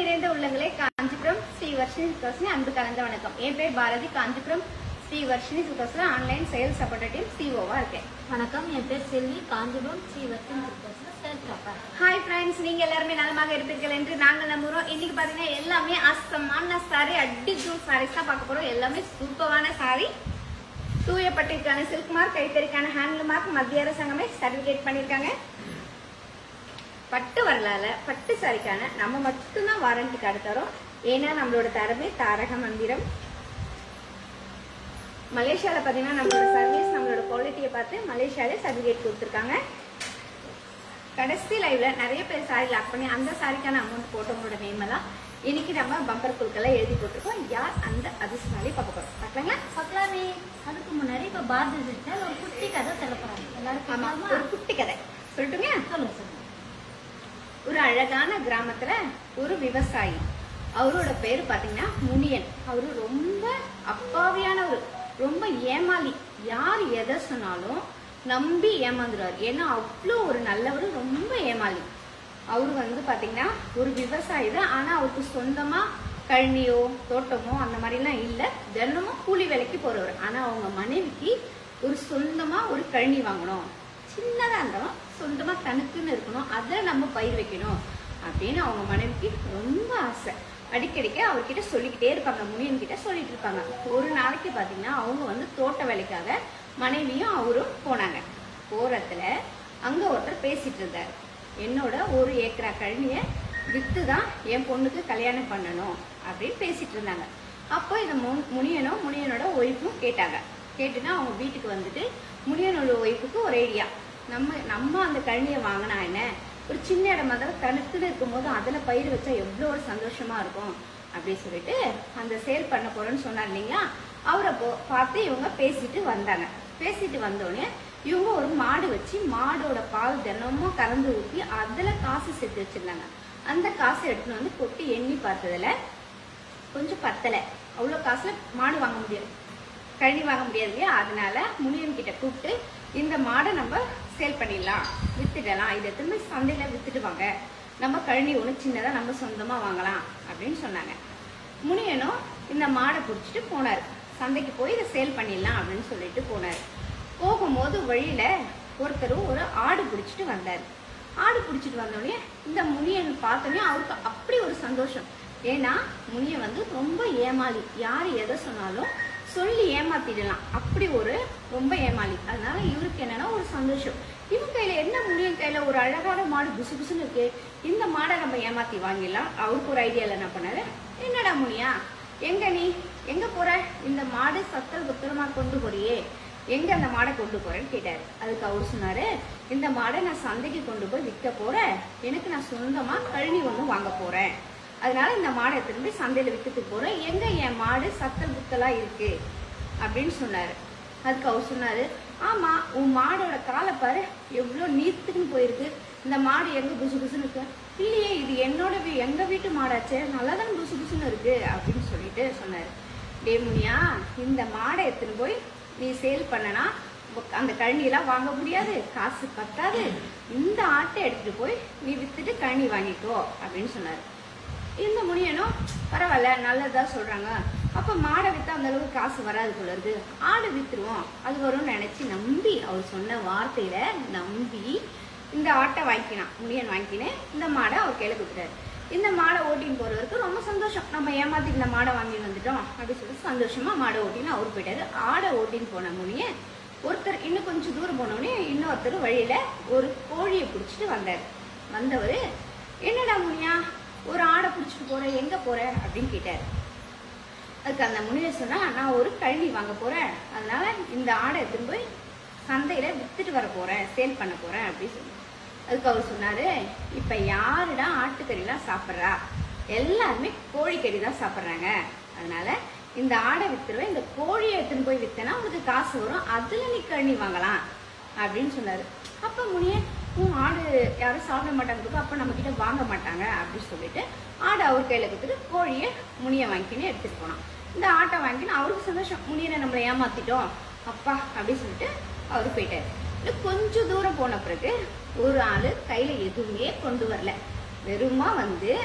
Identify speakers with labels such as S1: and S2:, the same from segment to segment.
S1: நிறைந்த உள்ளங்களே காஞ்சிபுரம் ஸ்ரீ வர்ஷினி சுகாசினி அன்பு கலந்த வணக்கம் என் பேர் பாரதி காஞ்சிபுரம் ஸ்ரீ வர்ஷினி சுகாசில ஆன்லைன் சேல்ஸ் சப்போர்ட் டீம் சிஓவா இருக்கேன்
S2: வணக்கம் என் பேர் Selvi Kanchipuram Sri Varthan sales topper
S1: hi friends நீங்க எல்லாருமே நலமாக இருப்பீர்கள் என்று நாங்கள் நம்புறோம் இன்னைக்கு பாத்தீங்கன்னா எல்லாமே அசமான சாரி அடி ஜூம் சாரீஸ் தான் பார்க்க போறோம் எல்லாமே சூப்பரான சாரி தூய பட்டிற்கான சில்க் மார்க் கைத்தறிக்கான ஹேண்ட்லூம் மார்க் மத்திய அரசாங்கமே சர்டிபிகேட் பண்ணியிருக்காங்க பட்டு வரலால பட்டு சாரிக்கான நம்ம மட்டும்தான் வாரண்டி கார்டு தரோம் ஏன்னா நம்மளோட தரமே தாரக மந்திரம் மலேசியால பாத்தீங்கன்னா நம்மளோட சர்வீஸ் நம்மளோட குவாலிட்டியை பார்த்து மலேசியாலே சர்டிபிகேட் கொடுத்துருக்காங்க கடைசி லைவ்ல நிறைய பேர் சாரி லாக் பண்ணி அந்த சாரிக்கான அமௌண்ட் போட்டவங்களோட நேம் எல்லாம் இன்னைக்கு நம்ம பம்பர் குழுக்கெல்லாம் எழுதி போட்டிருக்கோம் யார் அந்த அதிர்ஷ்டமாலி பார்க்க போறோம் பார்க்கலாங்களா
S2: பக்கலாமே அதுக்கு முன்னாடி இப்ப பாரதி சிஸ்டர் ஒரு குட்டி கதை சொல்ல போறாங்க எல்லாருக்கும்
S1: ஆமா
S2: கேட்கலாமா?
S1: ஒரு குட்டி கதை சொல்லட்டுங்களா
S2: சொல்லுங்க சொல்லுங்க
S1: ஒரு அழகான கிராமத்துல ஒரு விவசாயி அவரோட பேரு பாத்தீங்கன்னா முனியன் அவரு ரொம்ப அப்பாவியானவர் ரொம்ப ஏமாளி யார் எதை சொன்னாலும் நம்பி ஏமாந்துருவார் ஏன்னா அவ்வளோ ஒரு நல்லவர் ரொம்ப ஏமாளி அவரு வந்து பாத்தீங்கன்னா ஒரு விவசாயி தான் ஆனா அவருக்கு சொந்தமா கழனியோ தோட்டமோ அந்த மாதிரிலாம் இல்ல தினமும் கூலி வேலைக்கு போறவர் ஆனா அவங்க மனைவிக்கு ஒரு சொந்தமா ஒரு கழனி வாங்கணும் சின்னதா இருந்தாலும் சொந்தமா தனக்குன்னு இருக்கணும் அதை நம்ம பயிர் வைக்கணும் அப்படின்னு அவங்க மனைவிக்கு ரொம்ப ஆசை அடிக்கடிக்க அவர்கிட்ட சொல்லிக்கிட்டே இருப்பாங்க முனியன் கிட்ட சொல்லிட்டு இருப்பாங்க ஒரு நாளைக்கு பாத்தீங்கன்னா அவங்க வந்து தோட்ட வேலைக்காக மனைவியும் அவரும் போனாங்க போறதுல அங்க ஒருத்தர் பேசிட்டு இருந்தார் என்னோட ஒரு ஏக்கரா கழனிய வித்து தான் என் பொண்ணுக்கு கல்யாணம் பண்ணணும் அப்படின்னு பேசிட்டு இருந்தாங்க அப்போ இதை மு- முனியனும் முனியனோட ஒய்ஃபும் கேட்டாங்க கேட்டுனா அவங்க வீட்டுக்கு வந்துட்டு முனியனோட ஒய்ஃபுக்கு ஒரு ஐடியா நம்ம நம்ம அந்த கழனியை வாங்கினா என்ன ஒரு சின்ன இடமா தான் தனக்குன்னு இருக்கும்போது அதுல பயிர் வச்சா எவ்வளோ ஒரு சந்தோஷமா இருக்கும் அப்படின்னு சொல்லிட்டு அந்த சேல் பண்ண போறேன்னு சொன்னார் இல்லைங்களா அவரை போ பார்த்து இவங்க பேசிட்டு வந்தாங்க பேசிட்டு வந்தோடனே இவங்க ஒரு மாடு வச்சு மாடோட பால் தினமும் கறந்து ஊற்றி அதுல காசு சேர்த்து வச்சிருந்தாங்க அந்த காசை எடுத்துன்னு வந்து கொட்டி எண்ணி பார்த்ததுல கொஞ்சம் பத்தல அவ்வளோ காசுல மாடு வாங்க முடியாது கழனி வாங்க முடியாது இல்லையா அதனால முனியன் கிட்ட கூப்பிட்டு இந்த மாடை நம்ம சேல் பண்ணிடலாம் வித்துடலாம் இதை திரும்ப சந்தையில வித்துட்டு வாங்க நம்ம கழனி ஒன்று சின்னதா நம்ம சொந்தமா வாங்கலாம் அப்படின்னு சொன்னாங்க முனியனும் இந்த மாடை பிடிச்சிட்டு போனார் சந்தைக்கு போய் இதை சேல் பண்ணிடலாம் அப்படின்னு சொல்லிட்டு போனார் போகும்போது வழியில ஒருத்தர் ஒரு ஆடு பிடிச்சிட்டு வந்தார் ஆடு பிடிச்சிட்டு வந்தோடனே இந்த முனியன் பார்த்தோன்னே அவருக்கு அப்படி ஒரு சந்தோஷம் ஏன்னா முனியன் வந்து ரொம்ப ஏமாளி யார் எதை சொன்னாலும் சொல்லி ஏமாத்திடலாம் அப்படி ஒரு ரொம்ப ஏமாளி அதனால இவருக்கு என்னன்னா ஒரு சந்தோஷம் இவன் கையில என்ன முனியன் கையில ஒரு அழகான மாடு புசு புசுன்னு இருக்கு இந்த மாடை நம்ம ஏமாத்தி வாங்கிடலாம் அவருக்கு ஒரு ஐடியால என்ன பண்ணாரு என்னடா முனியா எங்க நீ எங்க போற இந்த மாடு சத்தல் புத்திரமா கொண்டு போறியே எங்க அந்த மாடை கொண்டு போறேன்னு கேட்டாரு அதுக்கு அவர் சொன்னாரு இந்த மாடை நான் சந்தைக்கு கொண்டு போய் விற்க போறேன் எனக்கு நான் சொந்தமா கழனி ஒண்ணு வாங்க போறேன் அதனால இந்த மாடை திரும்பி சந்தையில விற்கிறதுக்கு போறேன் எங்க என் மாடு சத்தல் புத்தலா இருக்கு அப்படின்னு சொன்னாரு அதுக்கு அவர் சொன்னாரு ஆமா உன் மாடோட காலை பாரு எவ்வளவு நீத்துக்குன்னு போயிருக்கு இந்த மாடு எங்க புசு புசுன்னு இருக்கு இல்லையே இது என்னோட வீ- எங்க வீட்டு மாடாச்சே நல்லா தான் புசு புசுன்னு இருக்கு அப்படின்னு சொல்லிட்டு சொன்னாரு டே முனியா இந்த மாடை எடுத்துன்னு போய் நீ சேல் பண்ணனா உனக்கு அந்த கழனியெல்லாம் வாங்க முடியாது காசு பத்தாது இந்த ஆட்டை எடுத்துட்டு போய் நீ வித்துட்டு கழனி வாங்கிக்கோ அப்படின்னு சொன்னாரு இந்த முனியனும் பரவாயில்ல நல்லதா சொல்றாங்க அப்ப மாடை வித்தா அந்த அளவுக்கு காசு வராது போல இருக்கு ஆடு வித்துருவோம் அது வரும்னு நினைச்சு நம்பி அவர் சொன்ன வார்த்தையில நம்பி இந்த ஆட்டை வாங்கிக்கினான் முனியன் வாங்கிக்கினேன் இந்த மாடை அவர் கையில கொடுத்துட்டாரு இந்த மாடை ஓட்டின்னு போறவருக்கு ரொம்ப சந்தோஷம் நம்ம ஏமாத்தி இந்த மாடை வாங்கி வந்துட்டோம் அப்படின்னு சொல்லிட்டு சந்தோஷமா மாடை ஓட்டின்னு அவர் போயிட்டாரு ஆடை ஓட்டின்னு போன முனியன் ஒருத்தர் இன்னும் கொஞ்சம் தூரம் போனோடனே இன்னொருத்தர் வழியில ஒரு கோழியை பிடிச்சிட்டு வந்தார் வந்தவர் என்னடா முனியா ஒரு ஆடை பிடிச்சிட்டு போற எங்க போற அப்படின்னு கேட்டாரு அதுக்கு அந்த முனிவர் சொன்னா நான் ஒரு கழனி வாங்க போறேன் அதனால இந்த ஆடை எடுத்துன்னு போய் சந்தையில வித்துட்டு வர போறேன் சேல் பண்ண போறேன் அப்படின்னு சொல்லி அதுக்கு அவர் சொன்னாரு இப்ப யாருடா ஆட்டுக்கறிலாம் சாப்பிட்றா எல்லாருமே கோழிக்கறி தான் சாப்பிட்றாங்க அதனால இந்த ஆடை வித்துருவேன் இந்த கோழியை எடுத்துன்னு போய் வித்தனா உனக்கு காசு வரும் அதுல நீ கழனி வாங்கலாம் அப்படின்னு சொன்னாரு அப்ப முனியன் உன் ஆடு யாரும் சாப்பிட மாட்டாங்க அப்ப நம்ம கிட்ட வாங்க மாட்டாங்க அப்படின்னு சொல்லிட்டு ஆடை அவர் கையில கொடுத்துட்டு கோழியை முனியை வாங்கிக்கின்னு எடுத்துட்டு போனான் இந்த ஆட்டை வாங்கிக்கின்னு அவருக்கு சந்தோஷம் முனியனை நம்மளை ஏமாத்திட்டோம் அப்பா அப்படின்னு சொல்லிட்டு அவரு போயிட்டாரு இன்னும் கொஞ்சம் தூரம் போன பிறகு ஒரு ஆளு கையில எதுவுமே கொண்டு வரல வெறுமா வந்து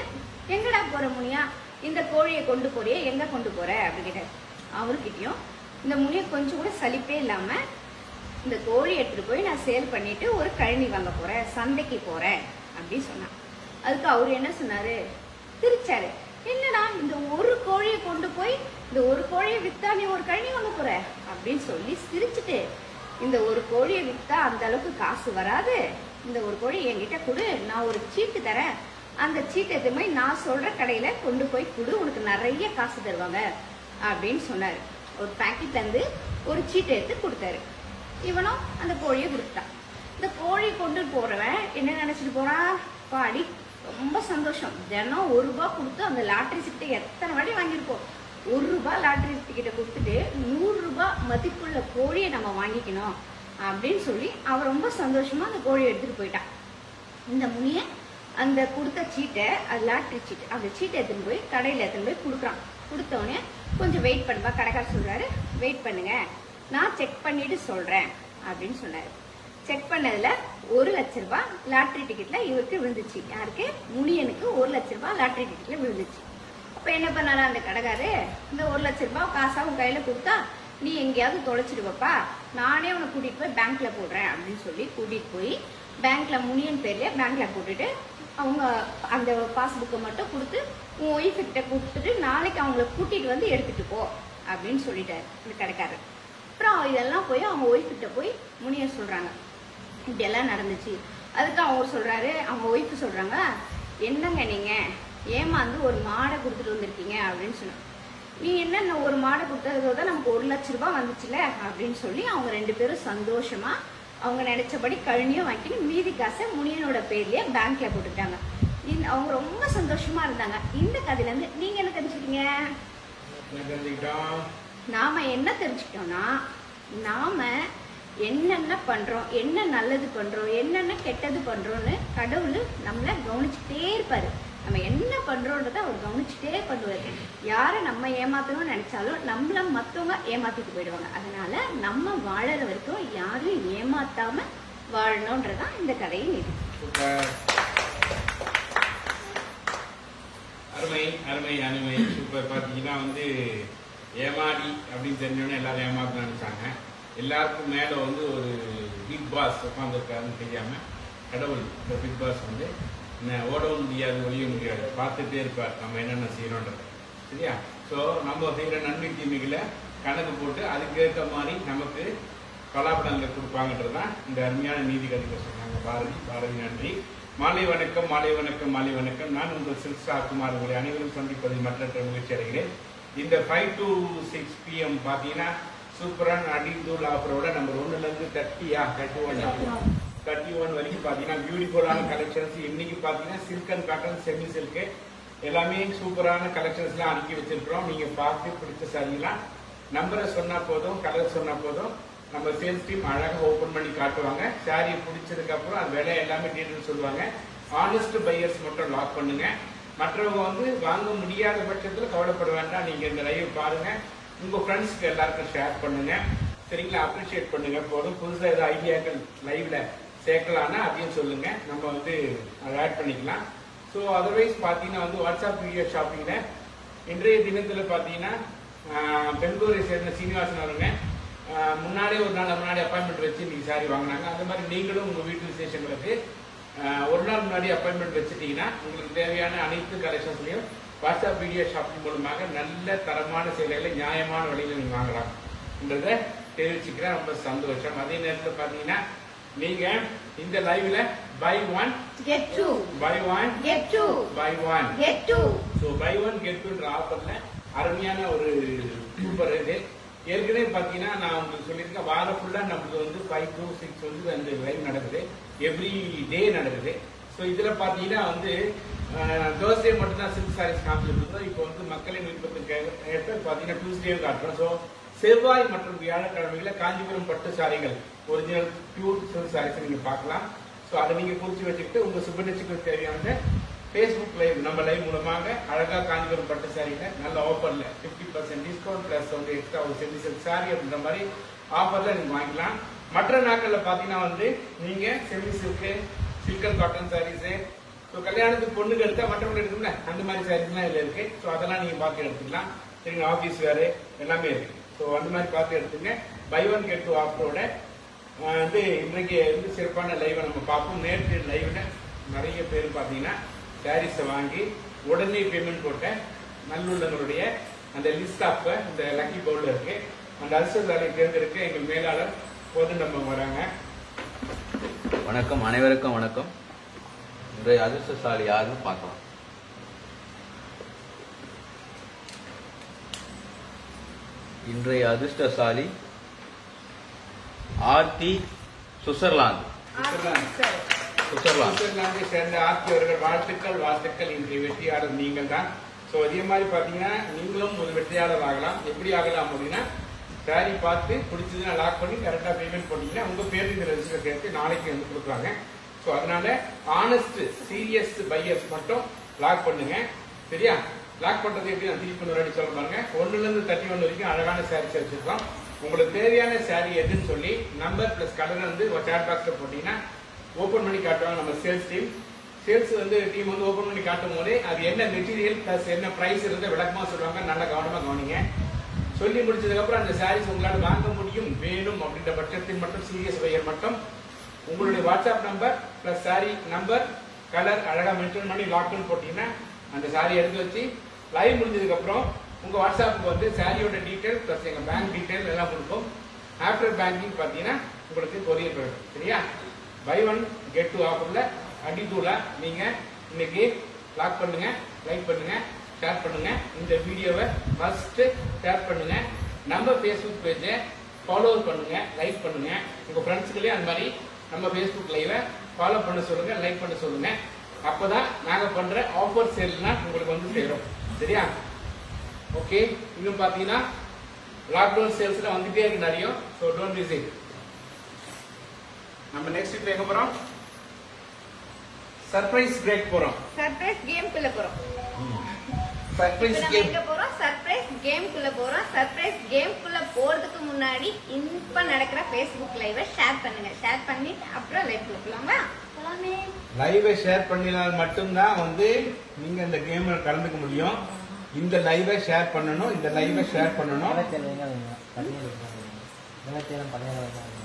S1: எங்கடா போற முனியா இந்த கோழியை கொண்டு போறியே எங்க கொண்டு போற அப்படின்னு கேட்டாரு அவர்கிட்டயும் இந்த முனியை கொஞ்சம் கூட சலிப்பே இல்லாம இந்த கோழி எடுத்துட்டு போய் நான் சேல் பண்ணிட்டு ஒரு கழனி வாங்க போறேன் சந்தைக்கு போறேன் அப்படின்னு சொன்னான் அதுக்கு அவர் என்ன சொன்னாரு சிரிச்சாரு என்னடா இந்த ஒரு கோழியை கொண்டு போய் இந்த ஒரு கோழியை வித்தா நீ ஒரு கழனி வாங்க போற அப்படின்னு சொல்லி சிரிச்சுட்டு இந்த ஒரு கோழியை வித்தா அந்த அளவுக்கு காசு வராது இந்த ஒரு கோழி என்கிட்ட கொடு நான் ஒரு சீட்டு தரேன் அந்த சீட்டை எடுத்து போய் நான் சொல்ற கடையில கொண்டு போய் கொடு உனக்கு நிறைய காசு தருவாங்க அப்படின்னு சொன்னாரு ஒரு பாக்கெட்ல இருந்து ஒரு சீட்டை எடுத்து கொடுத்தாரு இவனும் அந்த கோழியை கொடுத்தான் இந்த கோழி கொண்டு போறவன் என்ன நினைச்சிட்டு போறான் பாடி ரொம்ப சந்தோஷம் தினம் ஒரு ரூபாய் கொடுத்து அந்த லாட்டரி சீட்டை எத்தனை வாட்டி வாங்கியிருப்போம் ஒரு ரூபாய் லாட்டரி டிக்கெட்டை கொடுத்துட்டு நூறு ரூபாய் மதிப்புள்ள கோழியை நம்ம வாங்கிக்கணும் அப்படின்னு சொல்லி அவன் ரொம்ப சந்தோஷமா அந்த கோழியை எடுத்துட்டு போயிட்டான் இந்த முனிய அந்த கொடுத்த சீட்டை அது லாட்ரி சீட்டு அந்த சீட்டை எடுத்துன்னு போய் கடையில் எடுத்துன்னு போய் கொடுக்குறான் கொடுத்த உடனே கொஞ்சம் வெயிட் பண்ணுப்பா கடைக்காரர் சொல்றாரு வெயிட் பண்ணுங்க நான் செக் பண்ணிட்டு சொல்றேன் அப்படின்னு சொன்னாரு செக் பண்ணதுல ஒரு லட்ச ரூபாய் லாட்ரி டிக்கெட்ல இவருக்கு விழுந்துச்சு யாருக்கு முனியனுக்கு ஒரு லட்ச ரூபாய் லாட்ரி டிக்கெட்ல விழுந்துச்சு அப்ப என்ன பண்ணாரு அந்த கடைக்காரு இந்த ஒரு லட்ச ரூபாய் காசா உன் கையில கொடுத்தா நீ எங்கேயாவது தொலைச்சிடுவப்பா நானே உன்னை கூட்டிட்டு போய் பேங்க்ல போடுறேன் அப்படின்னு சொல்லி கூட்டிட்டு போய் பேங்க்ல முனியன் பேர்ல பேங்க்ல போட்டுட்டு அவங்க அந்த பாஸ்புக்கை மட்டும் கொடுத்து உன் ஒய்ஃப் கிட்ட கொடுத்துட்டு நாளைக்கு அவங்கள கூட்டிட்டு வந்து எடுத்துட்டு போ அப்படின்னு சொல்லிட்டாரு இந்த கடைக்காரர் அப்புறம் இதெல்லாம் போய் அவங்க ஒய்ஃப் கிட்ட போய் முனியன் சொல்றாங்க இப்படி எல்லாம் நடந்துச்சு அதுக்கு அவங்க சொல்றாரு அவங்க ஒய்ஃப் சொல்றாங்க என்னங்க நீங்க ஏமாந்து ஒரு மாடை கொடுத்துட்டு வந்திருக்கீங்க அப்படின்னு சொன்னாங்க நீ என்ன ஒரு மாடை கொடுத்ததோட நமக்கு ஒரு லட்ச ரூபாய் வந்துச்சுல அப்படின்னு சொல்லி அவங்க ரெண்டு பேரும் சந்தோஷமா அவங்க நினைச்சபடி கழனியும் வாங்கிட்டு மீதி காசை முனியனோட பேர்லயே பேங்க்ல போட்டுட்டாங்க இந்த அவங்க ரொம்ப சந்தோஷமா இருந்தாங்க இந்த கதையில இருந்து நீங்க என்ன தெரிஞ்சுக்கிட்டீங்க
S3: என்ன தெரிஞ்சுக்கிட்டோம்
S1: நாம என்ன தெரிஞ்சுக்கிட்டோம்னா நாம என்னென்ன பண்றோம் என்ன நல்லது பண்றோம் என்னென்ன கெட்டது பண்றோம்னு கடவுள் நம்மள கவனிச்சுட்டே இருப்பாரு நம்ம என்ன பண்றோன்றத அவர் கவனிச்சுட்டே பண்ணுவாரு யாரை நம்ம ஏமாத்தணும்னு நினைச்சாலும் நம்மள மத்தவங்க ஏமாத்திட்டு போயிடுவாங்க அதனால நம்ம வாழற வரைக்கும் யாரையும் ஏமாத்தாம வாழணும்ன்றதான் இந்த கதையின் இது
S3: சூப்பர் அருமை அருமை அருமை சூப்பர் பார்த்தீங்கன்னா வந்து ஏமாடி அப்படின்னு தெரிஞ்சோன்னே எல்லாரும் ஏமாத்த நினைச்சாங்க எல்லாருக்கும் மேலே வந்து ஒரு பிக் பாஸ் உட்காந்துருக்காருன்னு தெரியாம கடவுள் இந்த பிக் பாஸ் வந்து என்ன ஓடவும் முடியாது ஒழிய முடியாது பார்த்துட்டே இருப்பார் நம்ம என்னென்ன செய்யறோன்றது சரியா ஸோ நம்ம செய்கிற நன்மை தீமைகளை கணக்கு போட்டு அதுக்கேற்ற மாதிரி நமக்கு பலாபலங்களை கொடுப்பாங்கன்றது தான் இந்த அருமையான நீதி கதைகள் சொன்னாங்க பாரதி பாரதி நன்றி மாலை வணக்கம் மாலை வணக்கம் மாலை வணக்கம் நான் உங்கள் சில்சா குமார் உங்களை அனைவரும் சந்திப்பதில் மற்றற்ற மகிழ்ச்சி அடைகிறேன் இந்த ஃபைவ் டு சிக்ஸ் பிஎம் பார்த்தீங்கன்னா சூப்பரான அடித்தூள் ஆஃபரோட நம்பர் ஒன்னுலேருந்து தேர்ட்டியா தேர்ட்டி ஒன் தேர்ட்டி ஒன் வரைக்கும் பார்த்தீங்கன்னா பியூட்டிஃபுல்லான கலெக்ஷன்ஸ் இன்னைக்கு பார்த்தீங்கன்னா silk and cotton semi silk எல்லாமே சூப்பரான கலெக்ஷன்ஸ்லாம் அனுப்பி வச்சிருக்கிறோம் நீங்கள் பார்த்து பிடிச்ச சாரிலாம் நம்பரை சொன்னா போதும் கலர் சொன்னா போதும் நம்ம சேல்ஸ் டீம் அழகா ஓபன் பண்ணி காட்டுவாங்க சாரியை பிடிச்சதுக்கு அப்புறம் அது விலை எல்லாமே டீட்டெயில் சொல்லுவாங்க ஆனஸ்ட் பையர்ஸ் மட்டும் லாக் பண்ணுங்க மற்றவங்க வந்து வாங்க முடியாத பட்சத்துல கவலைப்பட வேண்டாம் நீங்க இந்த லைவ் பாருங்க உங்க ஃப்ரெண்ட்ஸ்க்கு எல்லாருக்கும் ஷேர் பண்ணுங்க சரிங்களா அப்ரிஷியேட் பண்ணுங்க போதும் புதுசா ஏதாவது ஐடியாக்கள் லைவ்ல சேர்க்கலாம்னா அதையும் சொல்லுங்க நம்ம வந்து அதை ஆட் பண்ணிக்கலாம் ஸோ அதர்வைஸ் பார்த்தீங்கன்னா வந்து வாட்ஸ்அப் வீடியோ ஷாப்பிங்ல இன்றைய தினத்துல பார்த்தீங்கன்னா ஆஹ், பெங்களூரை சேர்ந்த சீனிவாசன் அவருங்க ஆஹ், முன்னாடியே ஒரு நாள் முன்னாடி அப்பாயின்மெண்ட் வச்சு இன்னைக்கு சாரி வாங்கினாங்க அந்த மாதிரி நீங்களும் உங்க வீட்டு விசேஷங்களுக்கு ஆஹ், ஒரு நாள் முன்னாடி அப்பாயின்மெண்ட் வச்சுட்டீங்கன்னா உங்களுக்கு தேவையான அனைத்து கலெக்ஷன்ஸ்லையும் வாட்ஸ்அப் வீடியோ ஷாப்பிங் மூலமாக நல்ல தரமான சேலைகளை நியாயமான விலையில நீங்க வாங்கலாம் என்றதை தெரிவிச்சுக்கிறேன் ரொம்ப சந்தோஷம் அதே நேரத்தில் பார்த்தீங்கன்னா நீங்க இந்த லைவ்ல buy one
S1: get two
S3: buy one
S1: get two
S3: buy one
S1: get two
S3: so buy one get டூன்ற ஆஃபர்ல அருமையான ஒரு சூப்பர் இது ஏற்கனவே பார்த்தீங்கன்னா நான் உங்களுக்கு சொல்லியிருக்கேன் வாரம் ஃபுல்லாக நம்மளுக்கு வந்து ஃபைவ் டு சிக்ஸ் வந்து அந்த லைவ் நடக்குது எவ்ரி டே நடக்குது ஸோ இதில் பார்த்தீங்கன்னா வந்து தேர்ஸ்டே மட்டும் தான் சில்க் சாரீஸ் காமிச்சிட்டு இருந்தோம் இப்போ வந்து மக்களின் விருப்பத்துக்கு ஏற்ப பார்த்தீங்கன்னா டியூஸ்டேவும் காட்டுறோம் ஸோ செவ்வாய் மற்றும் வியாழக்கிழமைகளை காஞ்சிபுரம் பட்டு சாரிகள் ஒரிஜினல் பியூர் சில்க் சாரீஸ் நீங்கள் பார்க்கலாம் ஸோ அதை நீங்கள் குறித்து வச்சுக்கிட்டு உங்கள் சுபநிச்சயத்துக்கு தேவையான ஃபேஸ்புக் லைவ் நம்ம லைவ் மூலமாக அழகா காஞ்சிபுரம் பட்டு சாரியில நல்ல ஆஃபர்ல 50% பர்சன்ட் டிஸ்கவுண்ட் பிளஸ் வந்து எக்ஸ்ட்ரா ஒரு செமி சில்க் சாரி அப்படின்ற மாதிரி ஆஃபர்ல நீங்க வாங்கிக்கலாம் மற்ற நாட்கள்ல பாத்தீங்கன்னா வந்து நீங்க semi silk silk and cotton saris so கல்யாணத்துக்கு பொண்ணுக்கு எடுத்தா மற்றவங்க எடுக்கும்ல அந்த மாதிரி சாரீஸ்லாம் இதுல இருக்கு ஸோ அதெல்லாம் நீங்க பார்த்து எடுத்துக்கலாம் சரிங்க ஆஃபீஸ் வேறு எல்லாமே இருக்கு ஸோ அந்த மாதிரி பார்த்து எடுத்துங்க பை ஒன் கெட் டூ ஆஃபரோட வந்து இன்றைக்கு வந்து சிறப்பான லைவை நம்ம பார்ப்போம் நேற்று லைவ்ல நிறைய பேர் பார்த்தீங்கன்னா சாரீஸை வாங்கி உடனே பேமெண்ட் போட்ட நல்லுள்ளங்களுடைய அந்த லிஸ்ட் ஆஃப் இந்த லக்கி பவுல்ல இருக்கு அந்த அரசியல் தேர்ந்தெடுக்க எங்கள் மேலாளர் போது நம்ம வராங்க
S4: வணக்கம் அனைவருக்கும் வணக்கம் இன்றைய அதிர்ஷ்டசாலி யாருன்னு பார்க்கலாம் இன்றைய அதிர்ஷ்டசாலி ஆர்த்தி சுவிட்சர்லாந்து
S3: சுவிட்சர்லாந்து.
S4: சுவிட்சர்லாந்து
S3: சுவிட்சர்லாந்தை சேர்ந்த ஆட்சியவர்கள் வாழ்த்துக்கள் வாழ்த்துக்கள் இன்றைய வெற்றியாளர் நீங்கள் தான் ஸோ அதே மாதிரி பார்த்தீங்கன்னா நீங்களும் ஒரு வெற்றியாளர் ஆகலாம் எப்படி ஆகலாம் அப்படின்னா சாரி பார்த்து பிடிச்சதுன்னா லாக் பண்ணி கரெக்டாக பேமெண்ட் பண்ணீங்கன்னா உங்க பேர் இந்த ரெஜிஸ்டர் சேர்த்து நாளைக்கு வந்து கொடுக்குறாங்க ஸோ அதனால ஆனஸ்ட் சீரியஸ் பையர்ஸ் மட்டும் லாக் பண்ணுங்க சரியா லாக் பண்றது எப்படி நான் திருப்பி முன்னாடி சொல்ல பாருங்க ஒண்ணுல இருந்து தேர்ட்டி ஒன் வரைக்கும் அழகான சாரீஸ் வச்சிருக்கோம் உங்களுக்கு தேவையான சாரி எதுன்னு சொல்லி நம்பர் பிளஸ் கலர் வந்து சேட் பாக்ஸ்ல போட்டீங்கன்னா ஓபன் பண்ணி காட்டுவாங்க நம்ம சேல்ஸ் டீம் சேல்ஸ் வந்து டீம் வந்து ஓபன் பண்ணி காட்டும் போதே அது என்ன மெட்டீரியல் பிளஸ் என்ன பிரைஸ் இருந்த விளக்கமா சொல்லுவாங்க நல்லா கவனமா கவனிங்க சொல்லி முடிச்சதுக்கு அப்புறம் அந்த சாரீஸ் உங்களால வாங்க முடியும் வேணும் அப்படின்ற பட்சத்தில் மட்டும் சீரியஸ் பையர் மட்டும் உங்களுடைய WhatsApp number plus sari number colour அழகா மென்ஷன் பண்ணி லாக்னு போட்டீங்கன்னா அந்த சாரி எடுத்து வச்சு லைவ் முடிஞ்சதுக்கு அப்புறம் உங்க வாட்ஸ்அப்புக்கு வந்து சாரியோட டீடைல் பிளஸ் எங்க பேங்க் டீடைல் எல்லாம் கொடுக்கும் ஆஃப்டர் பேங்கிங் பார்த்தீங்கன்னா உங்களுக்கு கொரியர் போயிடும் சரியா பை ஒன் கெட் டூ ஆஃபர்ல அடி டூல நீங்க இன்னைக்கு லாக் பண்ணுங்க லைக் பண்ணுங்க ஷேர் பண்ணுங்க இந்த வீடியோவை ஃபர்ஸ்ட் ஷேர் பண்ணுங்க நம்ம ஃபேஸ்புக் பேஜை ஃபாலோ பண்ணுங்க லைக் பண்ணுங்க உங்க ஃப்ரெண்ட்ஸுக்குள்ளே அந்த மாதிரி நம்ம ஃபேஸ்புக் லைவை ஃபாலோ பண்ண சொல்லுங்க லைக் பண்ண சொல்லுங்க அப்பதான் நாங்க பண்ற ஆஃபர் சேல்னா உங்களுக்கு வந்து சேரும் சரியா ஓகே இன்னும் பாத்தீங்கன்னா லாக்டவுன் சேல்ஸ்ல வந்துட்டே இருக்கு நிறைய ஸோ டோன்ட் மிஸ் இட் நம்ம நெக்ஸ்ட் இப்போ எங்க போறோம் சர்ப்ரைஸ் பிரேக் போறோம்
S1: சர்ப்ரைஸ் கேம்குள்ள போறோம்
S3: சர்ப்ரைஸ்
S1: இப்ப நம்ம
S3: கேம்
S1: எங்க போறோம் சர்ப்ரைஸ் கேம்குள்ள போறோம் சர்ப்ரைஸ் கேம்குள்ள போறதுக்கு முன்னாடி இப்ப நடக்கிற Facebook லைவை ஷேர் பண்ணுங்க ஷேர் பண்ணிட்டு அப்புறம் லைவ் போகலாமா
S2: போலாமே
S3: லைவை ஷேர் பண்ணினால் மட்டும்தான் வந்து நீங்க இந்த கேம்ல கலந்துக்க முடியும் இந்த லைவை ஷேர் பண்ணணும் இந்த லைவை ஷேர் பண்ணணும்
S5: இருபத்தேழு வைங்க வைங்க பதினேழு வைங்க இருபத்தேழு பதினேழு வைங்க வைங்க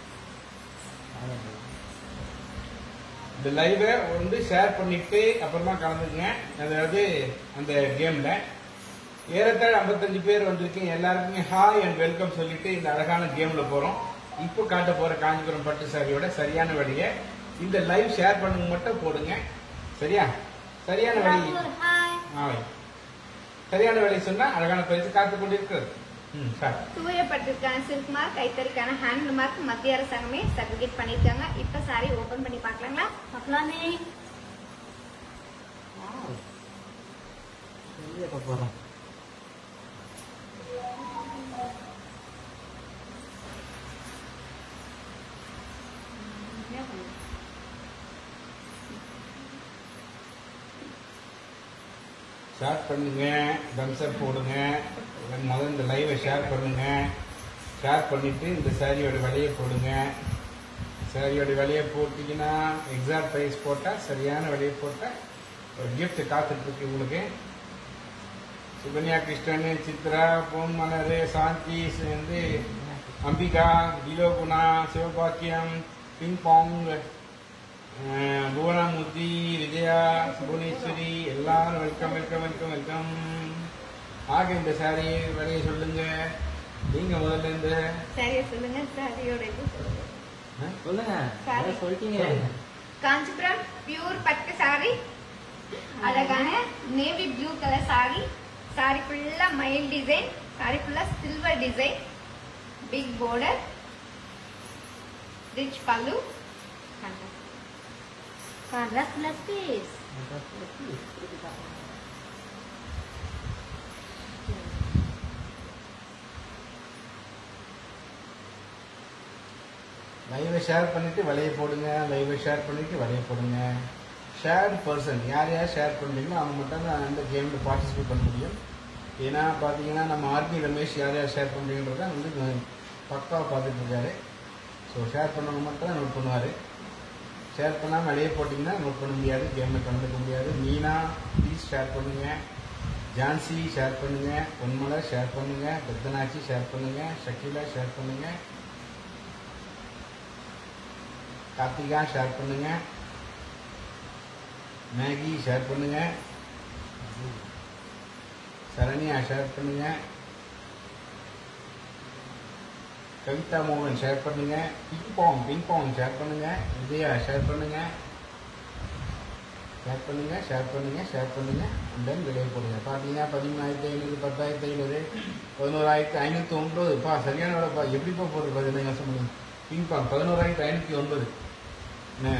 S3: இந்த லைவை வந்து ஷேர் பண்ணிட்டு அப்புறமா கலந்துக்குங்க அதாவது அந்த கேம்ல ஏறத்தாழ 55 பேர் வந்திருக்கீங்க எல்லாருக்குமே ஹாய் அண்ட் வெல்கம் சொல்லிட்டு இந்த அழகான கேம்ல போறோம் இப்போ காட்ட போற காஞ்சிபுரம் பட்டு சாரியோட சரியான வழியை இந்த லைவ் ஷேர் பண்ணுங்க மட்டும் போடுங்க சரியா சரியான வழி
S2: ஹாய்
S3: ஆவை சரியான வேலை சொன்னா அழகான பரிசு காத்து கொண்டிருக்கிறது ம் சார்
S1: தூயப்பட்டிருக்கான சில்க் மார்க் கைத்தறிக்கான ஹேண்ட் மார்க் மத்திய அரசாங்கமே சர்டிபிகேட் பண்ணிருக்காங்க இப்ப சாரி ஓபன் பண்ணி பார்க்கலாங்களா
S2: பார்க்கலாமே
S5: எப்போ போகிறோம்
S3: ஷேர் பண்ணுங்க தம்ஸ்அப் போடுங்க முதல்ல இந்த லைவை ஷேர் பண்ணுங்க ஷேர் பண்ணிட்டு இந்த சாரியோட விலையை போடுங்க சாரியோட விலையை போட்டீங்கன்னா எக்ஸாக்ட் ப்ரைஸ் போட்டால் சரியான விலையை போட்டால் ஒரு gift காத்துட்டு இருக்கு உங்களுக்கு சுகன்யா கிருஷ்ணன் சித்ரா பொன் மலர் சாந்தி வந்து Ambika Thiloguna Sivabakkiyam ping pong ah Bhuvanamurthy Vijaya Bhuvaneswari எல்லாரும் வெல்கம் வெல்கம் வெல்கம் வெல்கம் ஆக இந்த சாரி விலையை சொல்லுங்க நீங்க முதல்ல இந்த
S1: சாரியை சொல்லுங்க சாரியோட இது சொல்லுங்க
S5: சொல்லுங்க
S1: சரி.
S5: அதான் சொல்லிட்டீங்க
S1: காஞ்சிபுரம் பியூர் பட்டு சாரி அழகான navy blue colour sari sari ஃபுல்லா மயில் டிசைன் சாரி ஃபுல்லா silver design big border rich pallu
S2: Paras lapis.
S3: லைவை ஷேர் பண்ணிட்டு விலையை போடுங்க லைவை ஷேர் பண்ணிட்டு விலையை போடுங்க ஷேர் பர்சன் யார் யார் ஷேர் பண்ணுறீங்களோ அவங்க மட்டும் தான் அந்த கேமில் பார்ட்டிசிபேட் பண்ண முடியும் ஏன்னா பார்த்தீங்கன்னா நம்ம ஆர்பி ரமேஷ் யார் யார் ஷேர் பண்ணுறீங்கன்றத வந்து பக்காவாக பார்த்துட்டு இருக்காரு ஸோ ஷேர் பண்ணவங்க மட்டும் தான் நோட் பண்ணுவார் ஷேர் பண்ணாமல் வெளியே போட்டிங்கன்னா நோட் பண்ண முடியாது கேமில் கலந்துக்க முடியாது மீனா ப்ளீஸ் ஷேர் பண்ணுங்க ஜான்சி ஷேர் பண்ணுங்க பொன்மலை ஷேர் பண்ணுங்க பெத்தனாச்சி ஷேர் பண்ணுங்க ஷக்கீலா ஷேர் பண்ணுங்க கார்த்திகா ஷேர் பண்ணுங்க மேகி ஷேர் பண்ணுங்க சரண்யா ஷேர் பண்ணுங்க கவிதா மோகன் ஷேர் பண்ணுங்க ping pong ping pong share பண்ணுங்க விஜயா ஷேர் பண்ணுங்க ஷேர் பண்ணுங்க ஷேர் பண்ணுங்க ஷேர் பண்ணுங்க அண்ட் தென் வெளியே போடுங்க பார்த்தீங்கன்னா பதிமூணாயிரத்தி ஐநூறு பத்தாயிரத்தி ஐநூறு பதினோராயிரத்தி ஐநூற்றி ஒன்பது பா சரியான விடப்பா எப்படிப்பா போடுறது பதினஞ்சு வருஷம் முடியும் பிங் பாங் பதினோராயிரத்தி ஐநூற்றி ஒன்பது என்ன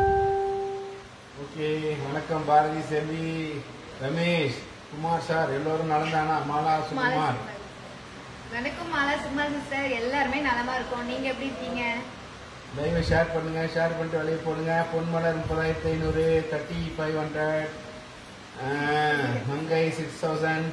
S3: ஓகே வணக்கம் பாரதி செல்வி ரமேஷ் குமார் சார் எல்லோரும் நடந்தானா மாலா சுகுமார்
S1: வணக்கம் மாலா சுகுமா சிஸ்டர் எல்லாருமே நலமா இருக்கோம் நீங்க எப்படி இருக்கீங்க
S3: லைவை ஷேர் பண்ணுங்க ஷேர் பண்ணிட்டு வெளியே போடுங்க பொன்மலர் முப்பதாயிரத்தி ஐநூறு thirty five hundred Mangai six thousand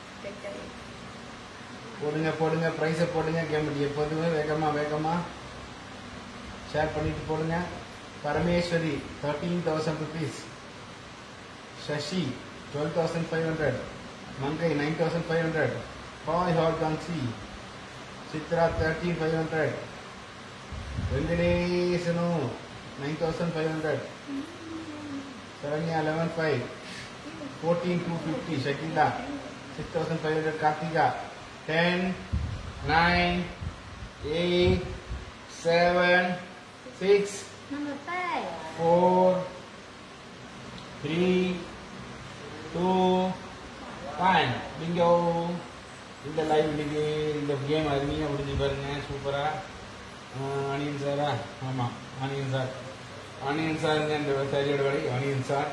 S3: போடுங்க போடுங்க ப்ரைஸை போடுங்க கேம் எப்போதுமே வேகமா வேகமா ஷேர் பண்ணிட்டு போடுங்க Parameswari thirteen thousand rupees Sasi twelve thousand five hundred Mangai nine thousand five hundred பாய் ஹால் கான்சி Chitra thirteen five hundred Venkatesan nine thousand five hundred Saranya eleven five fourteen two fifty Shakeela six thousand five hundred Karthika ten nine eight seven six
S2: Number five.
S3: Four three two fine bingo இந்த live இன்னைக்கு இந்த game அருமையாக முடிஞ்சு பாருங்க சூப்பராக ஆனியன் சாரா ஆமாம் onion sir onion சாருங்க இந்த சரியோட வேலை ஆனியன் சார்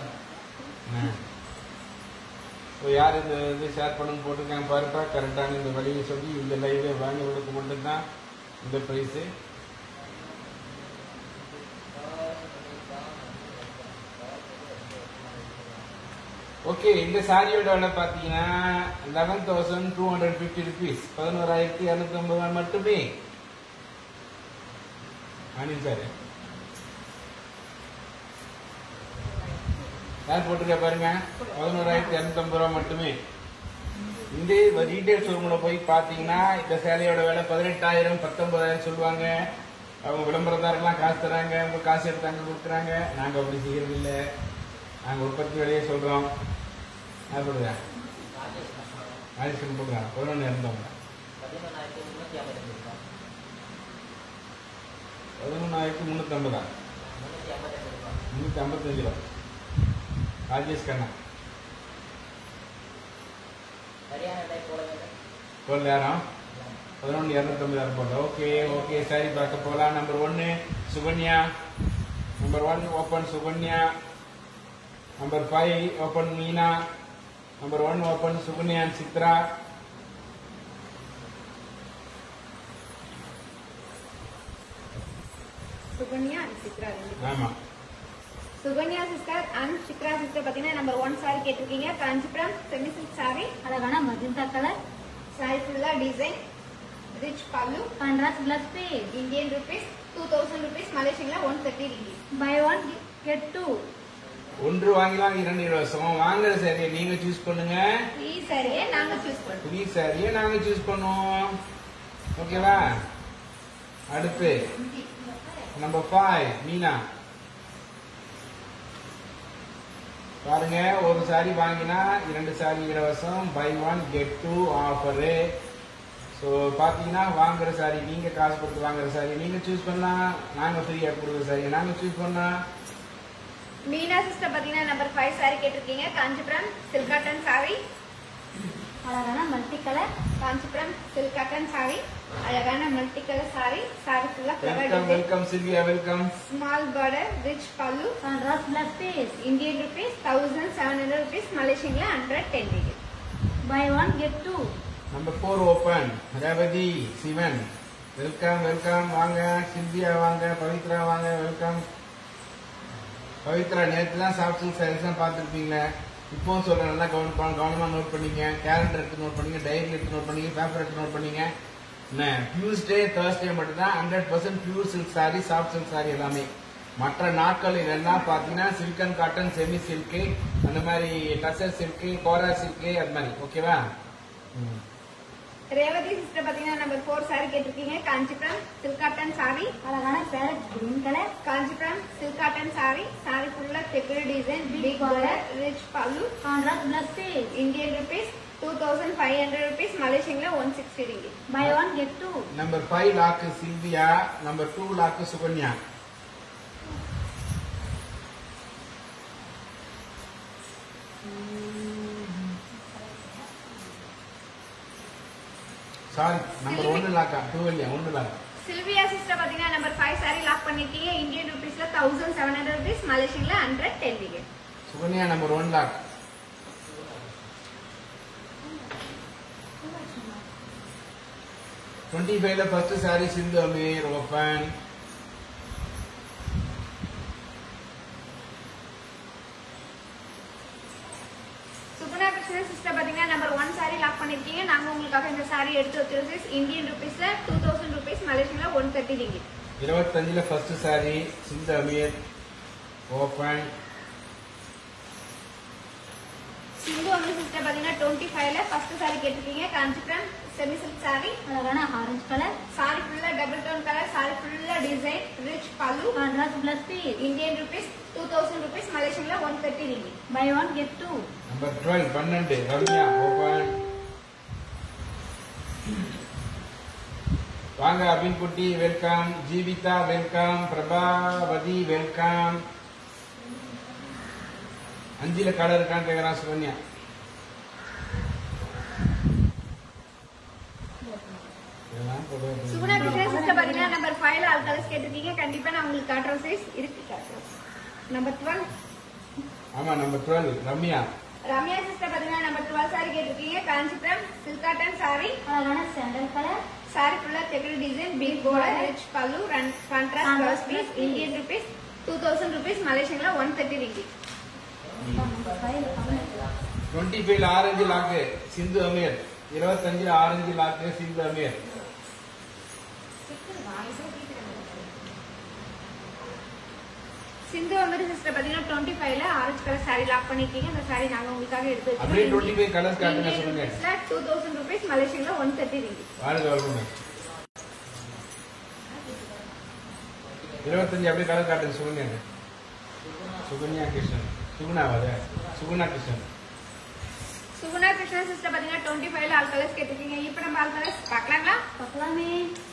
S3: ஸோ யார் இந்த இது ஷேர் பண்ணுன்னு போட்டிருக்காங்க பாருப்பா கரெக்டான இந்த வழியை சொல்லி இந்த லைவ்ல வாங்குவதற்கு மட்டும்தான் இந்த ப்ரைஸு ஓகே இந்த சாரியோட விலை பார்த்தீங்கன்னா eleven thousand two hundred fifty rupees பதினோராயிரத்தி இரநூத்தி ஐம்பது ரூபாய் மட்டுமே அனில் சார் யார் போட்டிருக்கா பாருங்க பதினோராயிரத்தி இரநூத்தி ஐம்பது ரூபாய் மட்டுமே இந்த ரீட்டைல் ஷோரூம்ல போய் பார்த்தீங்கன்னா இந்த சேலையோட விலை பதினெட்டாயிரம் பத்தொன்பதாயிரம் சொல்லுவாங்க அவங்க விளம்பரதாரெல்லாம் காசு தராங்க அவங்க காசு எடுத்தாங்க கொடுக்குறாங்க நாங்கள் அப்படி செய்யறது இல்லை நாங்கள் உற்பத்தி விலையே சொல்கிறோம் யார் போடுங்க ஆதிசன் போடுறாங்க பதினொன்று இருந்தவங்க பதினொன்றாயிரத்தி முந்நூற்றம்பதா முந்நூற்றி ஐம்பத்தஞ்சு ரூபா ராஜேஷ் கண்ணா போடல யாரும் பதினொன்று இரநூத்தம்பது யாரும் போடல ஓகே ஓகே சரி பார்க்க போகலாம் நம்பர் ஒன்று Sukanya number one open Sukanya number five open Meena number one open Sukanya and Chitra
S1: Sukanya and Chitra ரெண்டு பேரும்.
S3: ஆமா
S1: Sukanya sister and Chitra sister பாத்தீங்கன்னா நம்பர் ஒன் சாரி கேட்டிருக்கீங்க காஞ்சிபுரம் செமி சில்க் சாரி
S2: அழகான மஜந்தா கலர்
S1: சாரி ஃபுல்லா design rich pallu
S2: contrast plus piece
S1: Indian rupees two thousand rupees மலேசியன்ல one thirty rupees
S2: buy one get two
S3: ஒன்று வாங்கலாம் இரண்டு இலவசம் வாங்குற சரியை நீங்க சூஸ் பண்ணுங்க
S1: த்ரீ சாரியை நாங்க சூஸ் பண்ணுவோம்
S3: ஃப்ரீ சாரியை நாங்க சூஸ் பண்ணுவோம் ஓகேவா அடுத்து நம்பர் ஃபைவ் மீனா பாருங்க ஒரு சாரி வாங்கினா இரண்டு சாரி இலவசம் buy one get two offer so பார்த்தீங்கன்னா வாங்குற சாரி நீங்கள் காசு கொடுத்து வாங்குற சாரி நீங்கள் சூஸ் பண்ணலாம் நாங்கள் ஃப்ரீயாக கொடுக்குற சாரி நாங்கள் சூஸ் பண்ணலாம்
S1: மீனா சிஸ்டர் பாத்தீங்கன்னா நம்பர் ஃபைவ் சாரி கேட்டிருக்கீங்க காஞ்சிபுரம் சில்க் காட்டன் சாரி
S2: அழகான multi colour
S1: Kanchipuram silk cotton sari அழகான மல்டி கலர் சாரி சாரி ஃபுல்லா
S3: welcome
S1: flower
S3: welcome Silvia welcome
S1: small border rich pallu
S2: contrast plus piece
S1: Indian rupees thousand seven hundred rupees மலேசியன்ல hundred ten rupees
S2: buy one get two
S3: number four open Revathi Sivan welcome welcome வாங்க Silvia வாங்க பவித்ரா வாங்க welcome Pavithra நேற்று தான் soft silk saris தான் பார்த்துருப்பீங்களே இப்போவும் சொல்கிறேன் நல்லா கவனம் கவனமாக நோட் பண்ணிங்க கேலண்டர் எடுத்து நோட் பண்ணிங்க டைரி எடுத்து நோட் பண்ணிங்க பேப்பர் எடுத்து நோட் பண்ணிங்க என்ன டியூஸ்டே தேர்ஸ்டே மட்டும் தான் hundred percent pure silk sari soft silk sari எல்லாமே மற்ற நாட்களில் எல்லாம் பார்த்தீங்கன்னா சில்கன் காட்டன் செமி சில்க்கு அந்த மாதிரி டசர் சில்க்கு கோரா சில்க்கு அது மாதிரி ஓகேவா ம்.
S1: ரேவதி சிஸ்டர் பாத்தீங்கன்னா நம்பர் ஃபோர் சாரி கேட்டிருக்கீங்க காஞ்சிபுரம் சில்க் காட்டன் சாரி
S2: அழகான parrot green colour
S1: Kanchipuram silk cotton sari sari ஃபுல்லா செக்குரி design big border rich pallu
S2: contrast plus piece
S1: Indian rupees two thousand five hundred rupees மலேசியன்ல one sixty ringgit
S2: buy one get two
S3: number five lock Silvia number two lock Sukanya sari number ஒன்னு லாக்கா two இல்லையா ஒன்னு லாக்கா
S1: Silvia sister பாத்தீங்கன்னா number five sorry lock பண்ணிருக்கீங்க Indian ருபீஸ்ல thousand seven hundred rupees மலேசியன்ல hundred ten ringgit
S3: Sukanya number one lock twenty ஃபைவ்ல first sari Sindhu Amir open
S1: Suguna Krishnan sister பாத்தீங்கன்னா நம்பர் ஒன் சாரி லாக் பண்ணிருக்கீங்க நாங்க உங்களுக்காக இந்த சாரி எடுத்து வச்சிருக்கோம் இந்தியன் ருபீஸ்ல டூ தௌசண்ட் ருபீஸ் மலேசியன்ல ஒன் தேர்ட்டி ரிங்கி
S3: இருபத்தஞ்சுல first sari Sindhu Amir open
S1: Sindhu Amir sister பாத்தீங்கன்னா டுவெண்ட்டி ஃபைவ்ல ஃபர்ஸ்ட் சாரி கேட்டிருக்கீங்க காஞ்சிபுரம் செமி சில்க் சாரி
S2: அழகான ஆரஞ்சு கலர்
S1: சாரி ஃபுல்லா டபுள் டோன் கலர் சாரி ஃபுல்லா design rich pallu
S2: contrast plus piece
S1: Indian rupees two thousand rupees மலேசியன்ல one thirty ringgit
S2: buy one get two
S3: number twelve பன்னெண்டு Ramya open வாங்க அபின் குட்டி welcome Jeevitha welcome Prabhavathi welcome அஞ்சுல கடை இருக்கான்னு கேக்குறான் சுகன்யா இதெல்லாம் போட்டு
S1: சுகுணா கிருஷ்ணன் சிஸ்டர் பாத்தீங்கன்னா நம்பர் ஃபைவ்ல ஆல் கலர்ஸ் கேட்டிருக்கீங்க கண்டிப்பா நான் உங்களுக்கு காட்டுறோம் சைஸ் இருக்கு காட்டுறோம் நம்பர் டுவெல்
S3: ஆமா number twelve Ramya
S1: Ramya sister பாத்தீங்கன்னா நம்பர் டுவெல் சாரி கேட்டிருக்கீங்க காஞ்சிபுரம் சில்க் காட்டன் சாரி
S2: அழகான சாண்டல் கலர்
S1: சாரி ஃபுல்லா checked design big border rich pallu contrast blouse piece Indian rupees two thousand rupees மலேசியன்ல one thirty ringgit
S2: number five
S3: twenty ஃபைவ்ல orange lock Sindhu Amir இருபத்தஞ்சுல orange lock Sindhu Amir
S1: Sindhu Amari sister பாத்தீங்கன்னா twenty ஃபைவ்ல orange colour sari lock பண்ணிருக்கீங்க அந்த sorry நாங்க உங்களுக்காக எடுத்து
S3: அப்படியே டுவெண்ட்டி ஃபைவ் கலர்ஸ் காட்டுங்க சொல்லுங்க
S1: டூ தௌசண்ட் ருபீஸ் மலேசியன்ல ஒன் தேர்ட்டி ரிங்கி
S3: வாழ்க வளமுங்க இருபத்தஞ்சு அப்படியே கலர் காட்டுங்க சுகன்யா சுகன்யா கிருஷ்ணன் சுகுணாவாத சுகுணா கிருஷ்ணன்
S1: சுகுணா கிருஷ்ணா சிஸ்டர் பாத்தீங்கன்னா டுவெண்ட்டி ஃபைவ்ல ஆல் கலர்ஸ் கேட்டிருக்கீங்க இப்போ நம்ம ஆல் கலர்ஸ் பார்க்கலாங்களா
S2: பார்க்கலாமே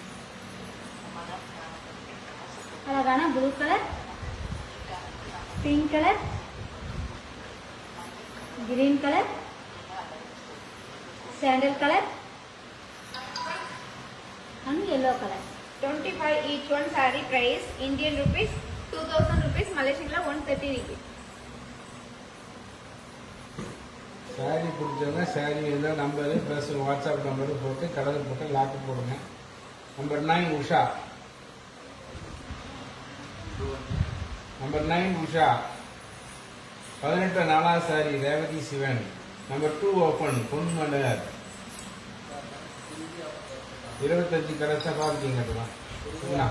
S2: அழகான blue colour pink colour green colour sandal colour and yellow colour
S1: twenty five each one sari price Indian rupees two thousand rupees மலேசியன்ல ஒன் தேர்ட்டி ரிங்கி
S3: சாரி பிடிச்சவங்க சாரி இருந்தால் நம்பரு ப்ளஸ் வாட்ஸ்அப் நம்பரு போட்டு கடல் போட்டு லாக்கு போடுங்க number nine Usha number nine Usha பதினெட்டு நாலாவது sari Revathi Sivan number two open Ponmalar இருபத்தஞ்சு கடைசா பார்க்கிங்க அதெல்லாம் சரிங்களா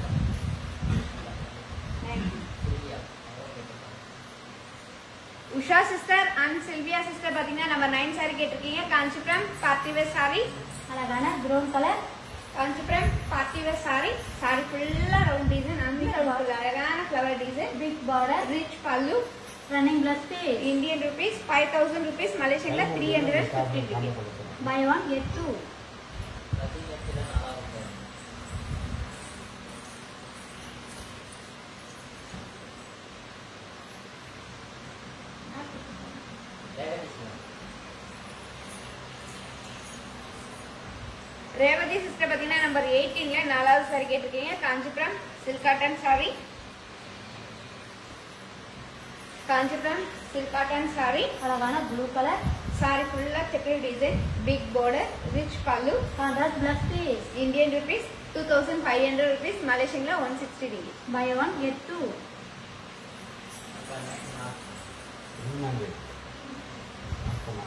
S1: Usha sister and Sylvia sister பாத்தீங்கன்னா நம்ம நைன் சாரி கேட்டிருக்கீங்க காஞ்சிபுரம் பார்த்திவேர் சாரி
S2: அழகான brown colour
S1: Kanchipuram party wear sari sari ஃபுல்லா ரவுண்ட் டிசைன் அந்த அளவுக்கு அழகான flower design
S2: big border
S1: rich pallu
S2: running plus piece
S1: Indian rupees five thousand rupees மலேசியன்ல three hundred fifty rupees
S2: buy one get two
S1: Revathi sister பாத்தீங்கன்னா நம்பர் எயிட்டீன்ல நாலாவது சாரி கேட்டிருக்கீங்க Kanchipuram silk cotton sari Kanchipuram silk cotton sari
S2: அழகான ப்ளூ கலர்
S1: சாரி ஃபுல்லா செக்குலர் design big border rich pallu
S2: contrast plus piece
S1: Indian rupees two thousand five hundred rupees மலேசியன்ல one sixty degree
S2: buy one get two
S3: என்னது? அப்பனா?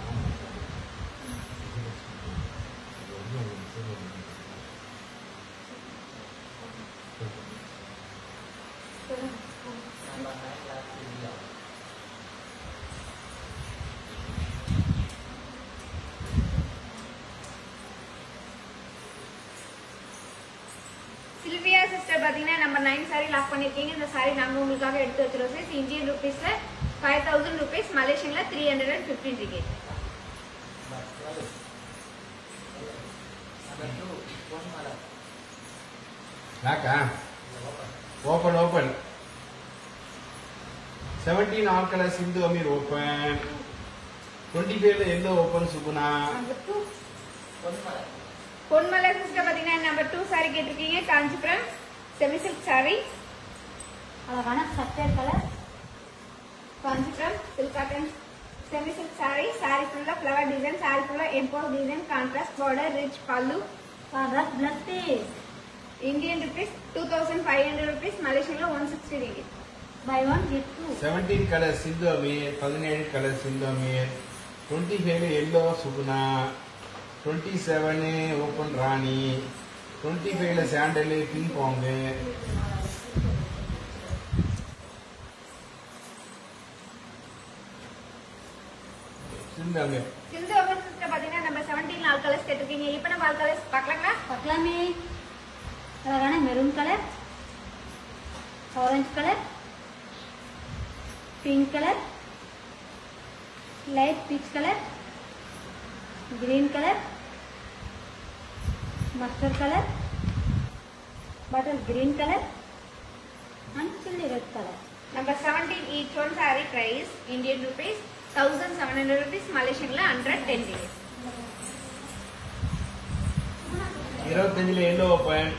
S1: சிஸ்டர் பாத்தீங்கன்னா நம்பர் நைன் சாரி லாக் பண்ணிருக்கீங்க இந்த சாரி நாங்க உங்களுக்காக எடுத்து வச்சிருக்கோம் sis. இந்தியன் ருபீஸ்ல ஃபைவ் தௌசண்ட் ருபீஸ் மலேசியன்ல three hundred and fifteen ticket
S3: லாக்கா open open seventeen all colour Sindhu Amir open twenty ஃபைவ்ல yellow open Suguna
S1: number two Ponmalai sister பாத்தீங்கன்னா நம்பர் டூ சாரி கேட்டிருக்கீங்க காஞ்சிபுரம் செமி சில்க் சாரி
S2: அழகான சட்டை colour
S1: Kanchipuram silk cotton semi silk sari sari ஃபுல்லா flower design sari ஃபுல்லா emboss design contrast border rich pallu
S2: contrast plus piece
S1: Indian rupees two thousand five hundred rupees மலேசியன்ல one sixty ticket
S2: buy one get two
S3: seventeen colour Sindhu Ameer பதினேழு colour Sindhu Ameer twenty ஃபைவ்ல yellow Suguna twenty seven open Rani twenty ஃபைவ்ல sandal pink பாங்கு Sindhu Amir
S1: Sindhu over sister பாத்தீங்கன்னா நம்ம seventeen all colours கேட்டிருக்கீங்க இப்போ நம்ம ஆல் கலர்ஸ் பார்க்கலாங்களா
S2: பார்க்கலாமே அழகான maroon colour orange colour pink colour light peach colour green colour mustard colour butter green colour and chilli red colour
S1: number seventeen each one sari price Indian rupees thousand seven hundred rupees மலேசியன்ல hundred ten ticket
S3: இருபத்தஞ்சில் yellow open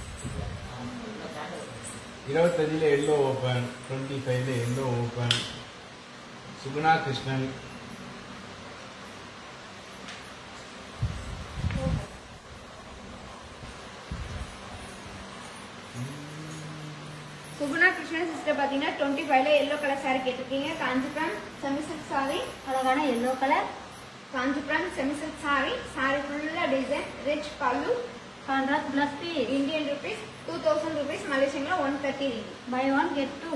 S3: இருபத்தஞ்சில் yellow open twenty ஃபைவ்ல yellow open Suguna Krishnan
S1: Suguna Krishnan sister பாத்தீங்கன்னா twenty ஃபைவ்ல yellow colour sari கேட்டிருக்கீங்க Kanchipuram semi silk sari
S2: அழகான yellow colour
S1: Kanchipuram semi silk sari sari ஃபுல்லா design rich pallu
S2: contrast plus piece
S1: Indian rupees two thousand rupees மலேசியன்ல one thirty ringgit
S2: buy one get two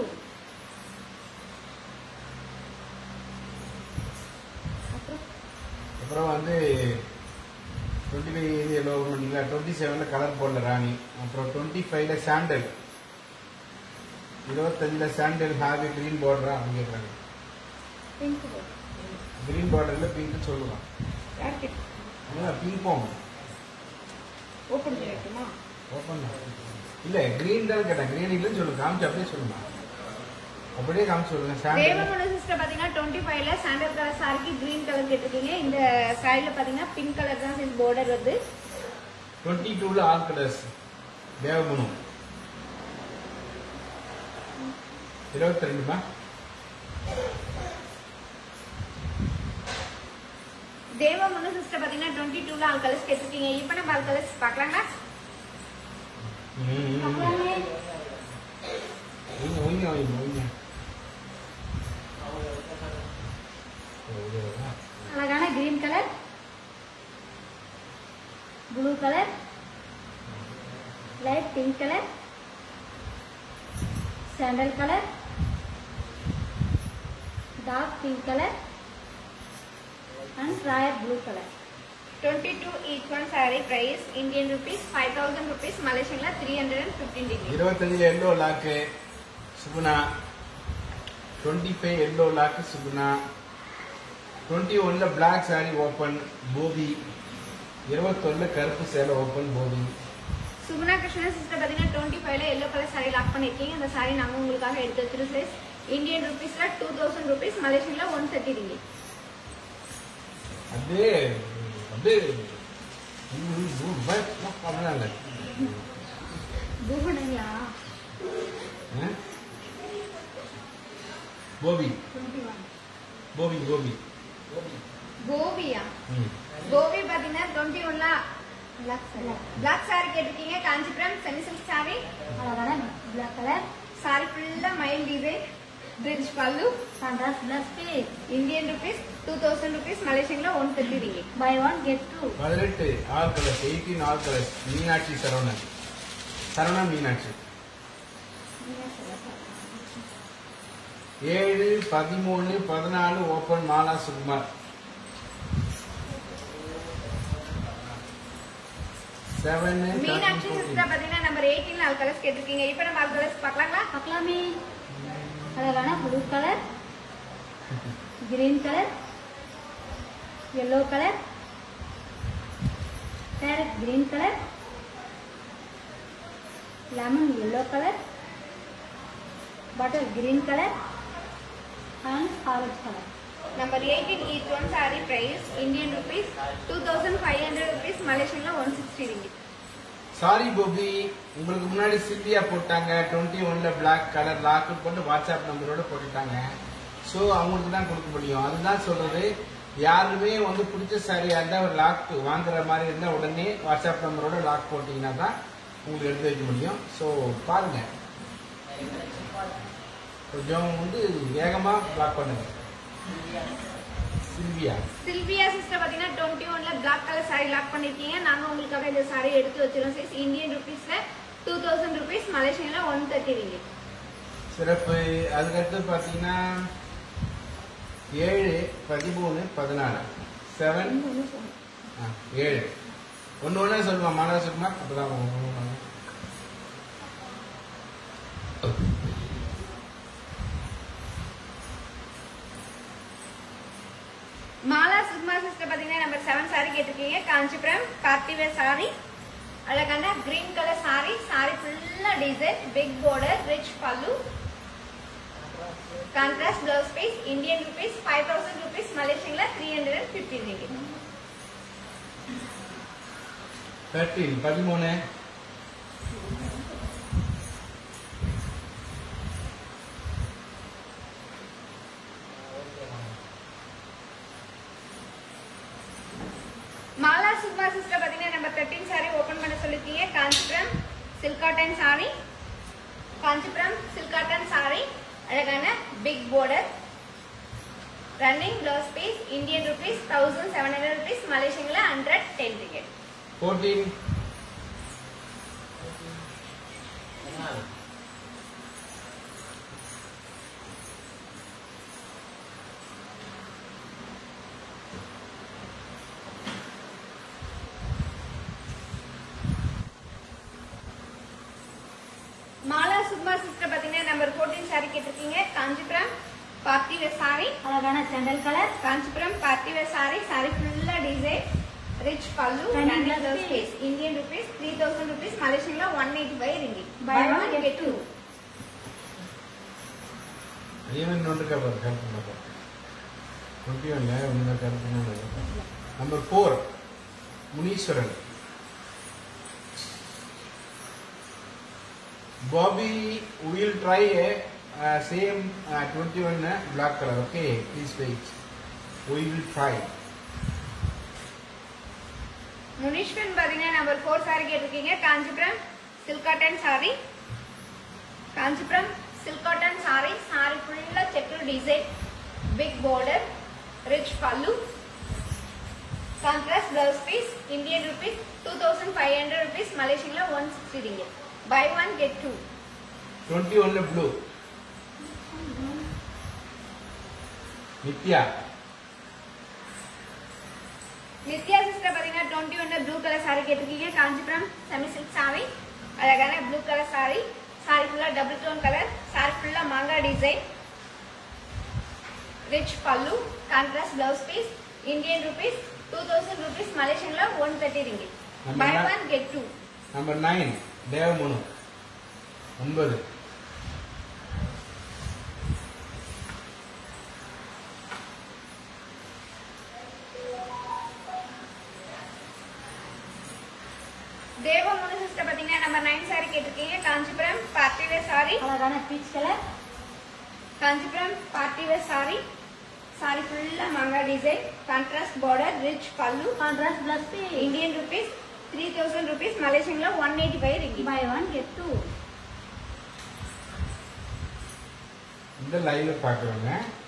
S3: அப்புறம் வந்து twenty five இது yellow பண்ணிங்களா டுவெண்ட்டி செவனில் கலர் போடல ராணி அப்புறம் டுவெண்ட்டி ஃபைவ்ல சாண்டல் இருபத்தஞ்சில் சாண்டல் ஹாவி க்ரீன் பார்டரா அப்படின்னு கேட்குறாங்க
S1: பிங்க்
S3: க்ரீன் பார்டரில் பிங்க் சொல்லுவான்
S1: யாருக்கு
S3: அதான் பிங்க் போங்க
S1: ஓப்பன் பண்ணிட்டுமா
S3: ஓப்பன் இல்லை க்ரீன் தான் கேட்டேன் க்ரீன் இல்லைன்னு சொல்லுங்க காமிச்சு அப்படியே சொல்லுங்க அப்படியே காமிச்சு சொல்லுங்க சாண்டல்
S1: தேவகுண சிஸ்டர் பாத்தீங்கன்னா டுவெண்ட்டி ஃபைவ்ல சாண்டல் கலர் சாரிக்கு கிரீன் கலர் கேட்டிருக்கீங்க இந்த சாரில பாத்தீங்கன்னா பிங்க் கலர் தான் சிஸ் பார்டர் வருது
S3: டுவெண்ட்டி டூவில் ஆல் கலர்ஸ் தேவகுணம் இருபத்தி ரெண்டுமா
S1: தேவகுண சிஸ்டர் பாத்தீங்கன்னா டுவெண்ட்டி டூல ஆல் கலர்ஸ் கேட்டிருக்கீங்க இப்போ நம்ம ஆல் கலர்ஸ் பார்க்கலாங்களா
S2: பார்க்கலாமே
S3: ஒய்ங்க ஒய்ங்க ஒய்ங்க ஒய்ங்க
S2: அழகான green colour blue colour light pink colour sandal colour dark pink colour and royal blue colour
S1: twenty two each one sari price Indian rupees five thousand rupees மலேசியன்ல three hundred and fifteen degree
S3: இருபத்தஞ்சில் yellow lock Suguna twenty five yellow lock Suguna twenty ஒன்னில் black sari open Bobby இருபத்தொன்னில் கருப்பு சேலை open Bobby
S1: Suguna Krishnan sister பாத்தீங்கன்னா twenty ஃபைவ்ல yellow colour sari lock பண்ணிருக்கீங்க இந்த சாரி நாங்க உங்களுக்காக எடுத்து வச்சிருக்கோம் சைஸ் இந்தியன் ருபீஸ்ல டூ தௌசண்ட் ருபீஸ் மலேசியன்ல ஒன் தேர்ட்டி டிகிரி
S3: அப்படியே அப்படியே ம், ம், ம், ப- ப- அப்படிலாம் இல்லை
S2: பூகணுங்களா
S3: ஆ? போபி
S2: டுவெண்ட்டி ஒன்
S3: போபி போபி
S1: கோபியா
S3: ம்
S1: கோபி பாத்தீங்கன்னா டுவெண்ட்டி ஒன்ல பிளாக் சாரி கேட்டிருக்கீங்க காஞ்சிபுரம் செமி சில்க் சாரி
S2: அழகான பிளாக் கலர்
S1: சாரி ஃபுல்லா மைல் design rich pallu
S2: contrast plus piece
S1: Indian rupees two thousand rupees மலேசியன்ல one thirty degree
S2: buy one get two
S3: பதினெட்டு all colours eighteen all colours Meenakshi Saravanan Saravanan Meenakshi ஏழு பதிமூணு பதினாலு open Mala Sukumar
S6: seven
S1: Meenakshi sister பாத்தீங்கன்னா நம்பர் எயிட்டீன் நாலு கலர்ஸ் கேட்டிருக்கீங்க இப்போ நம்ம நாலு கலர்ஸ் பார்க்கலாங்களா
S2: பார்க்கலாமே அழகான blue colour green colour yellow colour parrot green colour lemon yellow colour butter green colour and orange colour
S1: number eighteen each one sari price Indian rupees two thousand five hundred rupees மலேசியன்ல one sixty ringgit
S6: sari Gopi உங்களுக்கு முன்னாடி Sylvia போட்டாங்க twenty ஒன்ல black colour lock போட்டு WhatsApp நம்பரோட போட்டுட்டாங்க so அவங்களுக்கு தான் கொடுக்க முடியும் அதுதான் சொல்றது யாருமே வந்து பிடிச்ச சாரியா இருந்தா ஒரு லாக் வாங்குற மாதிரி இருந்தா உடனே வாட்ஸ்அப் நம்பரோட லாக் போட்டீங்கன்னா தான் உங்களுக்கு எடுத்து வைக்க முடியும் ஸோ பாருங்க கொஞ்சம் வந்து வேகமா பிளாக் பண்ணுங்க சில்வியா
S1: சில்வியா சிஸ்டர் பாத்தீங்கன்னா டுவெண்ட்டி ஒன்ல பிளாக் கலர் சாரி லாக் பண்ணிருக்கீங்க நாங்க உங்களுக்காக இந்த சாரி எடுத்து வச்சிருக்கோம் சைஸ் இந்தியன் ருபீஸ்ல டூ தௌசண்ட் ருபீஸ் மலேசியன்ல ஒன் தேர்ட்டி ரிங்கிட்
S6: சிறப்பு அதுக்கடுத்து பார்த்தீங்கன்னா ஏழு பதிமூணு பதினாலு செவன் ஏழு ஒன்று ஒன்றே சொல்லுவான் மாணவ சுகுமா அப்பதான் ஒண்ணு ஒண்ணு வரும்.
S1: மாலா சுக்மா சிஸ்டர் பாத்தீங்கன்னா நம்பர் செவன் சாரி கேட்டிருக்கீங்க காஞ்சிபுரம் பார்ட்டி வேர் சாரி அழகான கிரீன் கலர் சாரி சாரி ஃபுல்லா design big border rich pallu contrast blouse piece Indian rupees five thousand rupees மலேசியன்ல three hundred and fifteen ringgit
S6: thirteen பதிமூணு
S1: மாலா சுக்மா சிஸ்டர் பாத்தீங்கன்னா நம்பர் தேர்ட்டின் சாரி ஓபன் பண்ண சொல்லிருக்கீங்க Kanchipuram silk cotton sari Kanchipuram silk cotton sari அழகான big border running blouse piece Indian rupees thousand seven hundred rupees மலேசியன்ல hundred ten ticket
S6: fourteen
S1: Mala Sukma sister பாத்தீங்கன்னா number fourteen sorry கேட்டிருக்கீங்க Kanchipuram party wear sari
S2: அழகான sandal colour
S1: Kanchipuram party wear sari sari ஃபுல்லா design rich பல்லு
S2: Running
S1: running
S2: blouse
S1: blouse
S2: piece.
S1: Piece Indian rupees three thousand rupees மலேசியன்ல one eighty five Rinki
S2: Buy one, get two.
S6: Even ஒன்றுக்கா பாரு கருப்பு number twenty ஒன்ல ஒன்று கருப்பு number four Muneeswaran Bobby will try a uh, same uh, 21 uh, black color. Okay, please wait. We will try.
S1: Muneeswaran பாத்தீங்கன்னா number four sari கேட்டிருக்கீங்க Kanchipuram silk cotton sari Kanchipuram silk cotton sari sari ஃபுல்லா checked design big border rich pallu contrast blouse piece Indian rupees two thousand five hundred rupees மலேசியன்ல one sixty ringgit buy one get two
S6: 21 blue. Nithya
S1: Nithya sister பாத்தீங்கன்னா twenty ஒன்ல blue colour sari கேட்டிருக்கீங்க Kanchipuram semi silk sari அழகான blue colour sari sari ஃபுல்லா double tone colour sari ஃபுல்லா மாங்காய் design rich pallu contrast blouse piece Indian rupees two thousand rupees மலேசியன்ல one thirty ringgit buy one get two
S6: number nine Devamunu ஒன்பது
S1: Devamunu sister பாத்தீங்கன்னா number nine sari கேட்டிருக்கீங்க Kanchipuram party wear sari
S2: அழகான peach colour
S1: Kanchipuram party wear sari sari ஃபுல்லா மாங்காய் design contrast border rich pallu
S2: contrast blouse piece
S1: Indian rupees three thousand rupees மலேசியன்ல one eighty five ringgit
S2: buy one get two
S6: இந்த லைவ்ல பாக்குறவங்க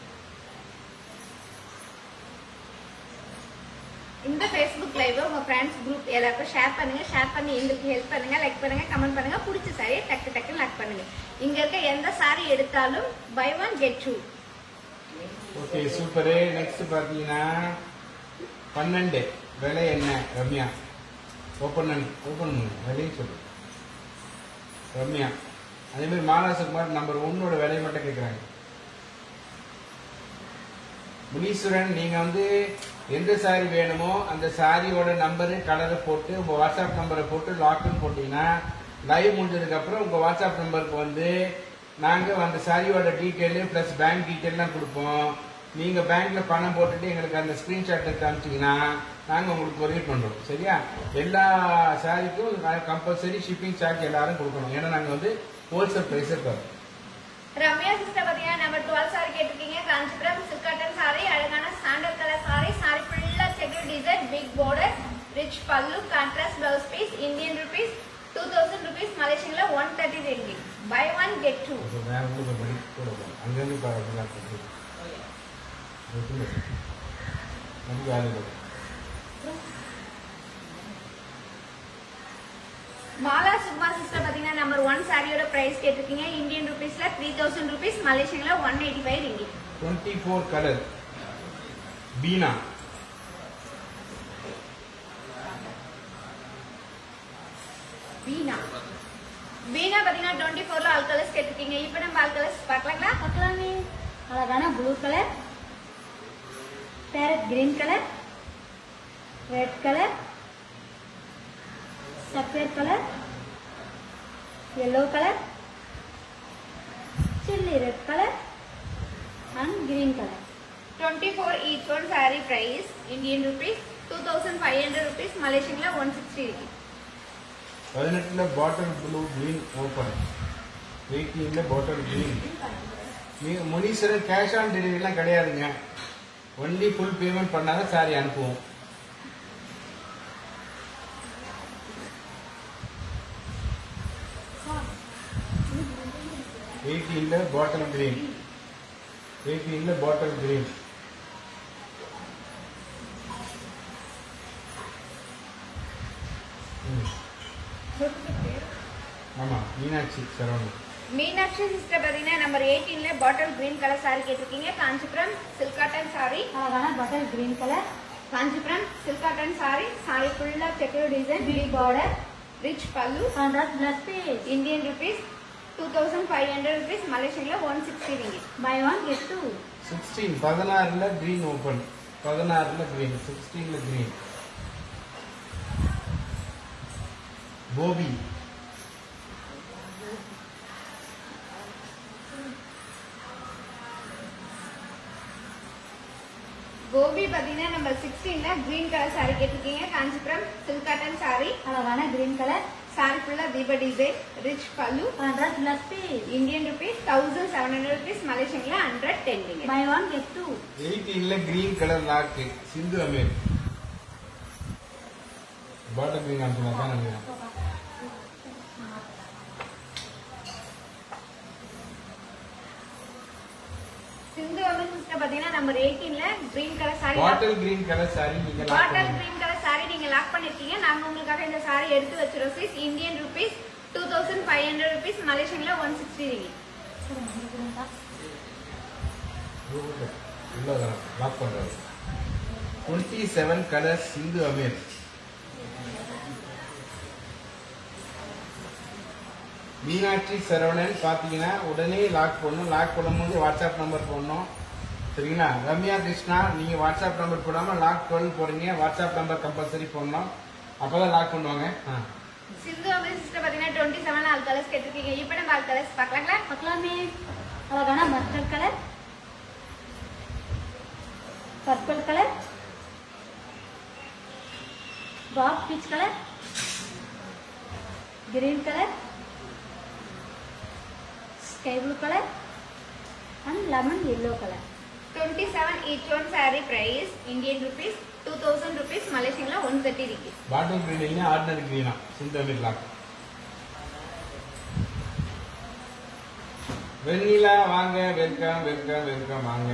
S1: இந்த ஃபேஸ்புக் லைவ் உங்க ஃப்ரெண்ட்ஸ் குரூப் எல்லாருக்கும் ஷேர் பண்ணுங்க ஷேர் பண்ணி எங்களுக்கு ஹெல்ப் பண்ணுங்க லைக் பண்ணுங்க கமெண்ட் பண்ணுங்க பிடிச்ச சாரியை டக்கு டக்குன்னு லைக் பண்ணுங்க இங்க இருக்க எந்த சாரி எடுத்தாலும் buy one get two
S6: okay super next பாத்தீங்கன்னா பன்னெண்டு விலை என்ன ரம்யா ஓப்பன் பண்ணி ஓப்பன் பண்ணு விலையும் சொல்லு ரம்யா அதே மாதிரி மாலா சுகுமார் நம்பர் ஒன்னோட விலையை மட்டும் கேட்குறாங்க முனீஸ்வரன் நீங்க வந்து எந்த சாரி வேணுமோ அந்த சாரியோட நம்பரு கலரை போட்டு உங்க வாட்ஸ்அப் நம்பரை போட்டு லாக்னு போட்டீங்கன்னா லைவ் முடிஞ்சதுக்கு அப்புறம் உங்க வாட்ஸ்அப் நம்பருக்கு வந்து நாங்க அந்த சாரியோட டீட்டெயிலு பிளஸ் பேங்க் டீட்டெயிலாம் கொடுப்போம் நீங்க பேங்க்ல பணம் போட்டுட்டு எங்களுக்கு அந்த ஸ்கிரீன்ஷாட் எடுத்து அனுப்பிச்சீங்கன்னா நாங்க உங்களுக்கு கொரியர் பண்றோம் சரியா எல்லா சாரிக்கும் கம்பல்சரி ஷிப்பிங் சார்ஜ் எல்லாரும் கொடுக்கணும் ஏன்னா நாங்க வந்து ஹோல்சேல் பிரைஸே தரோம்
S1: ரம்யா சிஸ்டர் பாத்தீங்கன்னா நம்பர் டுவெல் சாரி கேட்டிருக்கீங்க காஞ்சிபுரம் சில்காட்டன் சாரி அழகான சாண்டல் கலர் சாரி சாரி ஃபுல்லா checked design big border rich pallu contrast blouse piece Indian rupees two thousand rupees மலேசியன்ல one thirty ringgit buy one get two
S6: இப்போ வேற ஊருக்கு படி கூட போகணும் அங்கேருந்து பார்க்கலாம் நமக்கு வேலை இல்லை
S1: மாலா சுகுமார் சிஸ்டர் பாத்தீங்கன்னா நம்பர் ஒன் சாரியோட பிரைஸ் கேட்டிருக்கீங்க இந்தியன் ருபீஸ்ல த்ரீ தௌசண்ட் ருபீஸ் மலேசியன்ல one eighty five ringgit
S6: twenty four colour Beena
S1: Veena Veena பாத்தீங்கன்னா டுவெண்ட்டி ஃபோர்ல ஆல் கலர்ஸ் கேட்டிருக்கீங்க இப்போ நம்ம ஆல் கலர்ஸ் பார்க்கலாங்களா
S2: பார்க்கலாமே அழகான blue colour parrot green colour red colour sapphire colour yellow colour chilli red colour and green colour
S1: 24 each one saree price Indian rupees 2500 rupees Malaysian la 160 rupees
S6: பதினெட்டுல bottle blue green open எயிட்டீன்ல bottle green நீங்க Muneeswaran cash on டெலிவரிலாம் கிடையாதுங்க only full payment பண்ணாதான் சாரி அனுப்புவோம் எயிட்டீன்ல bottle green எயிட்டீன்ல bottle green ஆமா மீனாட்சி சரவணன்
S1: மீனாட்சி சிஸ்டர் பாத்தீங்கன்னா நம்பர் 18 ல பாட்டில் கிரீன் கலர் saree கேட்டிருக்கீங்க காஞ்சிபுரம் சில்க் காட்டன் saree
S2: அழகான butter green colour
S1: Kanchipuram silk cotton saree saree ஃபுல்லா checked design big border rich pallu
S2: contrast plus piece
S1: Indian rupees 2500 rupees Malaysian la 160 ringgit
S2: buy one get two
S6: sixteen பதினாறுல green open பதினாறுல green சிக்ஸ்டீன்ல green போபி
S1: கோபி பாத்தீங்கன்னா number 16 ல green colour saree கேட்டிருக்கீங்க Kanchipuram silk cotton saree
S2: அழகான green colour
S1: saree ஃபுல்லா தீப design rich pallu
S2: contrast plus piece
S1: Indian rupees thousand seven hundred rupees மலேசியன்ல hundred ten ringgit
S2: buy one get two
S6: எயிட்டீன்ல green colour lock Sindhu Ameer bottle green அனுப்பினா தான் நினைக்கிறேன்
S1: சிந்து வந்து சிஸ்டர் பாத்தீங்கன்னா நம்பர் 18 ல green colour saree
S6: bottle green colour sari நீங்க lock
S1: bottle
S6: பண்ணுங்க.
S1: கிரீன் கலர் saree நீங்க லாக் பண்ணிருக்கீங்க நாங்க உங்களுக்காக இந்த saree எடுத்து வச்சிரோம் sis Indian rupees two thousand five hundred rupees மலேசியன்ல ஒன் சிக்ஸ்டி ரிங்கெட்
S6: உள்ள லாக் பண்றாரு twenty seven colour Sindhu Ameer Meenakshi Saravanan பார்த்தீங்கன்னா உடனே லாக் பண்ணணும் லாக் பண்ணும்போது வாட்ஸ்அப் நம்பர் போடணும் சரிங்களா ரம்யா கிருஷ்ணா நீங்கள் வாட்ஸ்அப் நம்பர் போடாமல் லாக் டுவெல் போடுறீங்க வாட்ஸ்அப் நம்பர் கம்பல்சரி போடணும் அப்போ தான் லாக் பண்ணுவாங்க ஆ
S1: சிந்து வந்து சிஸ்டர் பாத்தீங்கன்னா டுவெண்ட்டி செவன் ஆல் கலர்ஸ் கேட்டிருக்கீங்க இப்போ நம்ம ஆல் கலர்ஸ் பார்க்கலாங்களா
S2: பார்க்கலாமே அழகான மஸ்டர்ட் கலர் பர்பிள் கலர் பாப் peach colour green colour sky blue colour and lemon yellow colour
S1: twenty seven each one saree price Indian rupees two thousand rupees மலேசியன்ல one thirty ringgit
S6: bottle green இல்லைன்னா ordinary கிரீனா Sindhu Ameer lock Vennila வாங்க welcome welcome welcome வாங்க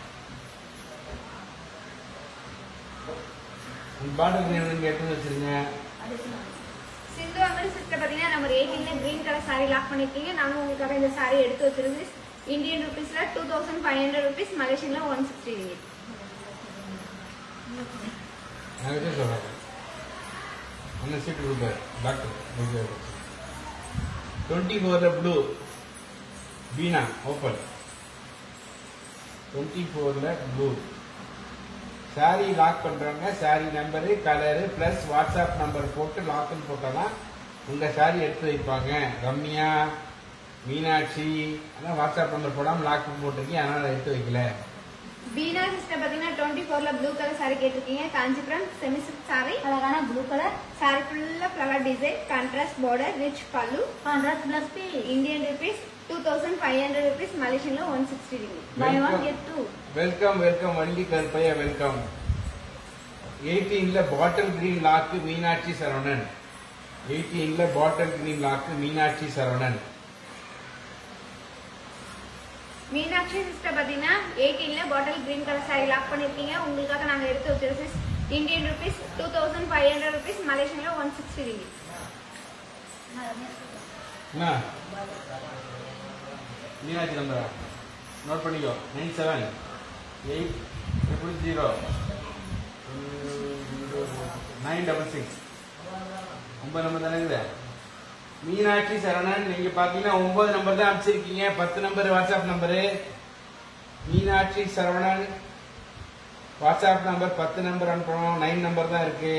S6: பாட்டில் green நீங்க எடுத்து வச்சிருங்க
S1: சிந்து வந்து sister பாத்தீங்கன்னா நம்பர் 18 ல கிரீன் கலர் saree லாக் பண்ணிருக்கீங்க நாங்க உங்களுக்காக இந்த saree எடுத்து வச்சிருக்கோம் இந்தியன் ருபீஸ்ல two thousand five hundred rupees மலேசியன்ல ஒன் சிக்ஸ்டி ரிங்கெட்
S6: எனக்கு சொல்றேன் அந்த சீட் கொடுப்பாரு டாக்டர் டுவெண்ட்டி ஃபோர்ல ப்ளூ பீனா ஓப்பன் டுவெண்ட்டி ஃபோர்ல ப்ளூ சாரி லாக் பண்றவங்க sari number colour plus WhatsApp number போட்டு லாக்னு போட்டாதான் உங்க சாரி எடுத்து வைப்பாங்க ரம்யா மீனாட்சி அதான் வாட்ஸ்அப் நம்பர் போடாம லாக் போட்டிருக்கீங்க அதனால எடுத்து வைக்கல
S1: பீனா சிஸ்டர் பாத்தீங்கன்னா டுவெண்ட்டி ஃபோர்ல ப்ளூ கலர் சாரி கேட்டிருக்கீங்க காஞ்சிபுரம் செமி சில்க் சாரி
S2: அழகான ப்ளூ கலர்
S1: சாரி ஃபுல்லா flower design contrast border rich pallu
S2: contrast plus B
S1: Indian rupees two thousand five hundred rupees மலேசியன்ல one sixty degree
S2: buy one
S6: Welcome.
S2: Get two
S6: welcome welcome Valli Karuppaiya welcome எயிட்டீன்ல bottle green lock Meenakshi Saravanan எயிட்டீன்ல bottle green lock Meenakshi Saravanan
S1: Meenakshi sister பாத்தீங்கன்னா எயிட்டீன்ல bottle green colour sari lock பண்ணிருக்கீங்க உங்களுக்காக நாங்க எடுத்து வச்சிருக்கோம் Indian rupees two thousand five hundred rupees மலேசியன்ல ஒன் சிக்ஸ்டி டிகிரி
S6: என்ன மீனாட்சி நம்பரா நோட் பண்ணிக்கோ nine seven eight triple zero nine double six ஒன்பது நம்பர் தானே இருக்குது மீனாட்சி சரணன் நீங்க பாத்தீங்கன்னா ஒன்பது நம்பர் தான் அனுப்பிச்சிருக்கீங்க பத்து number WhatsApp number Meenakshi Saravanan WhatsApp number பத்து நம்பர் அனுப்பணும் நைன் நம்பர் தான் இருக்கு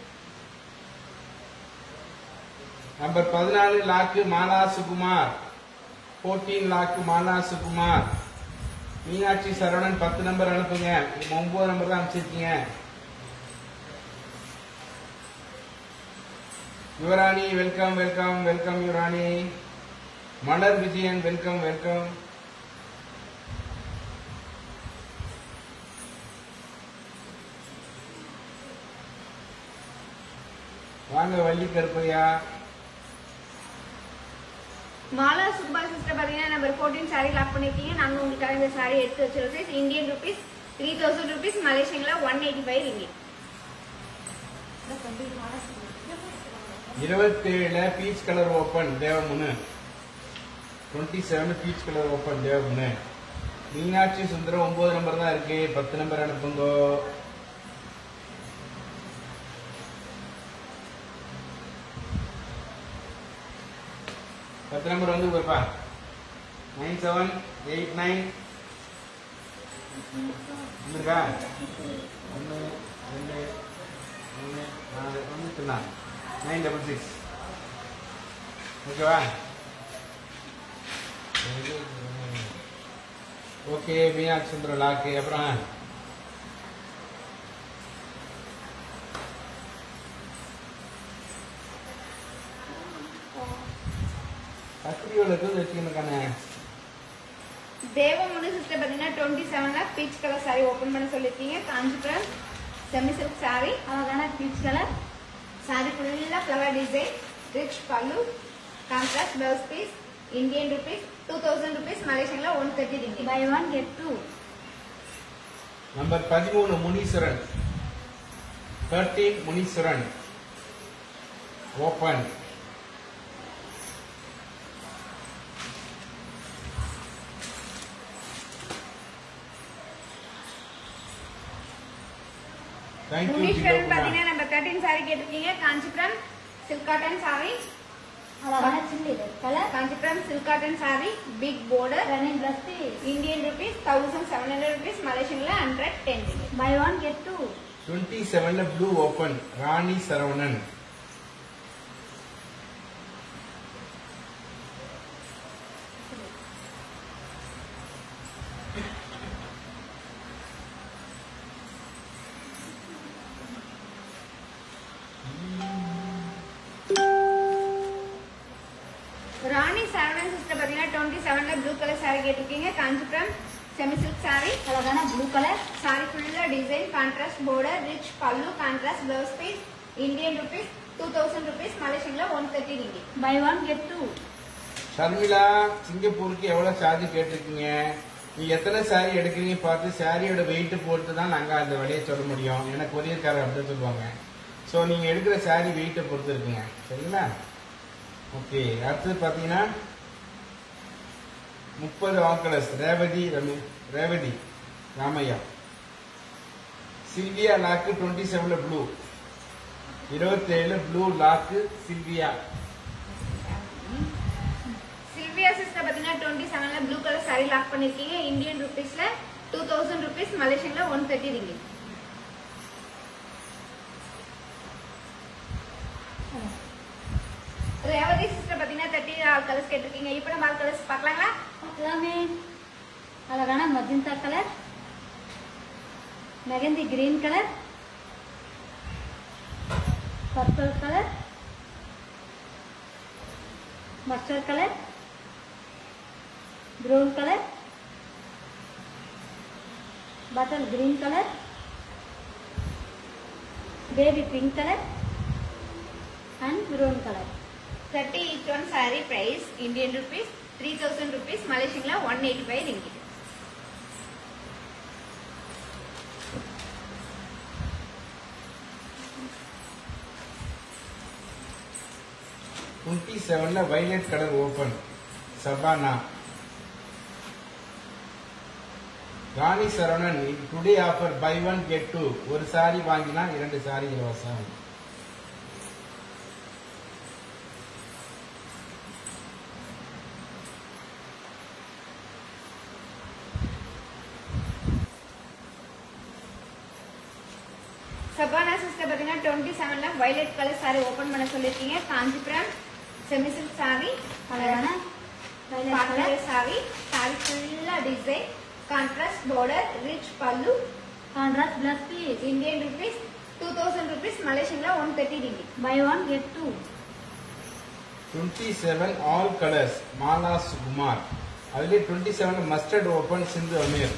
S6: நம்பர் பதினாலு lock Mala Sukumar fourteen lock Mala Sukumar Meenakshi Saravanan பத்து நம்பர் அனுப்புங்க இப்ப ஒன்பது நம்பர் தான் அனுப்பிச்சிருக்கீங்க Yuvarani welcome welcome welcome Yuvarani Malar Vijayan welcome welcome வாங்க வள்ளி கருப்பையா
S1: மாலா சுப்பா சிஸ்டர் பாத்தீங்கன்னா நம்பர் ஃபோர்டீன் சாரி லாக் பண்ணிருக்கீங்க நாங்க உங்களுக்காக இந்த சாரி எடுத்து வச்சிருக்கோம் Indian rupees three thousand rupees மலேசியன்ல ஒன் எயிட்டி ஃபைவ் ரிங்கி
S6: இருபத்தேழுல peach colour open Devamunu twenty seven peach colour open Devamunu Meenakshi Sundaram ஒன்பது நம்பர் தான் இருக்கு பத்து நம்பர் அனுப்புங்க பத்து நம்பர் வந்து போய்ப்பா நைன் செவன் எயிட் நைன் இருக்கா ஒன்று ரெண்டு மூணு நாலு ஒன்று நைன் டபுள் சிக்ஸ் ஓகேவா ஓகே மீனாட்சி சுந்தரம் லாக்கு அப்புறம் கத்திரியோட இருக்குது வச்சுக்கணுக்கானே
S1: தேவமுனு சிஸ்டர் பாத்தீங்கன்னா டுவெண்ட்டி செவன்ல பீச் கலர் சாரி ஓபன் பண்ண சொல்லிருக்கீங்க காஞ்சிபுரம் செமி சில்க் சாரி
S2: அழகான பீச் கலர்
S1: சாரி ஃபுல்லா flower design rich pallu contrast blouse piece Indian rupees two thousand rupees மலேசியன்ல one thirty ringgit
S2: buy one get two
S6: number பதிமூணு Muneeswaran thirteen Muneeswaran open thank you
S1: Muneeswaran பாத்தீங்கன்னா நம்ம தேர்ட்டின் சாரி கேட்டிருக்கீங்க காஞ்சிபுரம் சில்க் காட்டன் சாரி
S2: அழகான chilli red colour
S1: Kanchipuram silk cotton sari big border
S2: running plus B
S1: Indian rupees thousand seven hundred rupees மலேசியன்ல hundred ten ringgit
S2: buy one get two
S6: twenty செவன்ல blue open Rani Saravanan
S1: Rani Saravanan sister பாத்தீங்கன்னா twenty செவன்ல blue colour sari கேட்டிருக்கீங்க Kanchipuram semi silk sari
S2: அழகான blue colour
S1: sari ஃபுல்லா design contrast border rich pallu contrast blouse piece Indian rupees two thousand rupees மலேசியன்ல one thirty ringgit
S2: buy one get two
S6: Sharmila சிங்கப்பூருக்கு எவ்வளவு charge கேட்டிருக்கீங்க நீ எத்தனை சாரி எடுக்கிறீங்க பார்த்து சாரியோட வெயிட் பொறுத்து தான் நாங்க அந்த விலையை சொல்ல முடியும் எனக்கு கொரியர்காரர் அப்படின்னு சொல்லுவாங்க ஸோ நீங்க எடுக்கிற சாரி வெயிட்டை பொறுத்து இருக்குங்க சரிங்களா ஓகே அடுத்தது பார்த்தீங்கன்னா முப்பது வாக்கலஸ் ரேவதி ரமி ரேவதி ராமையா சில்வியா லாக்கு டுவெண்ட்டி செவன்ல ப்ளூ இருபத்தேழு blue lock Sylvia
S1: Sylvia sister பாத்தீங்கன்னா டுவெண்ட்டி செவன்ல ப்ளூ கலர் saree லாக் பண்ணிருக்கீங்க இந்தியன் ருபீஸ்ல டூ தௌசண்ட் ருபீஸ் மலேசியன்ல one thirty ringgit Revathi sister பாத்தீங்கன்னா தேர்ட்டி ஆல் கலர்ஸ் கேட்டிருக்கீங்க இப்போ நம்ம ஆல் கலர்ஸ் பார்க்கலாங்களா
S2: பார்க்கலாமே அழகான magenta colour mehndi green colour purple colour mustard colour brown colour butter green colour baby pink colour and brown colour
S1: thirty each one saree price Indian rupees three thousand rupees மலேசியன்ல one eighty five ringgit
S6: twenty செவன்ல violet colour open Shabana Rani Saravanan today offer buy one get two ஒரு சாரி வாங்கினா இரண்டு சாரி இலவசம்
S1: Shabana sister பாத்தீங்கன்னா twenty செவன்ல violet colour saree open பண்ண சொல்லிருக்கீங்க காஞ்சிபுரம் செமிசில் saree
S2: அழகான violet
S1: பாட்டில
S2: color.
S1: saree saree ஃபுல்லா design contrast border rich pallu
S2: Contrast plus piece.
S1: Indian rupees two thousand rupees மலேசியன்ல one thirty ringgit
S2: Buy one get two.
S6: Twenty seven all colours Mala Sukumar அதுலேயே twenty seven mustard open Sindhu Ameer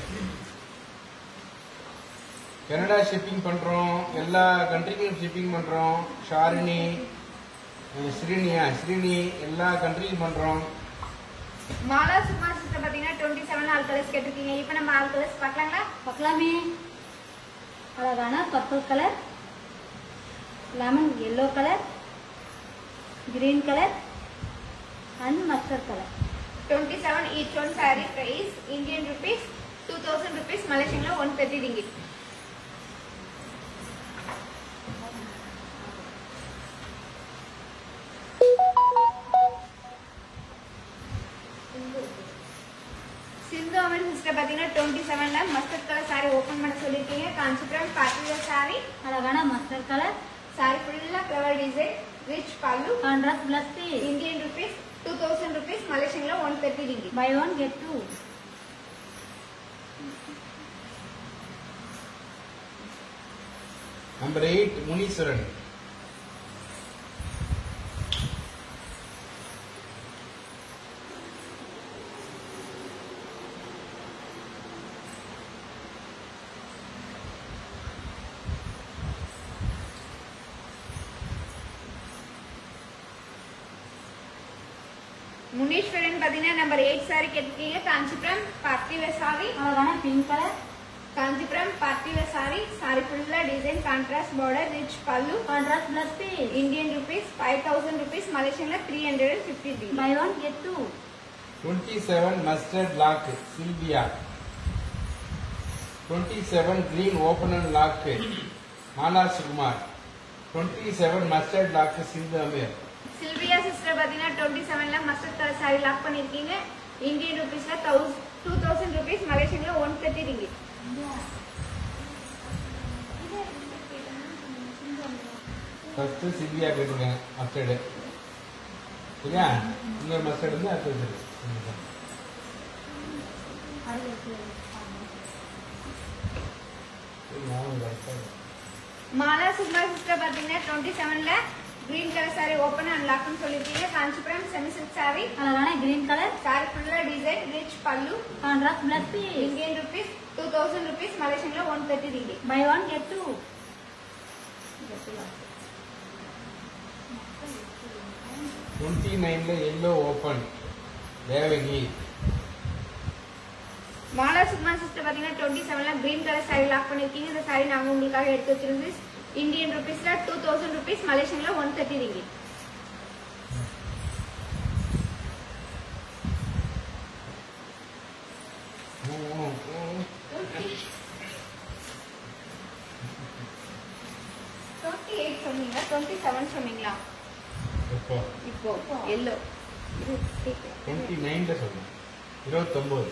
S6: Canada shipping பண்ணுறோம் எல்லா கண்ட்ரிக்கும் shipping பண்ணுறோம் ஷாரினி அஹ் ஸ்ரீனியா ஸ்ரீனி எல்லா கண்ட்ரிக்கும் பண்ணுறோம்
S1: மாலா சுமார் sister பாத்தீங்கன்னா twenty seven all colours கேட்டிருக்கீங்க இப்போ நம்ம ஆல் கலர்ஸ் பார்க்கலாங்களா
S2: பார்க்கலாமே அழகான purple colour lemon yellow colour green colour and mustard colour
S1: twenty seven each one saree price Indian rupees two thousand rupees மலேசியன்ல one thirty ringgit Sindhu Amar sister பாத்தீங்கன்னா twenty செவன்ல mustard colour saree open பண்ண சொல்லிருக்கீங்க காஞ்சிபுரம் பாட்டிலர் saree
S2: அழகான mustard colour
S1: saree ஃபுல்லா flower design rich pallu
S2: contrast plus piece
S1: Indian rupees two thousand rupees மலேசியன்ல one thirty ringgit
S2: buy one get two
S6: number eight Muneeswaran
S1: Muneeswaran பாத்தீங்கன்னா number eight saree கேட்டிருக்கீங்க Kanchipuram party wear saree
S2: அழகான pink colour
S1: Kanchipuram party wear saree saree ஃபுல்லா design contrast border rich pallu
S2: contrast plus piece
S1: Indian rupees five thousand rupees மலேசியன்ல three hundred and fifty
S2: buy one get two
S6: twenty seven mustard lock Sylvia twenty seven green open and lock Mala Sukumar twenty seven mustard lock Sindhu Ameer
S1: Sylvia sister பாத்தீங்கன்னா twenty செவன்ல mustard colour saree lock பண்ணிருக்கீங்க Indian ருபீஸ்ல thousand two thousand rupees மலேசியன்ல one thirty ringgit
S6: first Sylvia கேட்டுருக்கேன் mustard சரியா இன்னொரு mustard வந்து அடுத்தது இருக்கு. சரி, ஞாபகம் இருக்கா?
S1: மாலா சுகுமா சிஸ்டர் பாத்தீங்கன்னா டுவெண்ட்டி செவன்ல green colour saree open and லாக்னு சொல்லிருக்கீங்க காஞ்சிபுரம் செமி சில்க் saree
S2: அழகான கிரீன் கலர்
S1: saree ஃபுல்லா design rich pallu
S2: contrast plus piece
S1: Indian rupees two thousand rupees மலேசியன்ல one thirty ringgit
S2: buy one get two
S6: twenty நைன்ல yellow open Devaki
S1: Mala Sukma sister பாத்தீங்கன்னா twenty செவன்ல green colour saree lock பண்ணிருக்கீங்க இந்த saree நாங்க உங்களுக்காக எடுத்து வச்சிருந்து இந்தியன் ருபீஸ்ல டூ தௌசண்ட் ருபீஸ் மலேசியன்ல one thirty ringgit thirty eight சொன்னீங்களா டுவெண்ட்டி செவன் சொன்னீங்களா
S6: இப்போ
S1: இப்போ எல்லோ
S6: டுவெண்ட்டி நைன்ல சொன்னேன் இருபத்தொம்போது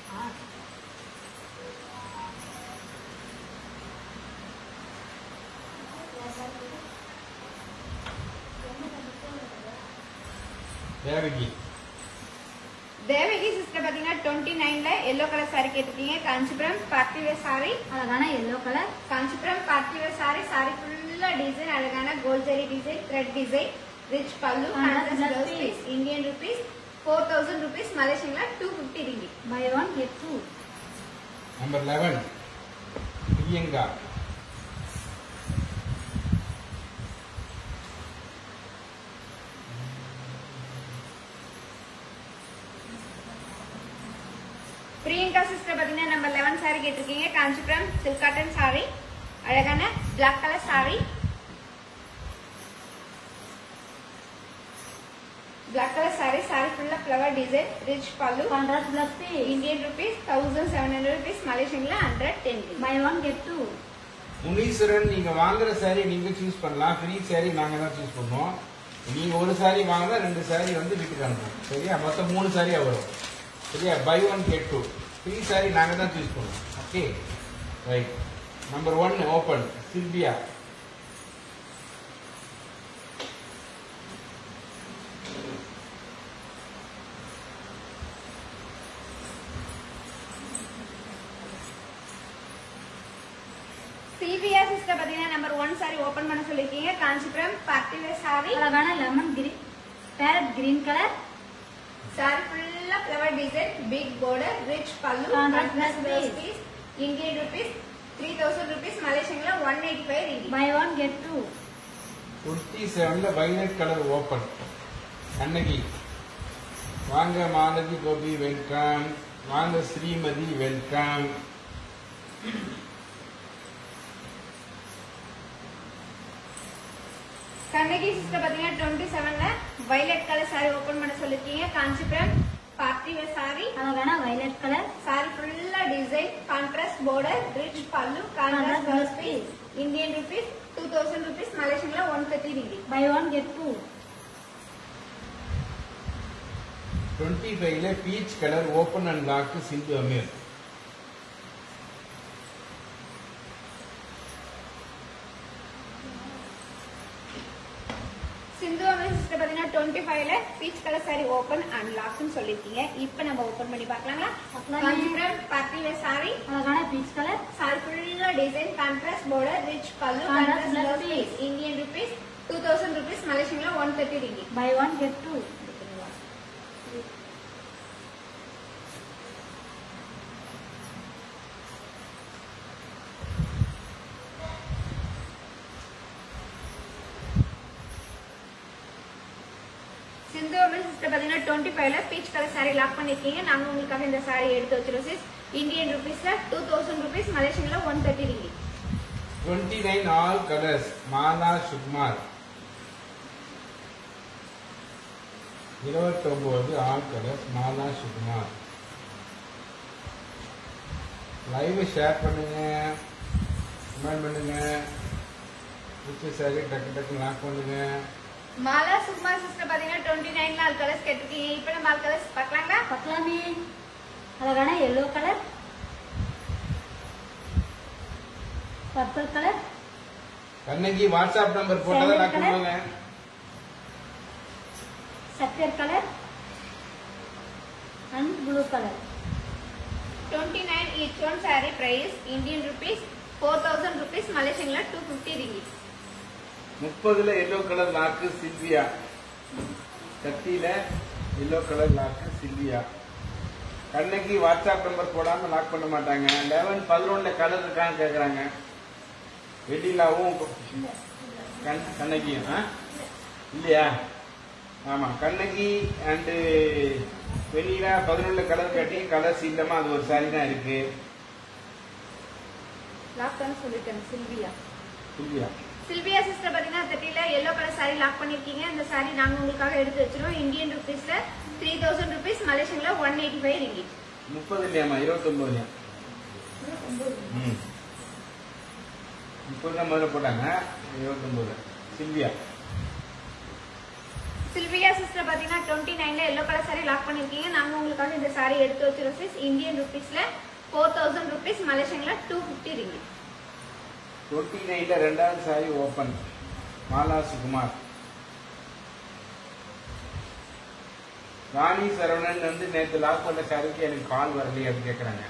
S6: தேவகி
S1: தேவகி சிஸ்டர் பாத்தீங்கன்னா டுவெண்ட்டி நைன்ல எல்லோ கலர் சாரி கேட்டிருக்கீங்க காஞ்சிபுரம் பார்ட்டிவேர் சாரி
S2: அழகான yellow colour
S1: Kanchipuram party wear sari sari ஃபுல்லா டிசைன் அழகான gold zari design thread design rich pallu
S2: Ah,
S1: contrast
S2: that's
S1: blouse
S2: it.
S1: Piece Indian rupees four thousand rupees மலேசியன்ல two fifty ringgit
S2: buy one get two
S6: number eleven Priyanka
S1: Priyanka sister பாத்தீங்கன்னா நம்ம eleven sari கேட்டிருக்கீங்க Kanchipuram silk cotton sari அழகான black colour sari black colour sari sari ஃபுல்லா flower design rich pallu
S2: contrast plus piece
S1: Indian rupees thousand seven hundred rupees மலேசியன்ல hundred ten
S2: buy one get two
S6: Muneeswaran நீங்க வாங்குற saree நீங்க choose பண்ணலாம் ஃப்ரீ saree நாங்க தான் சூஸ் பண்ணுவோம் நீங்க ஒரு saree வாங்கினா ரெண்டு saree வந்து வீட்டுக்கு அனுப்புவோம் சரியா மொத்தம் மூணு சாரியா வரும் சரியா buy one get two free saree நாங்க தான் சூஸ் பண்ணுவோம் okay right number one open Sylvia
S1: CPR sister பாத்தீங்கன்னா நம்பர் ஒன் சாரி ஓபன் பண்ண சொல்லிருக்கீங்க காஞ்சிபுரம் பார்ட்டிவேர் சாரி
S2: அழகான lemon green parrot green colour
S1: sari ஃபுல்லா flower design big border rich pallu
S2: Contrast
S1: contrast
S2: blouse
S1: blouse piece Indian rupees three thousand rupees மலேசியன்ல one eighty five ringgit
S2: buy one get two
S6: twenty செவன்ல violet colour open Kannagi வாங்க Malathi Gopi welcome வாங்க Srimathi welcome
S1: Kannagi sister பாத்தீங்கன்னா twenty செவன்ல violet colour sari open பண்ண சொல்லிருக்கீங்க Kanchipuram party wear sari
S2: அழகான violet colour
S1: sari ஃபுல்லா design contrast border rich pallu contrast blouse piece Indian rupees two thousand rupees மலேசியன்ல one thirty ringgit
S2: buy one get two
S6: twenty ஃபைவ்ல peach colour open and lock Sindhu Amir
S1: Sindhu Amir sister பாத்தீங்கன்னா twenty ஃபைவ்ல peach colour sari open and லாக்னு சொல்லிருக்கீங்க இப்போ நம்ம open பண்ணி பார்க்கலாங்களா
S2: பார்க்கலாமே.
S1: காஞ்சிபுரம் பார்ட்டிவேர் சாரி
S2: அழகான பீச் கலர்
S1: சாரி ஃபுல்லா design contrast border rich pallu
S2: Contrast
S1: contrast
S2: blouse
S1: blouse piece Indian rupees two thousand rupees மலேசியன்ல one thirty ringgit
S2: buy one get two
S1: Sindhu Amir sister பாத்தீங்கன்னா டுவெண்ட்டி ஃபைவ்ல பீச் கலர் சாரி லாக் பண்ணிருக்கீங்க நாங்க உங்களுக்காக இந்த சாரி எடுத்து வச்சிருக்கோம் சிஸ் இந்தியன் ருபீஸ்ல டூ தௌசண்ட் ருபீஸ் மலேசியன்ல one thirty ringgit
S6: twenty nine all colours Mala Sukumar இருபத்தொம்போது all colours Mala Sukumar live share பண்ணுங்க கமெண்ட் பண்ணுங்க பிடிச்ச சாரி டக்கு டக்கு லாக் பண்ணுங்க
S1: மாலா சுகுமார் சிஸ்டர் பாத்தீங்கன்னா டுவெண்ட்டி நைன்ல ஆல் கலர்ஸ் கேட்டிருக்கீங்க இப்போ நம்ம ஆல் கலர்ஸ் பார்க்கலாங்களா
S2: பார்க்கலாமே அழகான yellow colour purple colour
S6: Kannagi WhatsApp number போட்டதை லாக்
S2: Sandal
S6: பண்ணுவாங்க
S2: சக்கர் colour and blue colour
S1: twenty nine each one sari price Indian rupees four thousand rupees மலேசியன்ல டூ ஃபிஃப்டி ரிங்கி
S6: முப்பதுல எல்லோ கலர் லாக்கு சில்வியா கத்தியில yellow colour lock Sylvia Kannagi WhatsApp number போடாம lock பண்ண மாட்டாங்க eleven பதினொன்னுல colour இருக்கான்னு கேக்குறாங்க வெடிலாவும் கண் கண்ணகியும் ஆ? இல்லையா ஆமா கண்ணகி அண்டு வெண்ணிலா பதினொன்னுல கலர் கட்டி கலர்ஸ் இல்லாம அது ஒரு சாரி தான் இருக்கு
S1: லாக் பண்ண சொல்லிட்டேன் சில்வியா
S6: சில்வியா
S1: சில்வியா சிஸ்டர் பாத்தீங்கன்னா தேர்ட்டில எல்லோ கலர் சாரி லாக் பண்ணிருக்கீங்க இந்த சாரி நாங்க உங்களுக்காக எடுத்து வச்சிருவோம் இந்தியன் ருபீஸ்ல த்ரீ தௌசண்ட் ருபீஸ் மலேசியன்ல ஒன் எயிட்டி ஃபைவ் ரிங்கி
S6: முப்பது இல்லையாமா இருபத்தொன்பதுலையா ம் முப்பது தான் முதல்ல போட்டாங்க இருபத்தொன்பது சில்வியா
S1: சில்வியா சிஸ்டர் பாத்தீங்கன்னா டுவெண்ட்டி நைன்ல எல்லோ கலர் சாரி லாக் பண்ணிருக்கீங்க நாங்க உங்களுக்காக இந்த சாரி எடுத்து வச்சிருக்கோம் sis. இந்தியன் ருபீஸ்ல ஃபோர் தௌசண்ட் ருபீஸ் மலேசியன்ல டூ ஃபிஃப்டி ரிங்கி
S6: டுவெண்ட்டி நைன்ல ரெண்டாவது சாரி ஓப்பன் மாலா சுகுமார் ராணி சரவணன் வந்து நேத்து லாக் பண்ண சாரிக்கு எனக்கு கால் வரலையே அப்படின்னு கேக்குறாங்க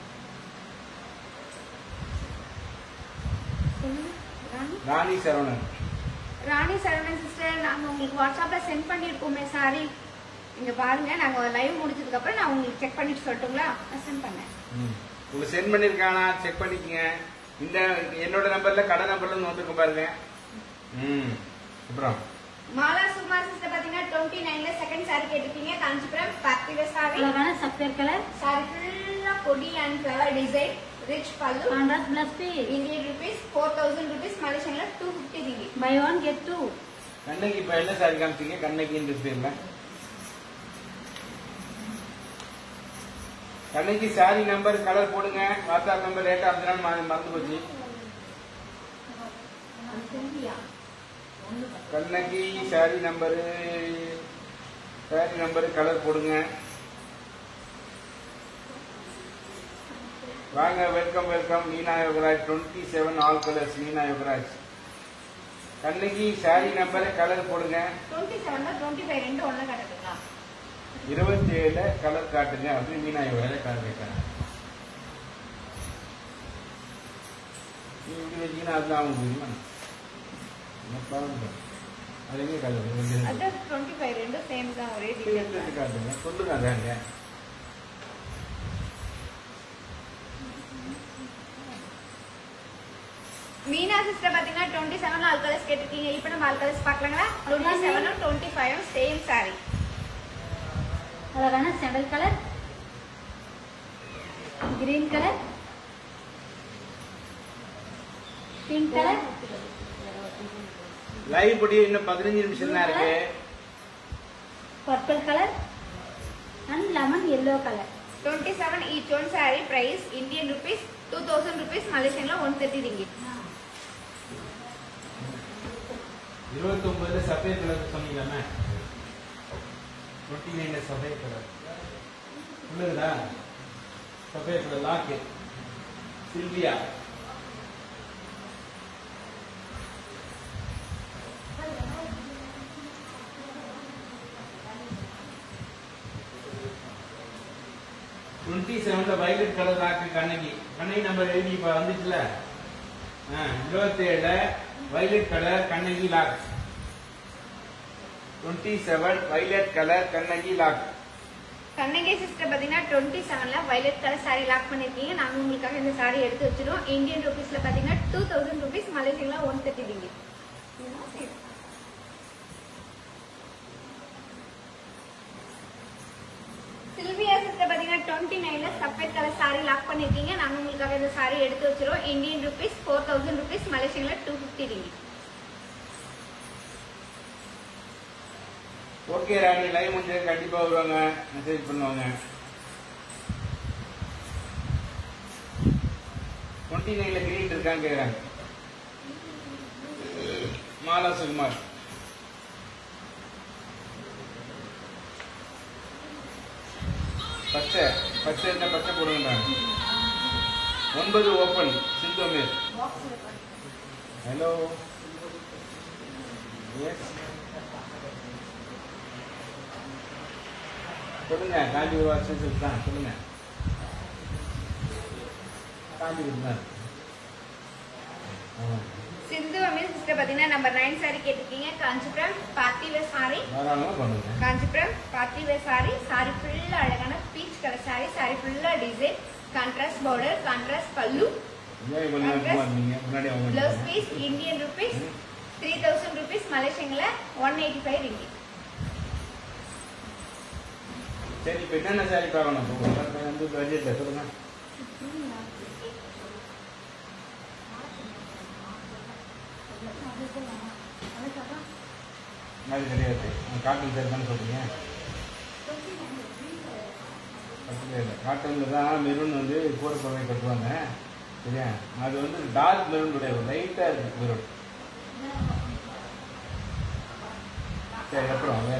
S6: ராணி சரவணன்
S1: ராணி சரவணன் சிஸ்டர் நாங்க உங்களுக்கு வாட்ஸ்அப்ல சென்ட் பண்ணிருக்கோமே சாரி இங்க பாருங்க நாங்க லைவ் முடிஞ்சதுக்கு அப்புறம் நான் உங்களுக்கு செக் பண்ணிட்டு சொல்லட்டுங்களா நான் சென்ட் பண்ணேன்
S6: ம். உங்களுக்கு சென்ட் பண்ணிருக்கானா செக் பண்ணிக்கங்க இந்த என்னோட நம்பர்ல கடை நம்பர்ல இருந்து வந்திருக்கும் பாருங்க ம் அப்புறம்
S1: மாலா சுகுமார் சிஸ்டர் பாத்தீங்கன்னா டுவெண்ட்டி நைன்ல செகண்ட் சாரி கேட்டிருக்கீங்க காஞ்சிபுரம் பத்திவ சாரி
S2: அழகான சஃபேர் கலர்
S1: சாரி ஃபுல்லா கொடி and flower design rich pallu
S2: contrast plus piece
S1: Indian rupees four thousand rupees மலேசியன்ல two fifty ringgit
S2: buy one get two
S6: Kannagi இப்ப என்ன சாரி காமிச்சீங்க கண்ணகின்ற பேர்ல கண்ணகி சாரி நம்பர் கலர் போடுங்க வாட்ஸ்அப் நம்பர் லேட்டா அந்த நாள் மறந்து மறந்து போச்சு Kannagi sari number sari number colour போடுங்க வாங்க welcome welcome Meena Yogaraj twenty seven all colours Meena Yogaraj Kannagi sari நம்பரை கலர் போடுங்க
S1: டுவெண்ட்டி செவன்ல டுவெண்ட்டி ஃபைவ் ரெண்டு ஒண்ணு கிடக்குங்களா
S6: இருபத்தி ஏழுல கலர் காட்டுங்க அப்படின்னு மீனா யோகராஜ் கலர் கேட்கறாங்க நீ இப்படி வச்சீங்கன்னா அதுதான் அவங்க முடியுமா என்ன பாருங்க அது எங்க கலர்
S1: அது டுவெண்ட்டி ஃபைவ் ரெண்டு சேம் தான் ஒரே டீடைல்
S6: காட்டுங்க சொல்லுங்க அதாங்க
S1: மீனா சிஸ்டர் பாத்தீங்கன்னா டுவெண்ட்டி செவன் ஆல் கலர்ஸ் கேட்டிருக்கீங்க இப்போ நம்ம ஆல் கலர்ஸ் பார்க்கலாங்களா டுவெண்ட்டி செவனும் டுவெண்ட்டி ஃபைவ் சேம் சாரி
S2: அழகான sandal colour green colour pink colour
S6: live படி இன்னும் பதினஞ்சு நிமிஷம் தான் இருக்கு
S2: purple colour and lemon yellow colour
S1: twenty seven each one sari price Indian rupees two thousand rupees மலேசியன்ல ஒன் தேர்ட்டி ரிங்கி
S6: இருபத்தி ஒன்பதுல சஃபேர் கலர் சொன்னீங்களாமே டுவெண்ட்டி நைன்ல சஃபேர் கலர் உள்ளதுடா sapphire colour lock Sylvia twenty செவன்ல violet colour lock Kannagi Kannagi number எழுதி இப்ப வந்துச்சுல இருபத்தி ஏழுல violet colour Kannagi lock twenty seven violet colour Kannagi lock
S1: Kannagi sister பாத்தீங்கன்னா டுவெண்ட்டி செவன்ல வயலட் கலர் சாரி லாக் பண்ணிருக்கீங்க நாங்க உங்களுக்காக இந்த சாரி எடுத்து வச்சிருவோம் இந்தியன் ருபீஸ்ல பாத்தீங்கன்னா டூ தௌசண்ட் ருபீஸ் மலேசியன்ல one thirty ringgit Sylvia sister பாத்தீங்கன்னா டுவெண்ட்டி நைன்ல சஃபேட் கலர் சாரி லாக் பண்ணிருக்கீங்க நாங்க உங்களுக்காக இந்த சாரி எடுத்து வச்சிருவோம் Indian rupees four thousand rupees மலேசியன்ல two fifty ringgit
S6: okay Rani live முடிஞ்சது கண்டிப்பா வருவாங்க மெசேஜ் பண்ணுவாங்க டுவெண்ட்டி நைன்ல கிரீன் இருக்கான்னு கேக்குறாங்க மாலா சுகுமார் பச்சை பச்சை என்ன பச்சை போடுங்கன்றாங்க ஒன்பது open Sindhu Ameer hello yes சொல்லுங்க காஞ்சிபுரம் வாட்ஸ்அப் தான் சொல்லுங்க காஞ்சிபுரம் தான் ஆமா.
S1: சிந்து அமீர் சிஸ்டர் பாத்தீங்கன்னா நம்பர் நைன் சாரி கேட்டிருக்கீங்க காஞ்சிபுரம் பார்ட்டி வேர் சாரி
S6: தாராளமா பண்ணுங்க
S1: காஞ்சிபுரம் பார்ட்டி வேர் சாரி சாரி ஃபுல்லா அழகான பீச் கலர் சாரி சாரி ஃபுல்லா design contrast border contrast pallu
S6: ஏன் கொஞ்ச நேரம் சும்மா இருந்தீங்க முன்னாடி அவங்க
S1: பிளவுஸ்
S6: வந்தாங்க.
S1: Piece Indian rupees three thousand rupees மலேசியன்ல ஒன் எயிட்டி ஃபைவ் ரிங்கி
S6: சரி இப்போ என்னென்ன சாரி பார்க்கணும் இப்போ உங்களுக்கு வந்து பட்ஜெட்ல சொல்லுங்க அது கிடையாது காட்டன் சாரி தானே சொல்றீங்க அப்படியே இல்லை காட்டனில் தான் மெரூன் வந்து கூரை பறவை கட்டுவாங்க சரியா அது வந்து டார்க் மெரூன் கிடையாது லைட்டாக இருக்கு மெரூன் சரி அப்புறம் வேற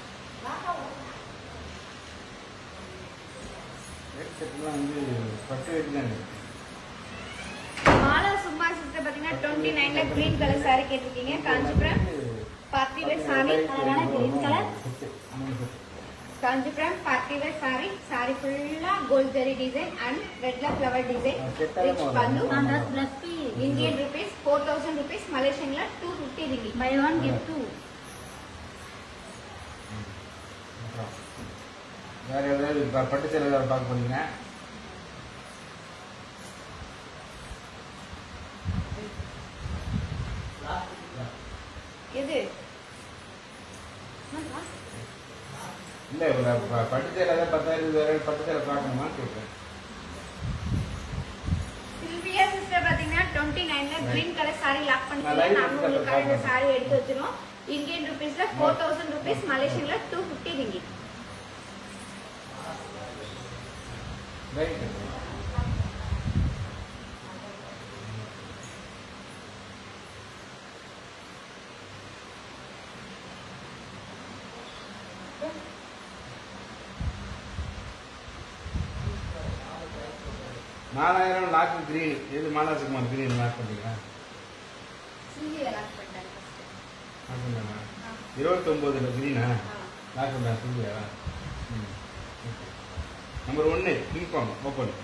S6: ரெட் செட்லாம் வந்து பட்டு வெட்டி தான் இருக்கு
S1: மாலா சும்மா சிஸ்டர் பாத்தீங்கன்னா டுவெண்ட்டி நைன்ல கிரீன் கலர் சாரி கேட்டிருக்கீங்க காஞ்சிபுரம் பார்ட்டி வேர் சாரி அழகான green colour Kanchipuram party wear sari sari ஃபுல்லா கோல்ட் ஜெரி டிசைன் அண்ட் ரெட்ல flower design rich pallu
S2: plus B
S1: Indian rupees four thousand rupees மலேசியன்ல two fifty ringgit
S2: buy one gift two
S6: அப்புறம் வேற ஏதாவது ப- பட்டு சேலை ஏதாவது பார்க்க போறீங்க
S1: எது
S6: இல்ல ஒரு ப- பட்டு சேலை ஏதாவது பத்தாயிரம் வேற பட்டு சேலை பார்க்கணுமான்னு கேட்குறேன்
S1: சில்வியா சிஸ்டர் பாத்தீங்கன்னா டுவெண்ட்டி நைன்ல கிரீன் கலர் சாரி லாக்
S6: நான்
S1: பண்ணிக்கலாம்
S6: live
S1: நாங்க
S6: எடுத்து
S1: உங்களுக்காக இந்த
S6: பார்க்கிறேன்.
S1: சாரி எடுத்து வச்சிருவோம் இந்தியன் ருபீஸ்ல ஃபோர் தௌசண்ட் ருபீஸ் மலேசியன்ல டூ ஃபிஃப்டி ரிங்கி
S6: ரைட் நாலாயிரம் லாக்கு கிரீன் எது மாலாசுக்குமார் கிரீன் லாக் பண்ணுறீங்க
S1: சில்வியா லாக் பண்ணிட்டாங்க
S6: அப்படிங்களா இருபத்தொம்போதுல கிரீனா லாக் பண்ணா சொல்லுவியா நம்பர் ஒன்று இன்ஃபார்ம் ஓப்பன்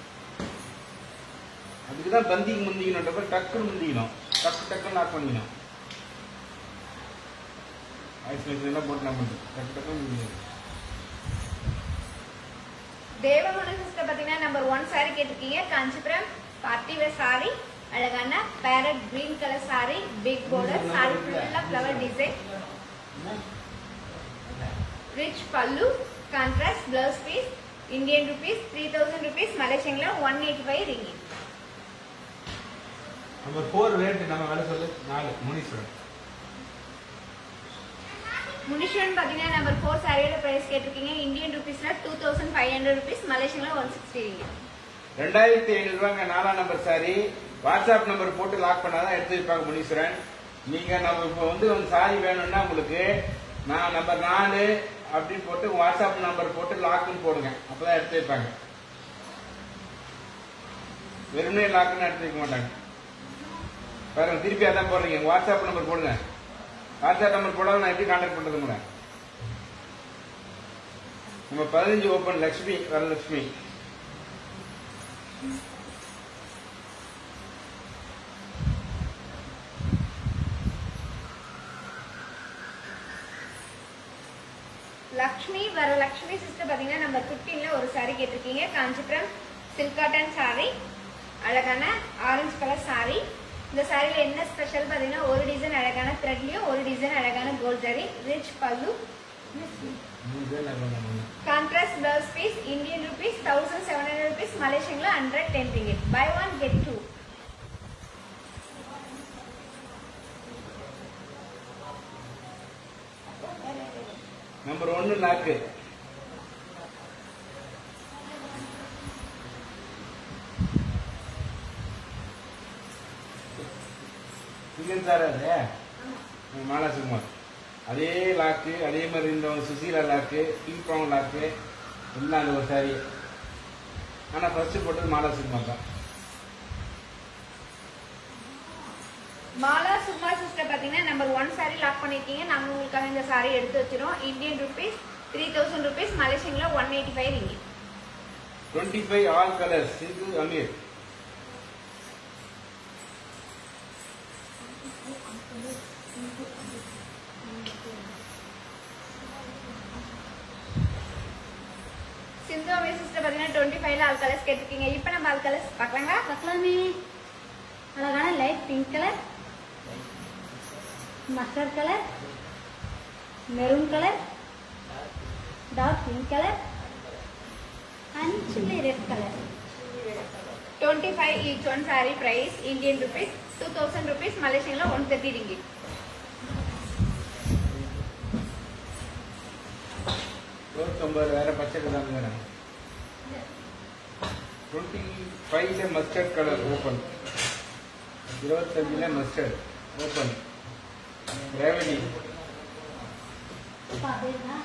S6: அதுக்கு தான் தந்திக்கு முந்திக்கணுன்றப்ப டக்குன்னு முந்திக்கணும் டக்கு டக்குன்னு லாக் பண்ணிக்கணும் ஐஸ் எல்லாம் போட்டு நம்ம டக்கு டக்குன்னு முந்திக்கணும்
S1: தேவமனு சிஸ்டர் பாத்தீங்கன்னா நம்பர் ஒன் சாரி கேட்டிருக்கீங்க காஞ்சிபுரம் பார்ட்டி வேர் சாரி அழகான parrot green colour sari big border sari ஃபுல்லா flower design rich pallu contrast blouse piece Indian rupees three thousand rupees மலேசியன்ல one eighty five ringgit
S6: number four rate நம்ம வேலை சொல்லு நாலு முனீஸ்வரன்
S1: முனிஷன் பாத்தீங்கன்னா நம்பர் ஃபோர் சாரியோட பிரைஸ் கேட்டிருக்கீங்க இந்தியன் ருபீஸ்ல two thousand five hundred rupees மலேசியன்ல ஒன் சிக்ஸ்டி ரிங்கி
S6: ரெண்டாயிரத்தி ஐநூறு ரூபாங்க நாலாம் நம்பர் சாரி வாட்ஸ்அப் நம்பர் போட்டு லாக் பண்ணாதான் எடுத்து வைப்பாங்க முனீஸ்வரன் நீங்க நம்ம இப்போ வந்து ஒரு சாரி வேணும்னா உங்களுக்கு நான் நம்பர் நாலு அப்படின்னு போட்டு வாட்ஸ்அப் நம்பர் போட்டு லாக்னு போடுங்க அப்பதான் எடுத்து வைப்பாங்க வெறுமனே லாக்னு எடுத்து வைக்க மாட்டாங்க பாருங்க திருப்பி அதான் போடுறீங்க வாட்ஸ்அப் நம்பர் போடுங்க வாட்ஸ்அப் நம்பர் போடாம நான் எப்படி கான்டாக்ட் பண்றது கூட நம்ம பதினஞ்சு ஓப்பன் லக்ஷ்மி வரலட்சுமி
S1: லக்ஷ்மி வரலக்ஷ்மி சிஸ்டர் பாத்தீங்கன்னா நம்ம ஃபிஃப்டீன்ல ஒரு சாரி கேட்டிருக்கீங்க காஞ்சிபுரம் சில்க் காட்டன் சாரி அழகான ஆரஞ்சு கலர் சாரி இந்த சாரியில என்ன ஸ்பெஷல் பாத்தீங்கன்னா ஒரு டிசைன் அழகான த்ரெட்லயும் ஒரு டிசைன் அழகான gold zari rich pallu contrast blouse piece Indian rupees thousand seven hundred rupees மலேசியன்ல hundred ten ringgit buy one get two
S6: number ஒன்னு லாக்கு சிங்கன் சார் அது மாலா சுகுமார் அதே லாக்கு அதே மாதிரி இந்த சுசீலா லாக்கு பீப்பாங் லாக்கு எல்லாம் அந்த ஒரு சாரி ஆனால் ஃபர்ஸ்ட் போட்டது மாலா சுகுமார் தான்
S1: மாலா சும்மா சிஸ்டர் பாத்தீங்கன்னா நம்பர் ஒன் சாரி லாக் பண்ணிருக்கீங்க நாங்க உங்களுக்காக இந்த சாரி எடுத்து வச்சிரோம் Indian rupees three thousand rupees மலேசியன்ல one eighty five ringgit
S6: twenty five all colours Sindhu Amir
S1: Sindhu Amir sister பாத்தீங்கன்னா டுவெண்ட்டி ஃபைவ்ல ஆல் கலர்ஸ் கேட்டிருக்கீங்க இப்போ நம்ம ஆல் கலர்ஸ் பார்க்கலாங்களா
S2: பார்க்கலாமே அழகான light pink colour mustard colour maroon colour dark pink colour and chilli red colour
S1: twenty five each one sari price Indian rupees two thousand rupees மலேசியன்ல one thirty ringgit
S6: இருபத்தொம்பது வேற பச்சை தான் வேற டுவெண்ட்டி ஃபைவ்ல மஸ்டர்ட் கலர் ஓப்பன் இருபத்தஞ்சில் mustard open Revathi
S2: அப்பா அதேதான்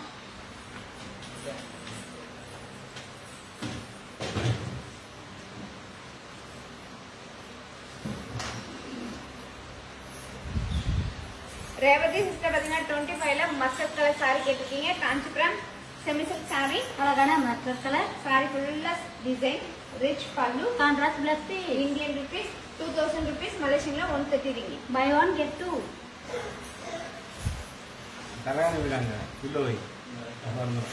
S1: ரேவதி சிஸ்டர் பார்த்தீங்கன்னா டுவெண்ட்டி ஃபைவ்ல மஸ்டர்ட் கலர் சாரி கேட்டிருக்கீங்க காஞ்சிபுரம் செமிசில்க் சாரி
S2: அழகான மஸ்டர்ட் கலர்
S1: சாரி ஃபுல்லா design rich pallu
S2: contrast plus
S1: Indian rupees two thousand rupees மலேசியன்ல one thirty ringgit
S2: buy one get two
S6: தராங்க விடாங்க உள்ள வை வரணும்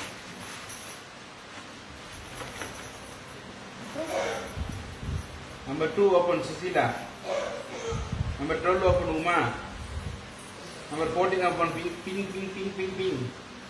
S6: number two open Susheela number twelve open Uma number fourteen open ping ping ping ping ping ping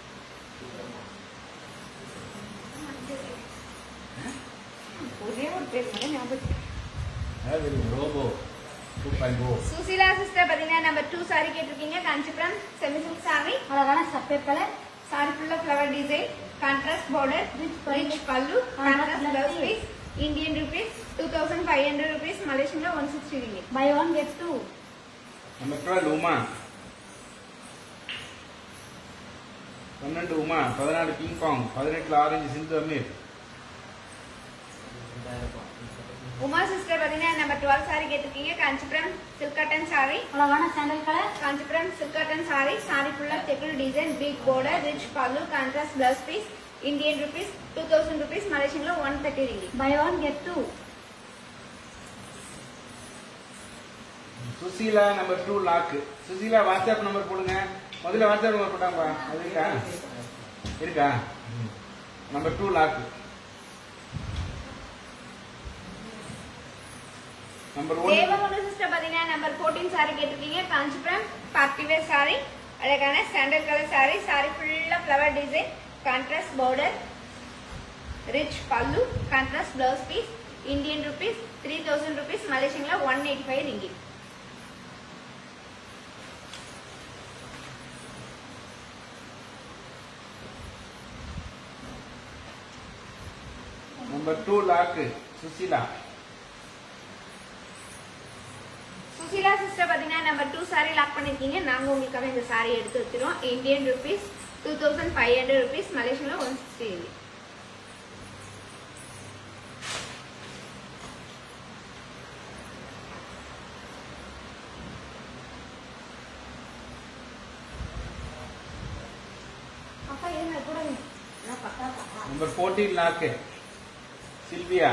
S1: ஒரே ஒரு பேர் மட்டும் ஞாபகம்
S6: அதாவது robo two point O
S1: Susheela sister பார்த்தீங்கன்னா நம்பர் டூ சாரி கேட்டிருக்கீங்க காஞ்சிபுரம் செமிசில்க் சாரி
S2: அழகான சப்பேர் கலர்
S1: சாரி ஃபுல்லா flower design contrast border rich rich pallu contrast blouse piece Indian rupees two thousand five hundred rupees மலேசியன்ல one sixty ringgit
S2: buy one get two
S6: number twelve Uma பன்னெண்டு உமா பதினாலு கிங்காங் பதினெட்டுல orange Sindhu Ameer
S1: Uma sister பார்த்தீங்கன்னா number twelve sari கேட்டிருக்கீங்க Kanchipuram silk cotton sari
S2: அழகான sandal colour
S1: Kanchipuram silk cotton sari sari ஃபுல்லா தெக்குள் design big border rich pallu contrast blouse piece Indian rupees two thousand rupees மலேசியன்ல one thirty ringgit
S2: buy one get two
S6: Susheela number two lock Susheela WhatsApp number போடுங்க முதல்ல WhatsApp number போட்டாங்கப்பா அது இருக்கா இருக்கா number two lock number one
S1: Devagundu sister பாத்தீங்கன்னா number 14 sari கேட்டிருக்கீங்க Kanchipuram party wear sari அழகான சாண்டல் கலர் சாரி சாரி ஃபுல்லா flower design contrast border rich pallu contrast blouse piece Indian rupees three thousand rupees மலேசியன்ல one eighty five ringgit
S6: number two lock Susheela
S1: Susheela sister பாத்தீங்கன்னா number two sari lock பண்ணிருக்கீங்க நாங்க உங்களுக்காக இந்த சாரி எடுத்து வச்சிருவோம் Indian rupees two thousand five hundred rupees மலேசியன்ல one sixty ringgit
S2: அப்பா இருங்க கூட நான் பக்கா பக்கா
S6: நம்பர் ஃபோர்டீன் லாக்கு சில்வியா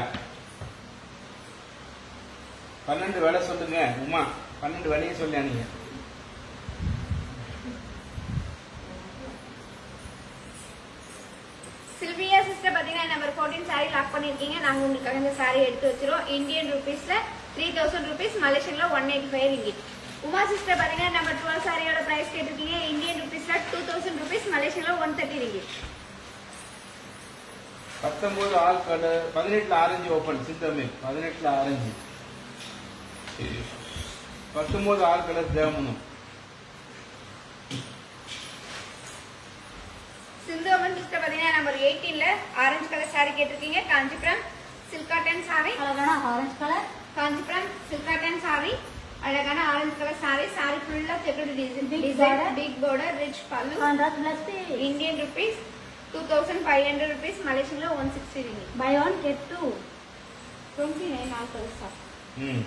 S6: பன்னெண்டு வேலை சொல்லுங்க உமா பன்னெண்டு வேலையை சொல்லி நீங்க
S1: சில்வியா சிஸ்டர் பாத்தீங்கன்னா நம்பர் 14 சாரி லாக் பண்ணிருக்கீங்க நாங்க உங்களுக்காக இந்த சாரி எடுத்து வச்சிருவோம் இந்தியன் ருபீஸ்ல த்ரீ தௌசண்ட் ருபீஸ் மலேசியன்ல one eighty five ringgit Uma sister பாத்தீங்கன்னா நம்பர் டுவெல் சாரியோட பிரைஸ் கேட்டிருக்கீங்க இந்தியன் ருபீஸ்ல டூ தௌசண்ட் ருபீஸ் மலேசியன்ல ஒன் தேர்ட்டி ரிங்கிட்
S6: பத்தொன்பது ஆல் கலர் பதினெட்டுல ஆரஞ்சு ஓப்பன் சித்தமே பதினெட்டுல ஆரஞ்சு பத்தொன்பது ஆல் கலர் தேவமனம்
S1: சிந்து அம்மன் சிஸ்டர் பாத்தீங்கன்னா நம்பர் 18 ல ஆரஞ்சு கலர் சாரி கேட்டிருக்கீங்க காஞ்சிபுரம் சில்க் காட்டன் சாரி
S2: அழகான orange colour
S1: Kanchipuram silk cotton sari அழகான ஆரஞ்சு கலர் சாரி சாரி ஃபுல்லா தெக்குடு design
S2: Big
S1: design
S2: border.
S1: Big border rich pallu
S2: contrast plus
S1: Indian rupees two thousand five hundred rupees மலேசியன்ல one sixty ringgit
S2: buy one get two
S1: twenty nine all colour sir
S6: ம்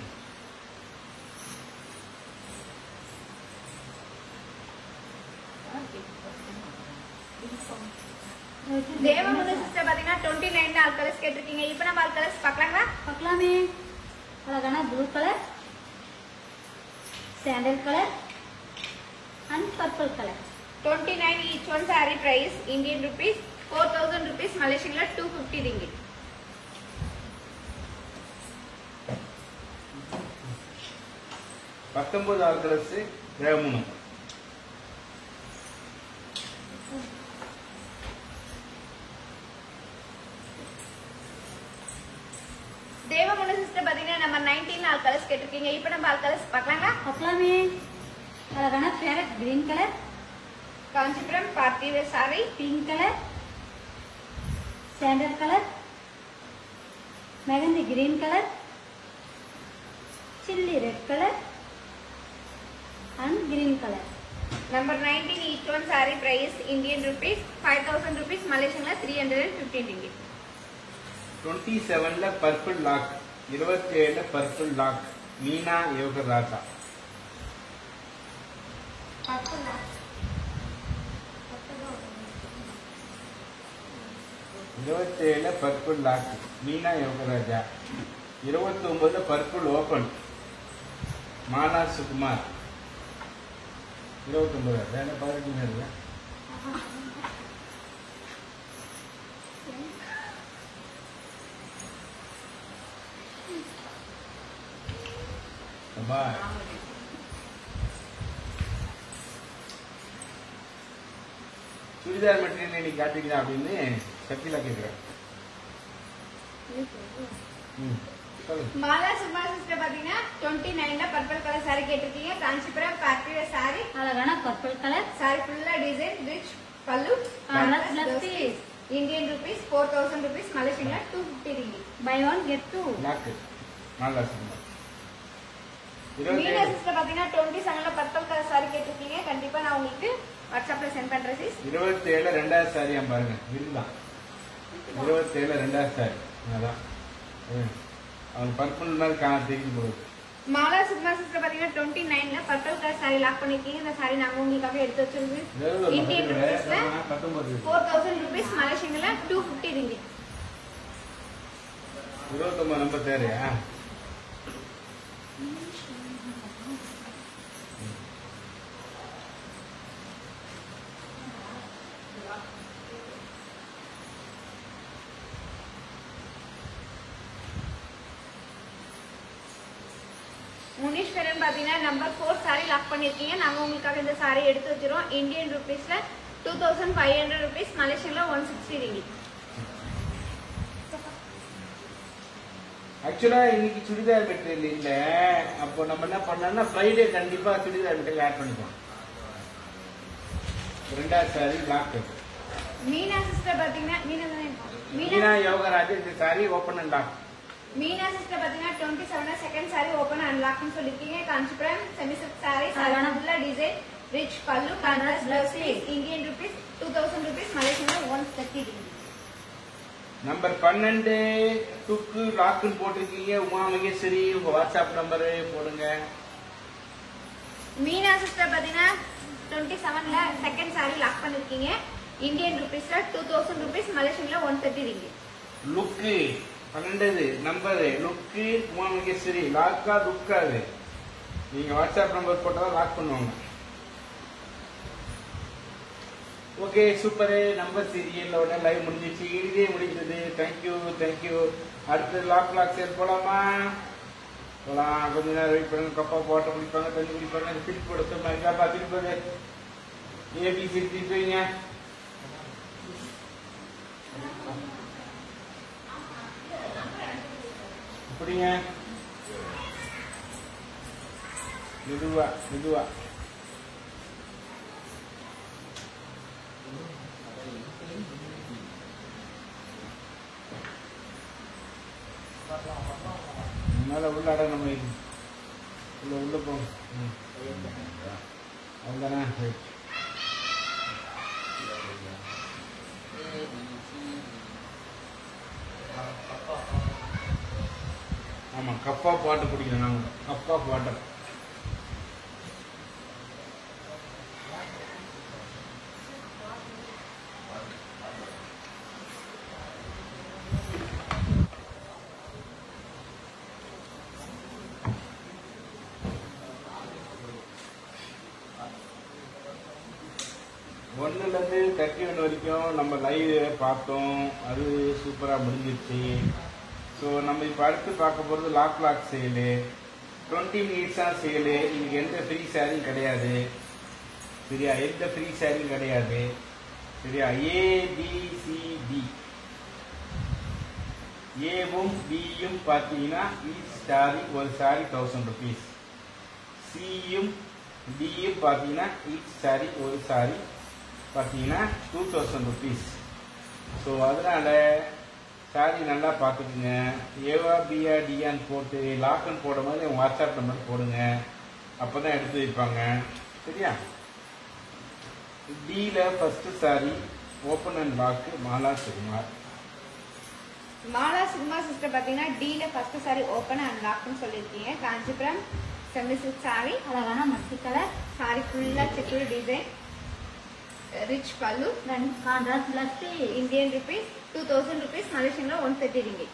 S1: தேவமுன்னு sister பாத்தீங்கன்னா twenty nine all colours கேட்டிருக்கீங்க இப்போ நம்ம all colours பார்க்கலாங்களா
S2: பார்க்கலாமே அழகான blue colour sandal colour and purple colour
S1: twenty nine each one sari price Indian rupees four thousand rupees மலேசியன்ல டூ ஃபிஃப்டி ரிங்கி
S6: பத்தொன்பது ஆல் கலர்ஸ் தேவமனம்
S1: தேவமுன்னு சிஸ்டர் பாத்தீங்கன்னா நம்ம நைன்டீன் ஆல் கலர்ஸ் கேட்டிருக்கீங்க இப்போ நம்ம ஆல் கலர்ஸ் பார்க்கலாங்களா
S2: பார்க்கலாமே அழகான parrot green colour
S1: Kanchipuram party wear sari
S2: pink colour sandal colour mehndi green colour chilli red colour and green colour
S1: number nineteen each each one saree price Indian rupees 5000 rupees Malaysian la 315 ringgit
S3: twenty செவன்ல purple lock இருபத்தி ஏழுல purple lock Meena Yogaraja இருபத்தி ஏழுல purple lock Meena Yogaraja இருபத்தி ஒன்பதுல purple open Mala Sukumar இருபத்தி ஒன்பது வேற பதினெட்டு இல்லை பாய் சுடிதார் மெட்டீரியல் இன்னைக்கு காட்டுறீங்க அப்படின்னு சக்திலா கேட்குறேன் ம் சொல்லுங்க
S1: மாலா சும்மா சிஸ்டர் பாத்தீங்கன்னா 29 ல பர்பிள் கலர் saree கேட்டிருக்கீங்க காஞ்சிபுரம் பார்ட்டி saree
S2: அழகான பர்பிள் கலர்
S1: saree ஃபுல்லா design rich pallu
S2: Plus blouse.
S1: Indian rupees four thousand rupees மலேசியன்ல two fifty ringgit
S2: buy one get two
S3: lock Mala Sukumar
S1: Meena
S3: இருபத்தி
S1: சிஸ்டர் பாத்தீங்கன்னா டுவெண்ட்டி செவன்ல பர்பிள் கலர் saree கேட்டிருக்கீங்க கண்டிப்பா நான் உங்களுக்கு வாட்ஸ்அப்ல சென்ட் பண்றேன் சிஸ்
S3: இருபத்தி ஏழுல ரெண்டாவது சாரியா பாருங்க இதுதான் இருபத்தி ஏழுல ரெண்டாவது சாரி அதான் ம். அவன் பர்பிள் மாதிரி காண தெரிஞ்சு போகுது
S1: மாலா சுக்மா சிஸ்டர் பாத்தீங்கன்னா டுவெண்ட்டி நைன்ல பர்பிள் கலர் saree லாக் பண்ணிருக்கீங்க இந்த saree நாங்க உங்களுக்காக எடுத்து வச்சிருக்கு இந்தியன் ருபீஸ்ல
S3: பத்தொன்பது
S1: ஃபோர் தௌசண்ட் ருபீஸ் மலேசியன்ல டூ ஃபிஃப்டி ரிங்கி
S3: இருபத்தொன்பது நம்பர் தேவையா
S1: முனீஸ்வரன் பாத்தீங்கன்னா நம்பர் ஃபோர் saree லாக் பண்ணிருக்கீங்க நாங்க உங்களுக்காக இந்த saree எடுத்து வச்சிரோம் இந்தியன் ருபீஸ்ல two thousand five hundred rupees மலேசியன்ல ஒன் சிக்ஸ்டி ரிங்கி
S3: ஆக்சுவலா இன்னைக்கு சுடிதார் மெட்டீரியல் இல்ல அப்போ நம்ம என்ன பண்ணோம்னா ஃப்ரைடே கண்டிப்பா சுடிதார் மெட்டீரியல் ஆட் பண்ணிக்கலாம் ரெண்டாவது சாரி லாக்
S1: மீனா சிஸ்டர் பாத்தீங்கன்னா மீனா தானே
S3: மீனா
S1: மீனா
S3: யோகராஜ் இந்த sari open and lock
S1: Meena sister பாத்தீங்கன்னா twenty seven second saree open and லாக்னு சொல்லிருக்கீங்க காஞ்சிபுரம் செமி சில்க் saree
S2: அழகான
S1: ஃபுல்லா design rich pallu contrast blouse piece Indian rupees two thousand rupees மலேசியன்ல ஒன் தேர்ட்டி ரிங்கி
S3: நம்பர் பன்னெண்டு டுக்கு லாக்குன்னு போட்டிருக்கீங்க உமா மகேஸ்வரி உங்க வாட்ஸ்அப் நம்பரு போடுங்க
S1: மீனா சிஸ்டர் பாத்தீங்கன்னா டுவெண்ட்டி செவன்ல செகண்ட் saree லாக் பண்ணிருக்கீங்க இந்தியன் ருபீஸ்ல டூ தௌசண்ட் ருபீஸ் மலேசியன்ல ஒன் தேர்ட்டி ரிங்கி
S3: லுக்கு பன்னெண்டாவது நம்பரு லுக்கு உமா மகேஸ்வரி லாக்கா லுக்கா அது நீங்க வாட்ஸ்அப் நம்பர் போட்டா லாக் பண்ணுவாங்க ஓகே சூப்பர் நம்பர் சீரியலோட லைவ் முடிஞ்சிச்சு இதே முடிஞ்சது தேங்க்யூ தேங்க்யூ அடுத்து லாக் லாக் சேல் போலாமா போலாம் கொஞ்ச நேரம் வெயிட் பண்ணுங்க கப்பா போட்ட குடிப்பாங்க தண்ணி குடிப்பாங்க திருப்பி போட சொன்னாங்க அப்பா திருப்பி ஏபிசி திருப்பி வைங்க இப்படிங்க மெதுவா மெதுவா மேல உள்ள அட நம்ம உள்ள உள்ள போங்க ம். அவ்வளோதானே ரைட் ஆமா கப்பா பாட்டு குடிக்கணும் நாங்க கப்பா வாட்டர் ஒன்றுலேருந்து தேர்ட்டி ஒன் வரைக்கும் நம்ம லைவ் பார்த்தோம் அது சூப்பராக முடிஞ்சிருச்சு ஸோ நம்ம இப்போ அடுத்து பார்க்க போகிறது லாக் லாக் சேலு டுவெண்ட்டி மினிட்ஸாக சேலு இன்னைக்கு எந்த ஃப்ரீ சாரியும் கிடையாது சரியா எந்த ஃப்ரீ சாரியும் கிடையாது சரியா ஏபிசிடி ஏவும் பியும் பார்த்தீங்கன்னா ஈச் சாரி ஒரு சாரி தௌசண்ட் ருபீஸ் சியும் டியும் பார்த்தீங்கன்னா ஈச் சாரி ஒரு சாரி பார்த்தீங்கன்னா டூ தௌசண்ட் ருபீஸ் ஸோ அதனால சாரி நல்லா பார்த்துக்குங்க ஏவா பியா டியான்னு போட்டு லாக்குன்னு போடும் போது உங்கள் வாட்ஸ்அப் நம்பர் போடுங்க அப்போ தான் எடுத்து வைப்பாங்க சரியா
S6: டீல first sari open and lock Mala Sukumar
S1: Mala சுகுமா sister பாத்தீங்கன்னா டீல ஃபர்ஸ்ட் சாரி ஓப்பன் அண்ட் லாக்னு சொல்லியிருக்கீங்க காஞ்சிபுரம் செமி சில்க் சாரி
S2: அழகான மல்டி கலர்
S1: சாரி ஃபுல்லா செக்குடு டிசைன் ரிச் பல்லு
S2: ரெண்டு contrast plus
S1: Indian rupees two thousand rupees மலேசியன்ல ஒன் தேர்ட்டி ரிங்கி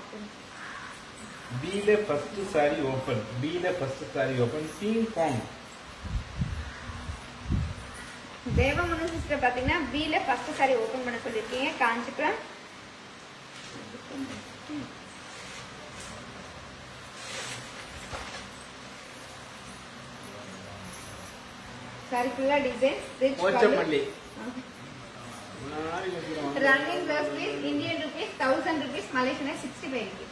S6: டீல ஃபர்ஸ்ட் சாரி ஓப்பன் டீல first sari open ping pong
S1: தேவமனு சிஸ்டர் பாத்தீங்கன்னா பில ஃபர்ஸ்ட் சாரி ஓபன் பண்ண சொல்லிருக்கீங்க காஞ்சிபுரம் சாரி ஃபுல்லா டிசைன் ரிச்
S6: ஓச்சமல்லி
S1: running plus piece Indian rupees thousand rupees மலேசியன்ல சிக்ஸ்டி ஃபைவ் இருக்கு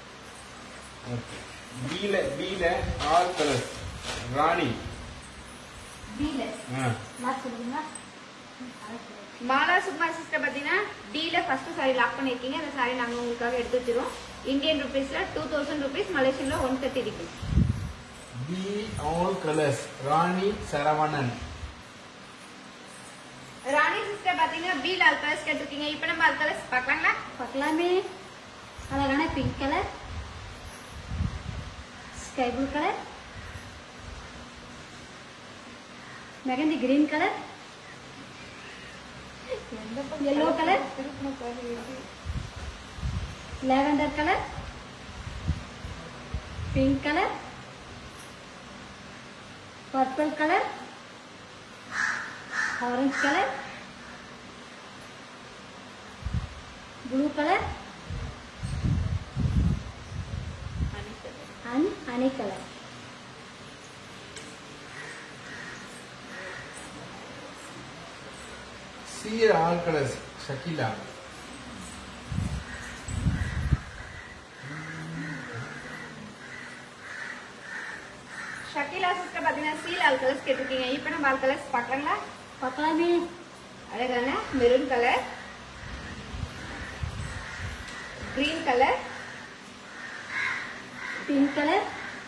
S6: டீல டீல ஆல் கலர்ஸ் ராணி
S2: டீல
S6: ஆ.
S2: லாஸ்ட் சொல்லுங்களா
S1: மாலா சுக்மா சிஸ்டர் பாத்தீங்கன்னா டீல ஃபர்ஸ்ட் சாரி லாக் பண்ணிருக்கீங்க அந்த சாரி நாங்க உங்களுக்காக எடுத்து வச்சிருவோம் இந்தியன் ருபீஸ்ல டூ தௌசண்ட் ருபீஸ் மலேசியன்ல ஒன் தேர்ட்டி இருக்கு
S6: D all colours Rani Saravanan
S1: Rani sister பாத்தீங்கன்னா பி லால் கலர்ஸ் கேட்டிருக்கீங்க இப்ப நம்ம அது கலர்ஸ் பார்க்கலாங்களா
S2: பார்க்கலாமே அழகான pink colour sky blue colour mehndi green colour Yellow color? lavender colour pink colour purple colour orange colour blue colour and honey colour
S6: C all colours Shakila
S1: Shakila sister பாத்தீங்கன்னா சி லால் கலர்ஸ் கேட்டிருக்கீங்க இப்ப நம்ம ஆல் கலர்ஸ் பார்க்கலாங்களா
S2: பார்க்கலாமே
S1: அழகான maroon colour green colour
S2: pink colour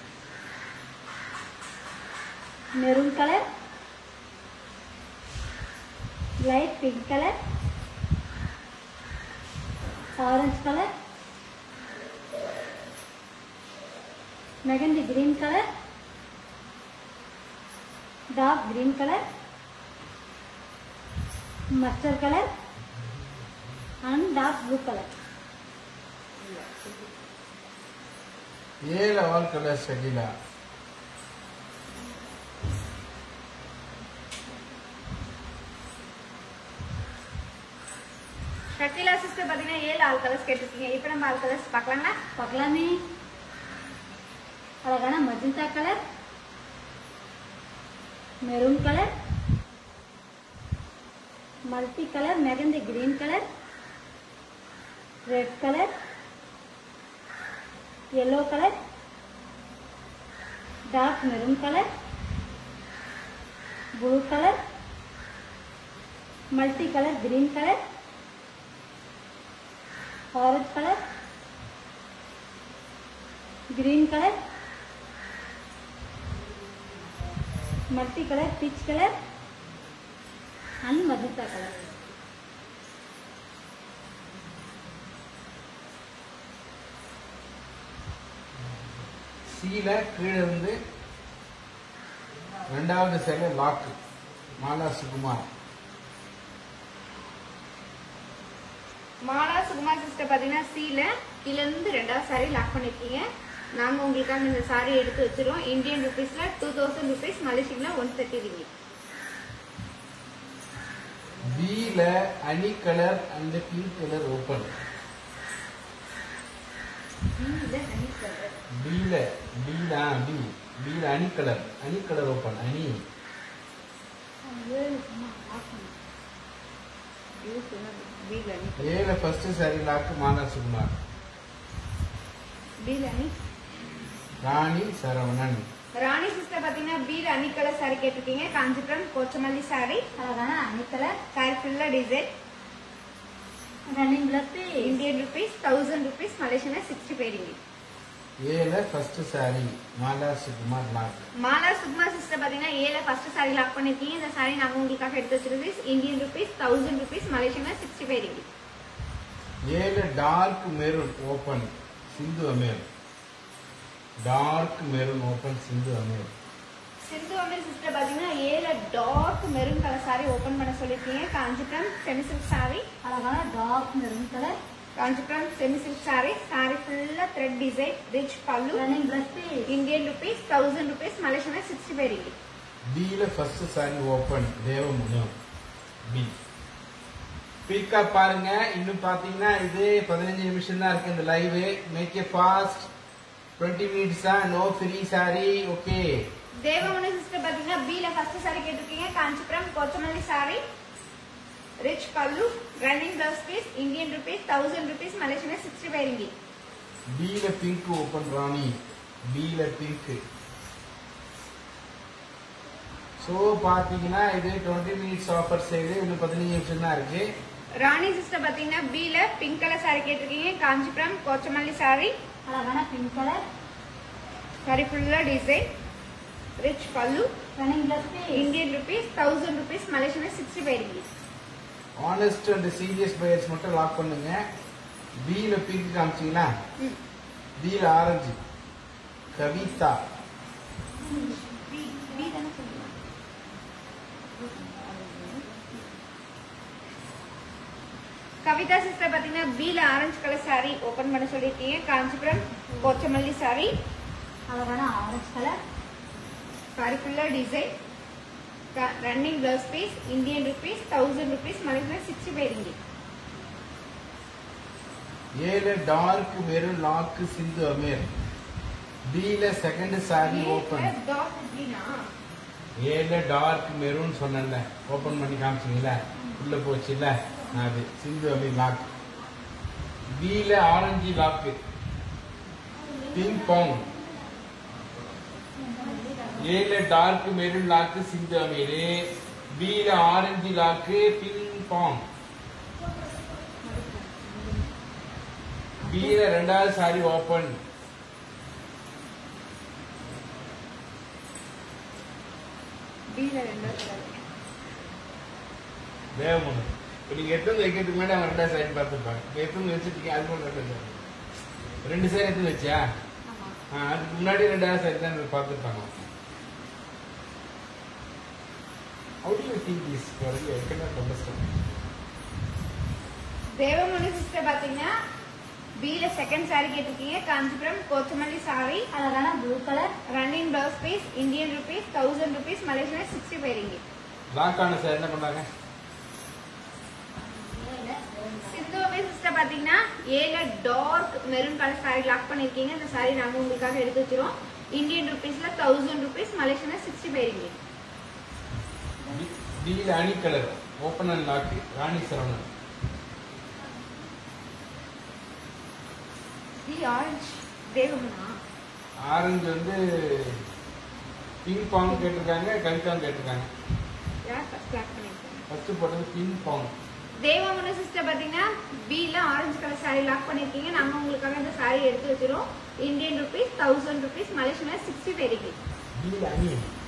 S2: maroon colour light pink colour orange colour mehndi green colour dark green colour mustard colour and dark blue colour
S6: ஏழு all colours Shakila
S1: Shakila sister பாத்தீங்கன்னா ஏழு ஆல் கலர்ஸ் கேட்டிருக்கீங்க இப்ப நம்ம all colours பார்க்கலாங்களா
S2: பார்க்கலாமே அழகான magenta colour maroon colour multi colour mehndi green colour red colour yellow colour dark maroon colour blue colour multi colour green colour orange colour green colour multi colour peach colour and magenta colour
S6: சீல கீழே இருந்து ரெண்டாவது சேலை lock Mala Sukumar
S1: Mala Sukumar sister பாத்தீங்கன்னா சீல கீழ இருந்து ரெண்டாவது சாரி லாக் பண்ணிருக்கீங்க நாங்க உங்களுக்காக இந்த சாரி எடுத்து வச்சிருவோம் இந்தியன் ருபீஸ்ல டூ தௌசண்ட் ருபீஸ் மலேசியன்ல ஒன் தேர்ட்டி ரிங்கி
S6: பீல honey colour and pink colour open பீல பீல பி பீல honey colour honey colour open honey ஏல ஃபர்ஸ்ட் சாரி லாக்கு மாலா சுகுமார்
S1: பீலனி
S6: ராணி சரவணன்
S1: ராணி சிஸ்டர் பாத்தீங்கன்னா பீல அனி கலர் சாரி கேட்டிருக்கீங்க காஞ்சிபுரம் கோச்சமல்லி சாரி
S2: அழகான அணி கலர்
S1: சாரி ஃபுல்லா design
S2: running plus
S1: Indian rupees thousand rupees மலேசியன்ல சிக்ஸ்டி ஃபைவ் ரிங்கி
S6: ஏல first sari Mala Sukumar lock
S1: Mala Sukma sister பாத்தீங்கன்னா ஏல ஃபர்ஸ்ட் சாரி லாக் பண்ணிருக்கீங்க இந்த சாரி நாங்க உங்களுக்காக எடுத்து வச்சிருக்கோம் இந்தியன் ருபீஸ் தௌசண்ட் ருபீஸ் மலேசியனா சிக்ஸ்டி ஃபைவ் ரிங்கி
S6: ஏல dark maroon open Sindhu Ameer dark maroon open Sindhu Ameer
S1: Sindhu Amir sister பாத்தீங்கன்னா ஏல dark maroon colour sari open பண்ண சொல்லிருக்கீங்க காஞ்சிபுரம் செமி சில்க் சாரி
S2: அழகான dark maroon colour
S1: Kanchipuram semi silk sari sari ஃபுல்லா thread design rich pallu
S2: running plus piece
S1: Indian rupees thousand rupees மலேசியனா sixty five ringgit
S6: பில first sari open தேவமுகம் B பீக்கா பாருங்க இன்னும் பாத்தீங்கன்னா இது பதினஞ்சு நிமிஷம் தான் இருக்கு இந்த live make a fast twenty மினிட்ஸா no free sari okay
S1: Devamani sister பாத்தீங்கன்னா பீல ஃபர்ஸ்ட் சாரி கேட்டிருக்கீங்க காஞ்சிபுரம் கொச்சமல்லி sari rich pallu running blouse piece Indian rupees thousand rupees மலேசியனா சிக்ஸ்டி ஃபைவ் ரிங்கி
S6: பில பிங்க் ஓபன் ராணி பில பிங்க் ஸோ பார்த்தீங்கன்னா இது டுவெண்ட்டி மினிட்ஸ் ஆஃபர் செய்து இன்னும் பதினஞ்சு நிமிஷம் தான் இருக்கு
S1: ராணி சிஸ்டர் பாத்தீங்கன்னா பீல பிங்க் கலர் சாரி கேட்டிருக்கீங்க காஞ்சிபுரம் கொச்சமல்லி சாரி
S2: அழகான பிங்க் கலர்
S1: சாரி ஃபுல்லா design rich pallu
S2: running plus piece
S1: Indian rupees thousand rupees மலேசியனா sixty five ringgit
S6: honest and serious buyers மட்டும் லாக் பண்ணுங்க பில பிங்க் காமிச்சிங்களா
S1: ம்.
S6: பில ஆரஞ்சு கவிதா
S1: பி பி தானே சொல்லுங்க கவிதா சிஸ்டர் பாத்தீங்கன்னா பீல ஆரஞ்சு கலர் சாரி ஓபன் பண்ண சொல்லிருக்கீங்க காஞ்சிபுரம் கொச்சமல்லி சாரி
S2: அழகான ஆரஞ்சு கலர்
S1: சாரி ஃபுல்லா design running blouse piece Indian rupees thousand rupees Malaysia sixty five ringgit
S6: ஏல dark maroon lock Sindhu Ameer பில செகண்ட் சாரி ஓபன் ஏல டார்க் மெரூன் சொன்னேன்ல ஓபன் பண்ணி காமிச்சிங்களா உள்ள போச்சுல்ல அது சிந்து அமீர் லாக் பில ஆரஞ்சு லாக்கு பிங் பாங் ஏல dark maroon lock Sindhu Ameer பில ஆரஞ்சு லாக்கு பிங் பாங் பில ரெண்டாவது சாரி ஓபன்
S1: பீல ரெண்டாவது கலர்
S6: வேகம் இப்போ நீங்க எத்தனை வைக்கிறதுக்கு முன்னாடி அவன் ரெண்டாவது சைடு பார்த்துருப்பாங்க இப்போ எத்தனை வச்சுருக்கீங்க அது கூட ரெண்டு side. ரெண்டு சைடு எத்தனை வச்சியா
S1: ஆமா
S6: ஆ, அதுக்கு முன்னாடி ரெண்டாவது சைடு தான் பார்த்துருப்பாங்க How do you think this for you? I cannot understand.
S1: Devamani sister பாத்தீங்கன்னா பீல செகண்ட் சாரி கேட்டிருக்கீங்க காஞ்சிபுரம் கொச்சமல்லி சாரி
S2: அழகான blue colour
S1: running blouse piece Indian rupees thousand rupees Malaysia sixty five ringgit
S6: lock ஆன சார் என்ன பண்ணாங்க
S1: சிந்துவே சிஸ்டர் பாத்தீங்கன்னா ஏல dark maroon colour sari lock பண்ணிருக்கீங்க இந்த சாரி நாங்க உங்களுக்காக எடுத்து வச்சிரோம் இந்தியன் ருபீஸ்ல thousand rupees Malaysia sixty five ringgit
S6: டீல் honey colour open and lock Rani Saravanan
S1: the orange தேவமனா
S6: ஆரஞ்சு வந்து பிங் பாங் கேட்டிருக்காங்க கவிதாவும் கேட்டிருக்காங்க
S1: யார் ஃபர்ஸ்ட் லாக் பண்ணிருக்காங்க
S6: ஃபர்ஸ்ட் போட்டது பிங் பாங்
S1: தேவமனு சிஸ்டர் பாத்தீங்கன்னா பீல ஆரஞ்சு கலர் சாரி லாக் பண்ணிருக்கீங்க நாங்க உங்களுக்காக இந்த சாரி எடுத்து வச்சிரோம் Indian rupees thousand rupees Malaysia sixty five ringgit
S6: டீல் honey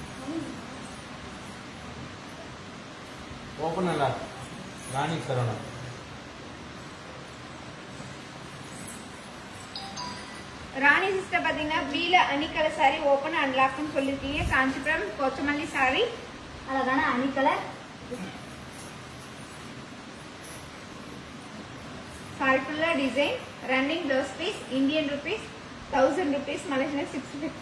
S6: open and lock Rani Saravanan
S1: Rani sister பாத்தீங்கன்னா பீல honey colour sari open and லாக்னு சொல்லிருக்கீங்க காஞ்சிபுரம் கொச்சமல்லி சாரி
S2: அழகான அணி கலர்
S1: சாரி ஃபுல்லா design running blouse piece Indian rupees thousand rupees Malaysia sixty five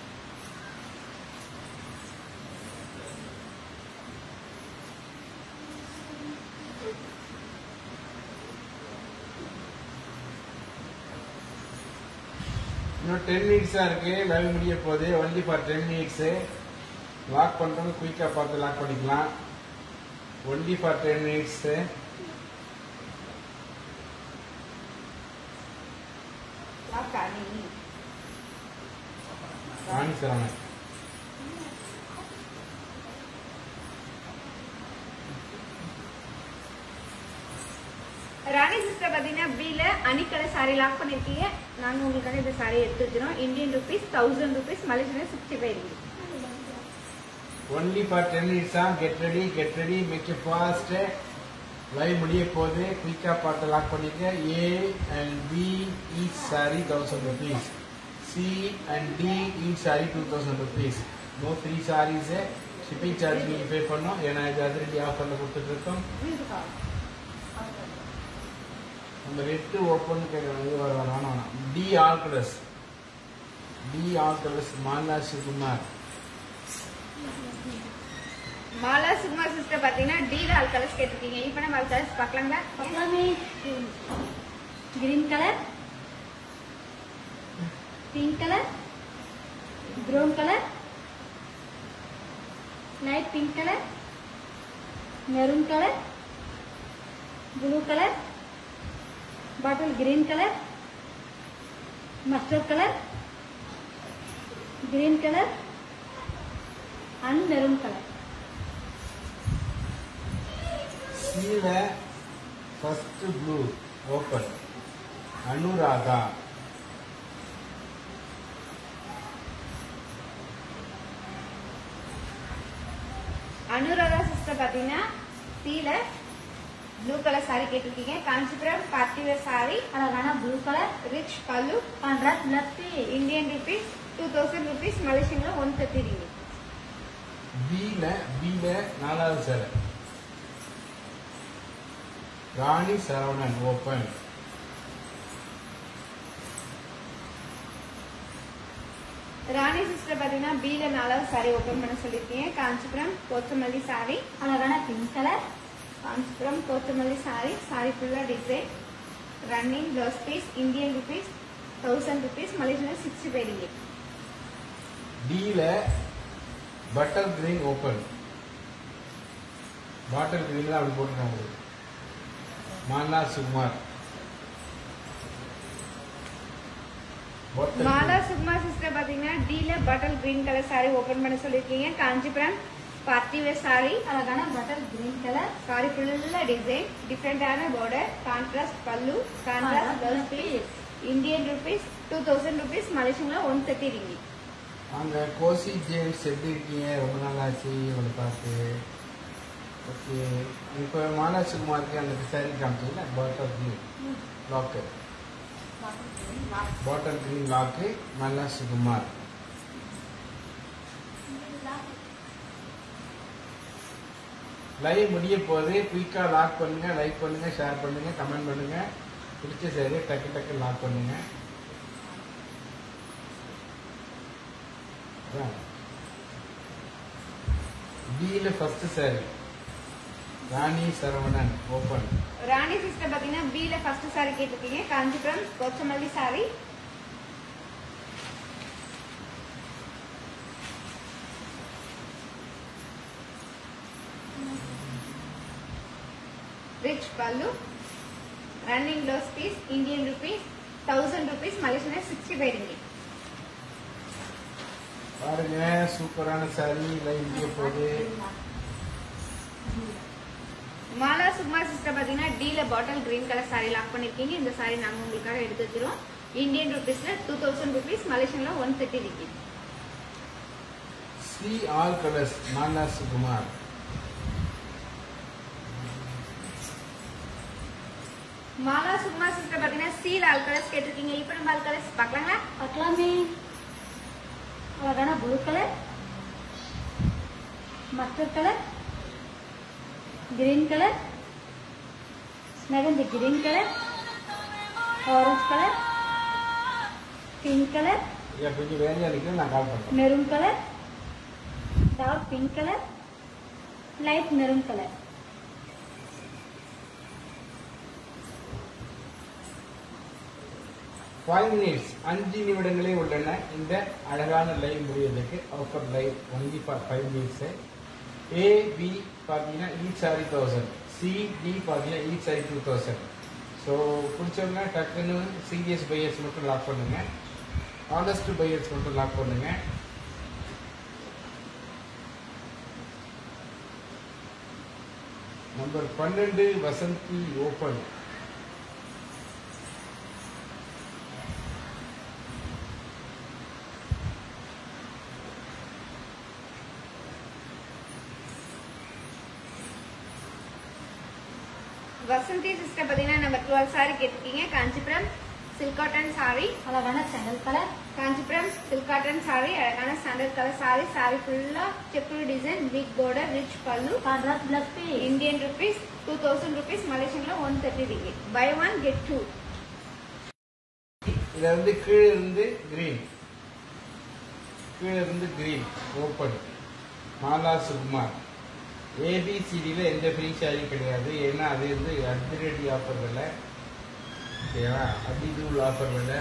S6: இன்னும் டென் மினிட்ஸாக இருக்கு லைவ் முடிய போகுது only for ten minutes lock பண்ணுறவங்க குயிக்காக பார்த்து லாக் பண்ணிக்கலாம் only for ten minutes Rani Saravanan
S1: Rani sister பாத்தீங்கன்னா பில அணிக்கடை சாரி லாக் பண்ணிருக்கீங்க நாங்க உங்களுக்காக இந்த சாரி எடுத்து வச்சிரோம் Indian rupees thousand rupees Malaysian sixty five இருக்கு
S6: ஒன்லி ஃபார் டென் மினிட்ஸ் தான் get ready get ready make it fast live முடிய போகுது குயிக்காக பார்த்து லாக் பண்ணிக்க A and B each sari thousand rupees C and D each sari two thousand rupees no three saris shipping charge நீங்கள் pay பண்ணோம் ஏன்னா இது அதிரடி ஆஃபரில் கொடுத்துட்ருக்கோம் நம்ம ரெட்டு ஓப்பன் கேட்குறாங்க இது வர வேணாம் வேணாம் D all colours D all colours Mala Sukumar
S1: Mala Sukumar sister பாத்தீங்கன்னா டீல ஆல் கலர்ஸ் கேட்டிருக்கீங்க இப்ப நம்ம ஆல் கலர்ஸ் பார்க்கலாங்களா
S2: பார்க்கலாமே green colour pink colour brown colour light pink colour maroon colour blue colour bottle green colour mustard colour green colour and maroon colour
S6: சீல first blue open Anuradha
S1: Anuradha sister பாத்தீங்கன்னா சீல blue colour sari கேட்டிருக்கீங்க Kanchipuram party wear sari
S2: அழகான blue colour
S1: rich pallu
S2: contrast லத்தி
S1: Indian rupees two thousand rupees மலேசியன்ல one thirty ringgit
S6: பில பில நாலாவது சேலை ராணி சரவணன் ஓப்பன்
S1: ராணி சிஸ்டர் பாத்தீங்கன்னா பில நாலாவது சாரி ஓபன் பண்ண சொல்லியிருக்கீங்க காஞ்சிபுரம் கோச்சமல்லி சாரி
S2: அழகான பிங்க் கலர்
S1: காஞ்சிபுரம் கோச்சமல்லி சாரி சாரி ஃபுல்லா design running blouse piece Indian rupees thousand rupees மலேசியன்ல சிக்ஸ்டி ஃபைவ் ரிங்கி
S6: டில butter green open bottle green தான் அப்படி போட்டுருக்காங்க உங்களுக்கு. Mala Sukumar Bottle
S1: Mala
S6: green.
S1: Sukumar sister பாத்தீங்கன்னா டீல bottle green colour sari open பண்ண சொல்லியிருக்கீங்க காஞ்சிபுரம் பார்ட்டிவேர் சாரி
S2: அழகான பட்டர் கிரீன் கலர்
S1: சாரி ஃபுல்லா டிசைன் டிஃப்ரெண்டான border contrast pallu contrast blouse piece Indian rupees two thousand rupees மலேசியன்ல ஒன் தேர்ட்டி ரிங்கி
S6: அங்க கோசி ஜேம்ஸ் எப்படி இருக்கீங்க ரொம்ப நாள் ஆச்சு உங்களை பார்த்து ஓகே இப்போ மாலா சுகுமாருக்கு அந்த சாரி காமிச்சீங்களா bottle green lock bottle green lock Mala Sukumar live முடிய போது குயிக்காக லாக் பண்ணுங்க லைக் பண்ணுங்க ஷேர் பண்ணுங்க கமெண்ட் பண்ணுங்க பிடிச்ச சரி டக்கு டக்கு லாக் பண்ணுங்க பியில் first sari Rani Saravanan open
S1: Rani sister பாத்தீங்கன்னா பில ஃபர்ஸ்ட் சாரி கேட்டிருக்கீங்க காஞ்சிபுரம் கொச்சமல்லி sari rich pallu running blouse piece Indian rupees thousand rupees Malaysian sixty five ringgit
S6: பாருங்க சூப்பரான சாரி லைவ் முடிய போகுது
S1: மாலா சுகுமா சிஸ்டர் பாத்தீங்கன்னா டீல bottle green colour sari lock பண்ணிருக்கீங்க இந்த சாரி நாங்க உங்களுக்காக எடுத்து வச்சிருவோம் இந்தியன் ருபீஸ்ல டூ தௌசண்ட் ருபீஸ் மலேசியன்ல one thirty ringgit
S6: C all colours Mala Sukumar
S1: Mala சுகுமா sister பாத்தீங்கன்னா சீல் ஆல் கலர்ஸ் கேட்டிருக்கீங்க இப்ப நம்ம ஆல் கலர்ஸ் பார்க்கலாங்களா
S2: பார்க்கலாமே அழகான blue colour mustard colour green colour mehndi green colour orange colour pink colour
S6: இதை கொஞ்சம் வேலையாக இருக்குது நான் கால் பண்ணுறேன்
S2: maroon colour dark pink colour light maroon colour
S6: five minutes அஞ்சு நிமிடங்களே உள்ளன இந்த அழகான லைவ் முடியறதுக்கு offer live only for five minutes A B பார்த்தீங்கன்னா each sari thousand C D பார்த்தீங்கன்னா each sari two thousand so பிடிச்சவங்க டக்குன்னு சீரியஸ் பையர்ஸ் மட்டும் லாக் பண்ணுங்க ஆனஸ்ட் பையர்ஸ் மட்டும் லாக் பண்ணுங்க நம்பர் பன்னெண்டு வசந்தி ஓப்பன்
S1: வசந்தி சிஸ்டர் பாத்தீங்கன்னா நம்பர் டுவெல் சாரி கேட்டிருக்கீங்க காஞ்சிபுரம் சில்க் காட்டன் சாரி
S2: அழகான sandal colour
S1: Kanchipuram silk cotton sari அழகான ஸ்டாண்டர்ட் கலர் சாரி சாரி ஃபுல்லா checked design big border rich pallu
S2: contrast plus piece
S1: Indian rupees two thousand rupees மலேசியன்ல one thirty degree buy one get two
S6: இதுல இருந்து கீழே இருந்து கிரீன் கீழே இருந்து கிரீன் ஓப்பன் மாலா சுகுமார் ஏபிசிடியில் எந்த ஃப்ரீ சாரி கிடையாது ஏன்னா அது வந்து அதிரடி ஆஃபர் விலை ஓகேவா அதிதூள் ஆஃபர் விலை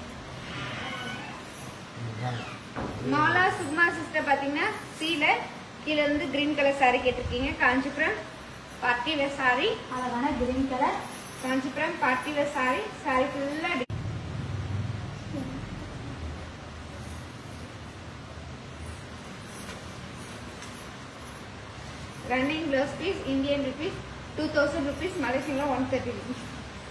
S1: மாலா சுக்மா சிஸ்டர் பாத்தீங்கன்னா சீல கீழ இருந்து கிரீன் கலர் சாரி கேட்டிருக்கீங்க காஞ்சிபுரம் பார்ட்டி வேர் சாரி
S2: அழகான green colour
S1: Kanchipuram party wear sari sari ஃபுல்லா running blouse piece Indian rupees two thousand rupees மலேசியன்ல ஒன் தேர்ட்டி ருபீஸ்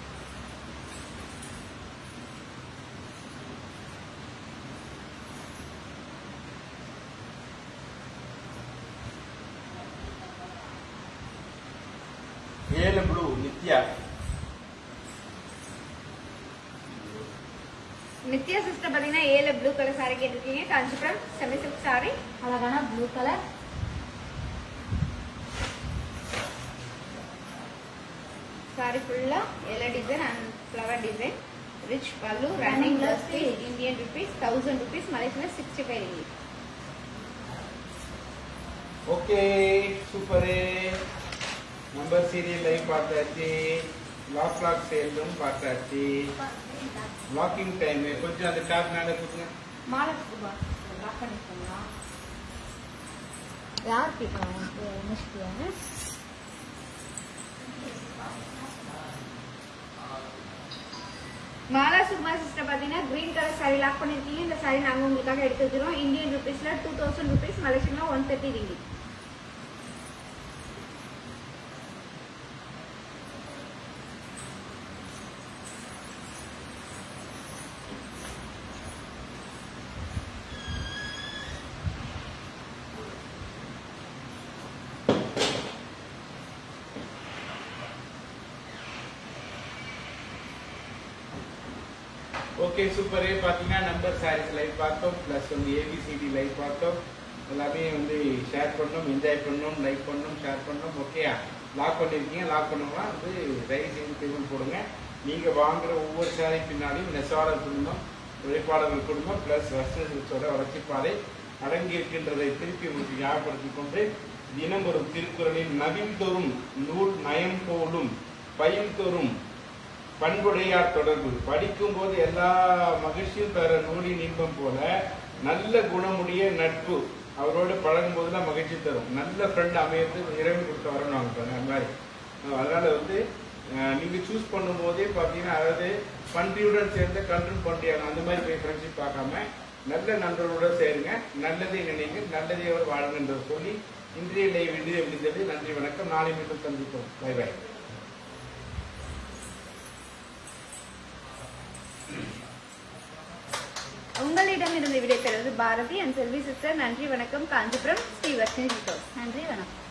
S6: ஏழு ப்ளூ நித்யா
S1: நித்யா சிஸ்டர் பாத்தீங்கன்னா ஏழு ப்ளூ கலர் சாரி கேட்டிருக்கீங்க காஞ்சிபுரம் செமி சில்க் சாரி
S2: அழகான ப்ளூ கலர்
S1: சாரி ஃபுல்லா எல்லா design and flower design rich பல்லு
S2: Running
S1: running
S2: blouse
S1: plus piece Indian rupees thousand rupees மலேசியன்ல sixty five Rinki
S6: okay super number serial live பார்த்தாச்சு லாக் லாக் சேலும் பார்த்தாச்சு லாக்கிங் டைம் கொஞ்சம் அந்த டாப் மேலே கொடுங்க
S2: மாலை லாக் பண்ணிக்கோங்களா யார் கேட்கலாம் நிஷ்டியா
S1: மாலா சுகுமா சிஸ்டர் பாத்தீங்கன்னா கிரீன் கலர் சாரி லாக் பண்ணிருக்கீங்க இந்த சாரி நாங்க உங்களுக்காக எடுத்து வச்சிருவோம் இந்தியன் ருபீஸ்ல டூ தௌசண்ட் ருபீஸ் மலேசியன்ல one thirty ringgit
S6: okay super பார்த்தீங்கன்னா நம்பர் சாரீஸ் லைவ் பார்த்தோம் ப்ளஸ் வந்து ஏபிசிடி லைவ் பார்த்தோம் எல்லாமே வந்து ஷேர் பண்ணோம் என்ஜாய் பண்ணோம் லைக் பண்ணோம் ஷேர் பண்ணோம் ஓகேயா லாக் பண்ணியிருக்கீங்க லாக் பண்ணோம்னா வந்து தயவு செய்து பேமெண்ட் போடுங்க நீங்கள் வாங்குற ஒவ்வொரு சாரி பின்னாடியும் நெசவாளர் குடும்பம் உழைப்பாளர்கள் குடும்பம் ப்ளஸ் வஸ்திரத்தோட வளர்ச்சிப்பாதை அடங்கி இருக்கின்றதை திருப்பி உங்களுக்கு ஞாபகப்படுத்திக் கொண்டு தினம் ஒரு திருக்குறளில் நவீன் தோறும் நூல் நயம் போலும் பயில் தோறும் பண்புடையார் தொடர்பு படிக்கும் போது எல்லா மகிழ்ச்சியும் தர நூலின் இன்பம் போல நல்ல குணமுடைய நட்பு அவரோடு பழகும் போதுதான் மகிழ்ச்சி தரும் நல்ல ஃப்ரெண்ட் அமையறது இறைவன் கொடுத்த வரணும் அவங்க பாருங்க, அந்த மாதிரி அஹ் அதனால வந்து அஹ், நீங்க சூஸ் பண்ணும் போதே பாத்தீங்கன்னா அதாவது பன்றியுடன் சேர்ந்து கண்ட்ரோல் பன்றியாக அந்த மாதிரி போய் ஃப்ரெண்ட்ஷிப் பார்க்காம நல்ல நண்பர்களோட சேருங்க நல்லதை நினைங்க நல்லதை அவர் வாழுங்கன்றதை சொல்லி இன்றைய லைவ் விடுதலை விடுதலை நன்றி வணக்கம் நாளை மீண்டும் சந்திப்போம் பை பை
S1: உங்களிடம் இருந்து விடைபெறுவது பாரதி அண்ட் செல்வி சிஸ்டர் நன்றி வணக்கம் காஞ்சிபுரம் ஸ்ரீ வர்ஷினி
S2: நன்றி வணக்கம்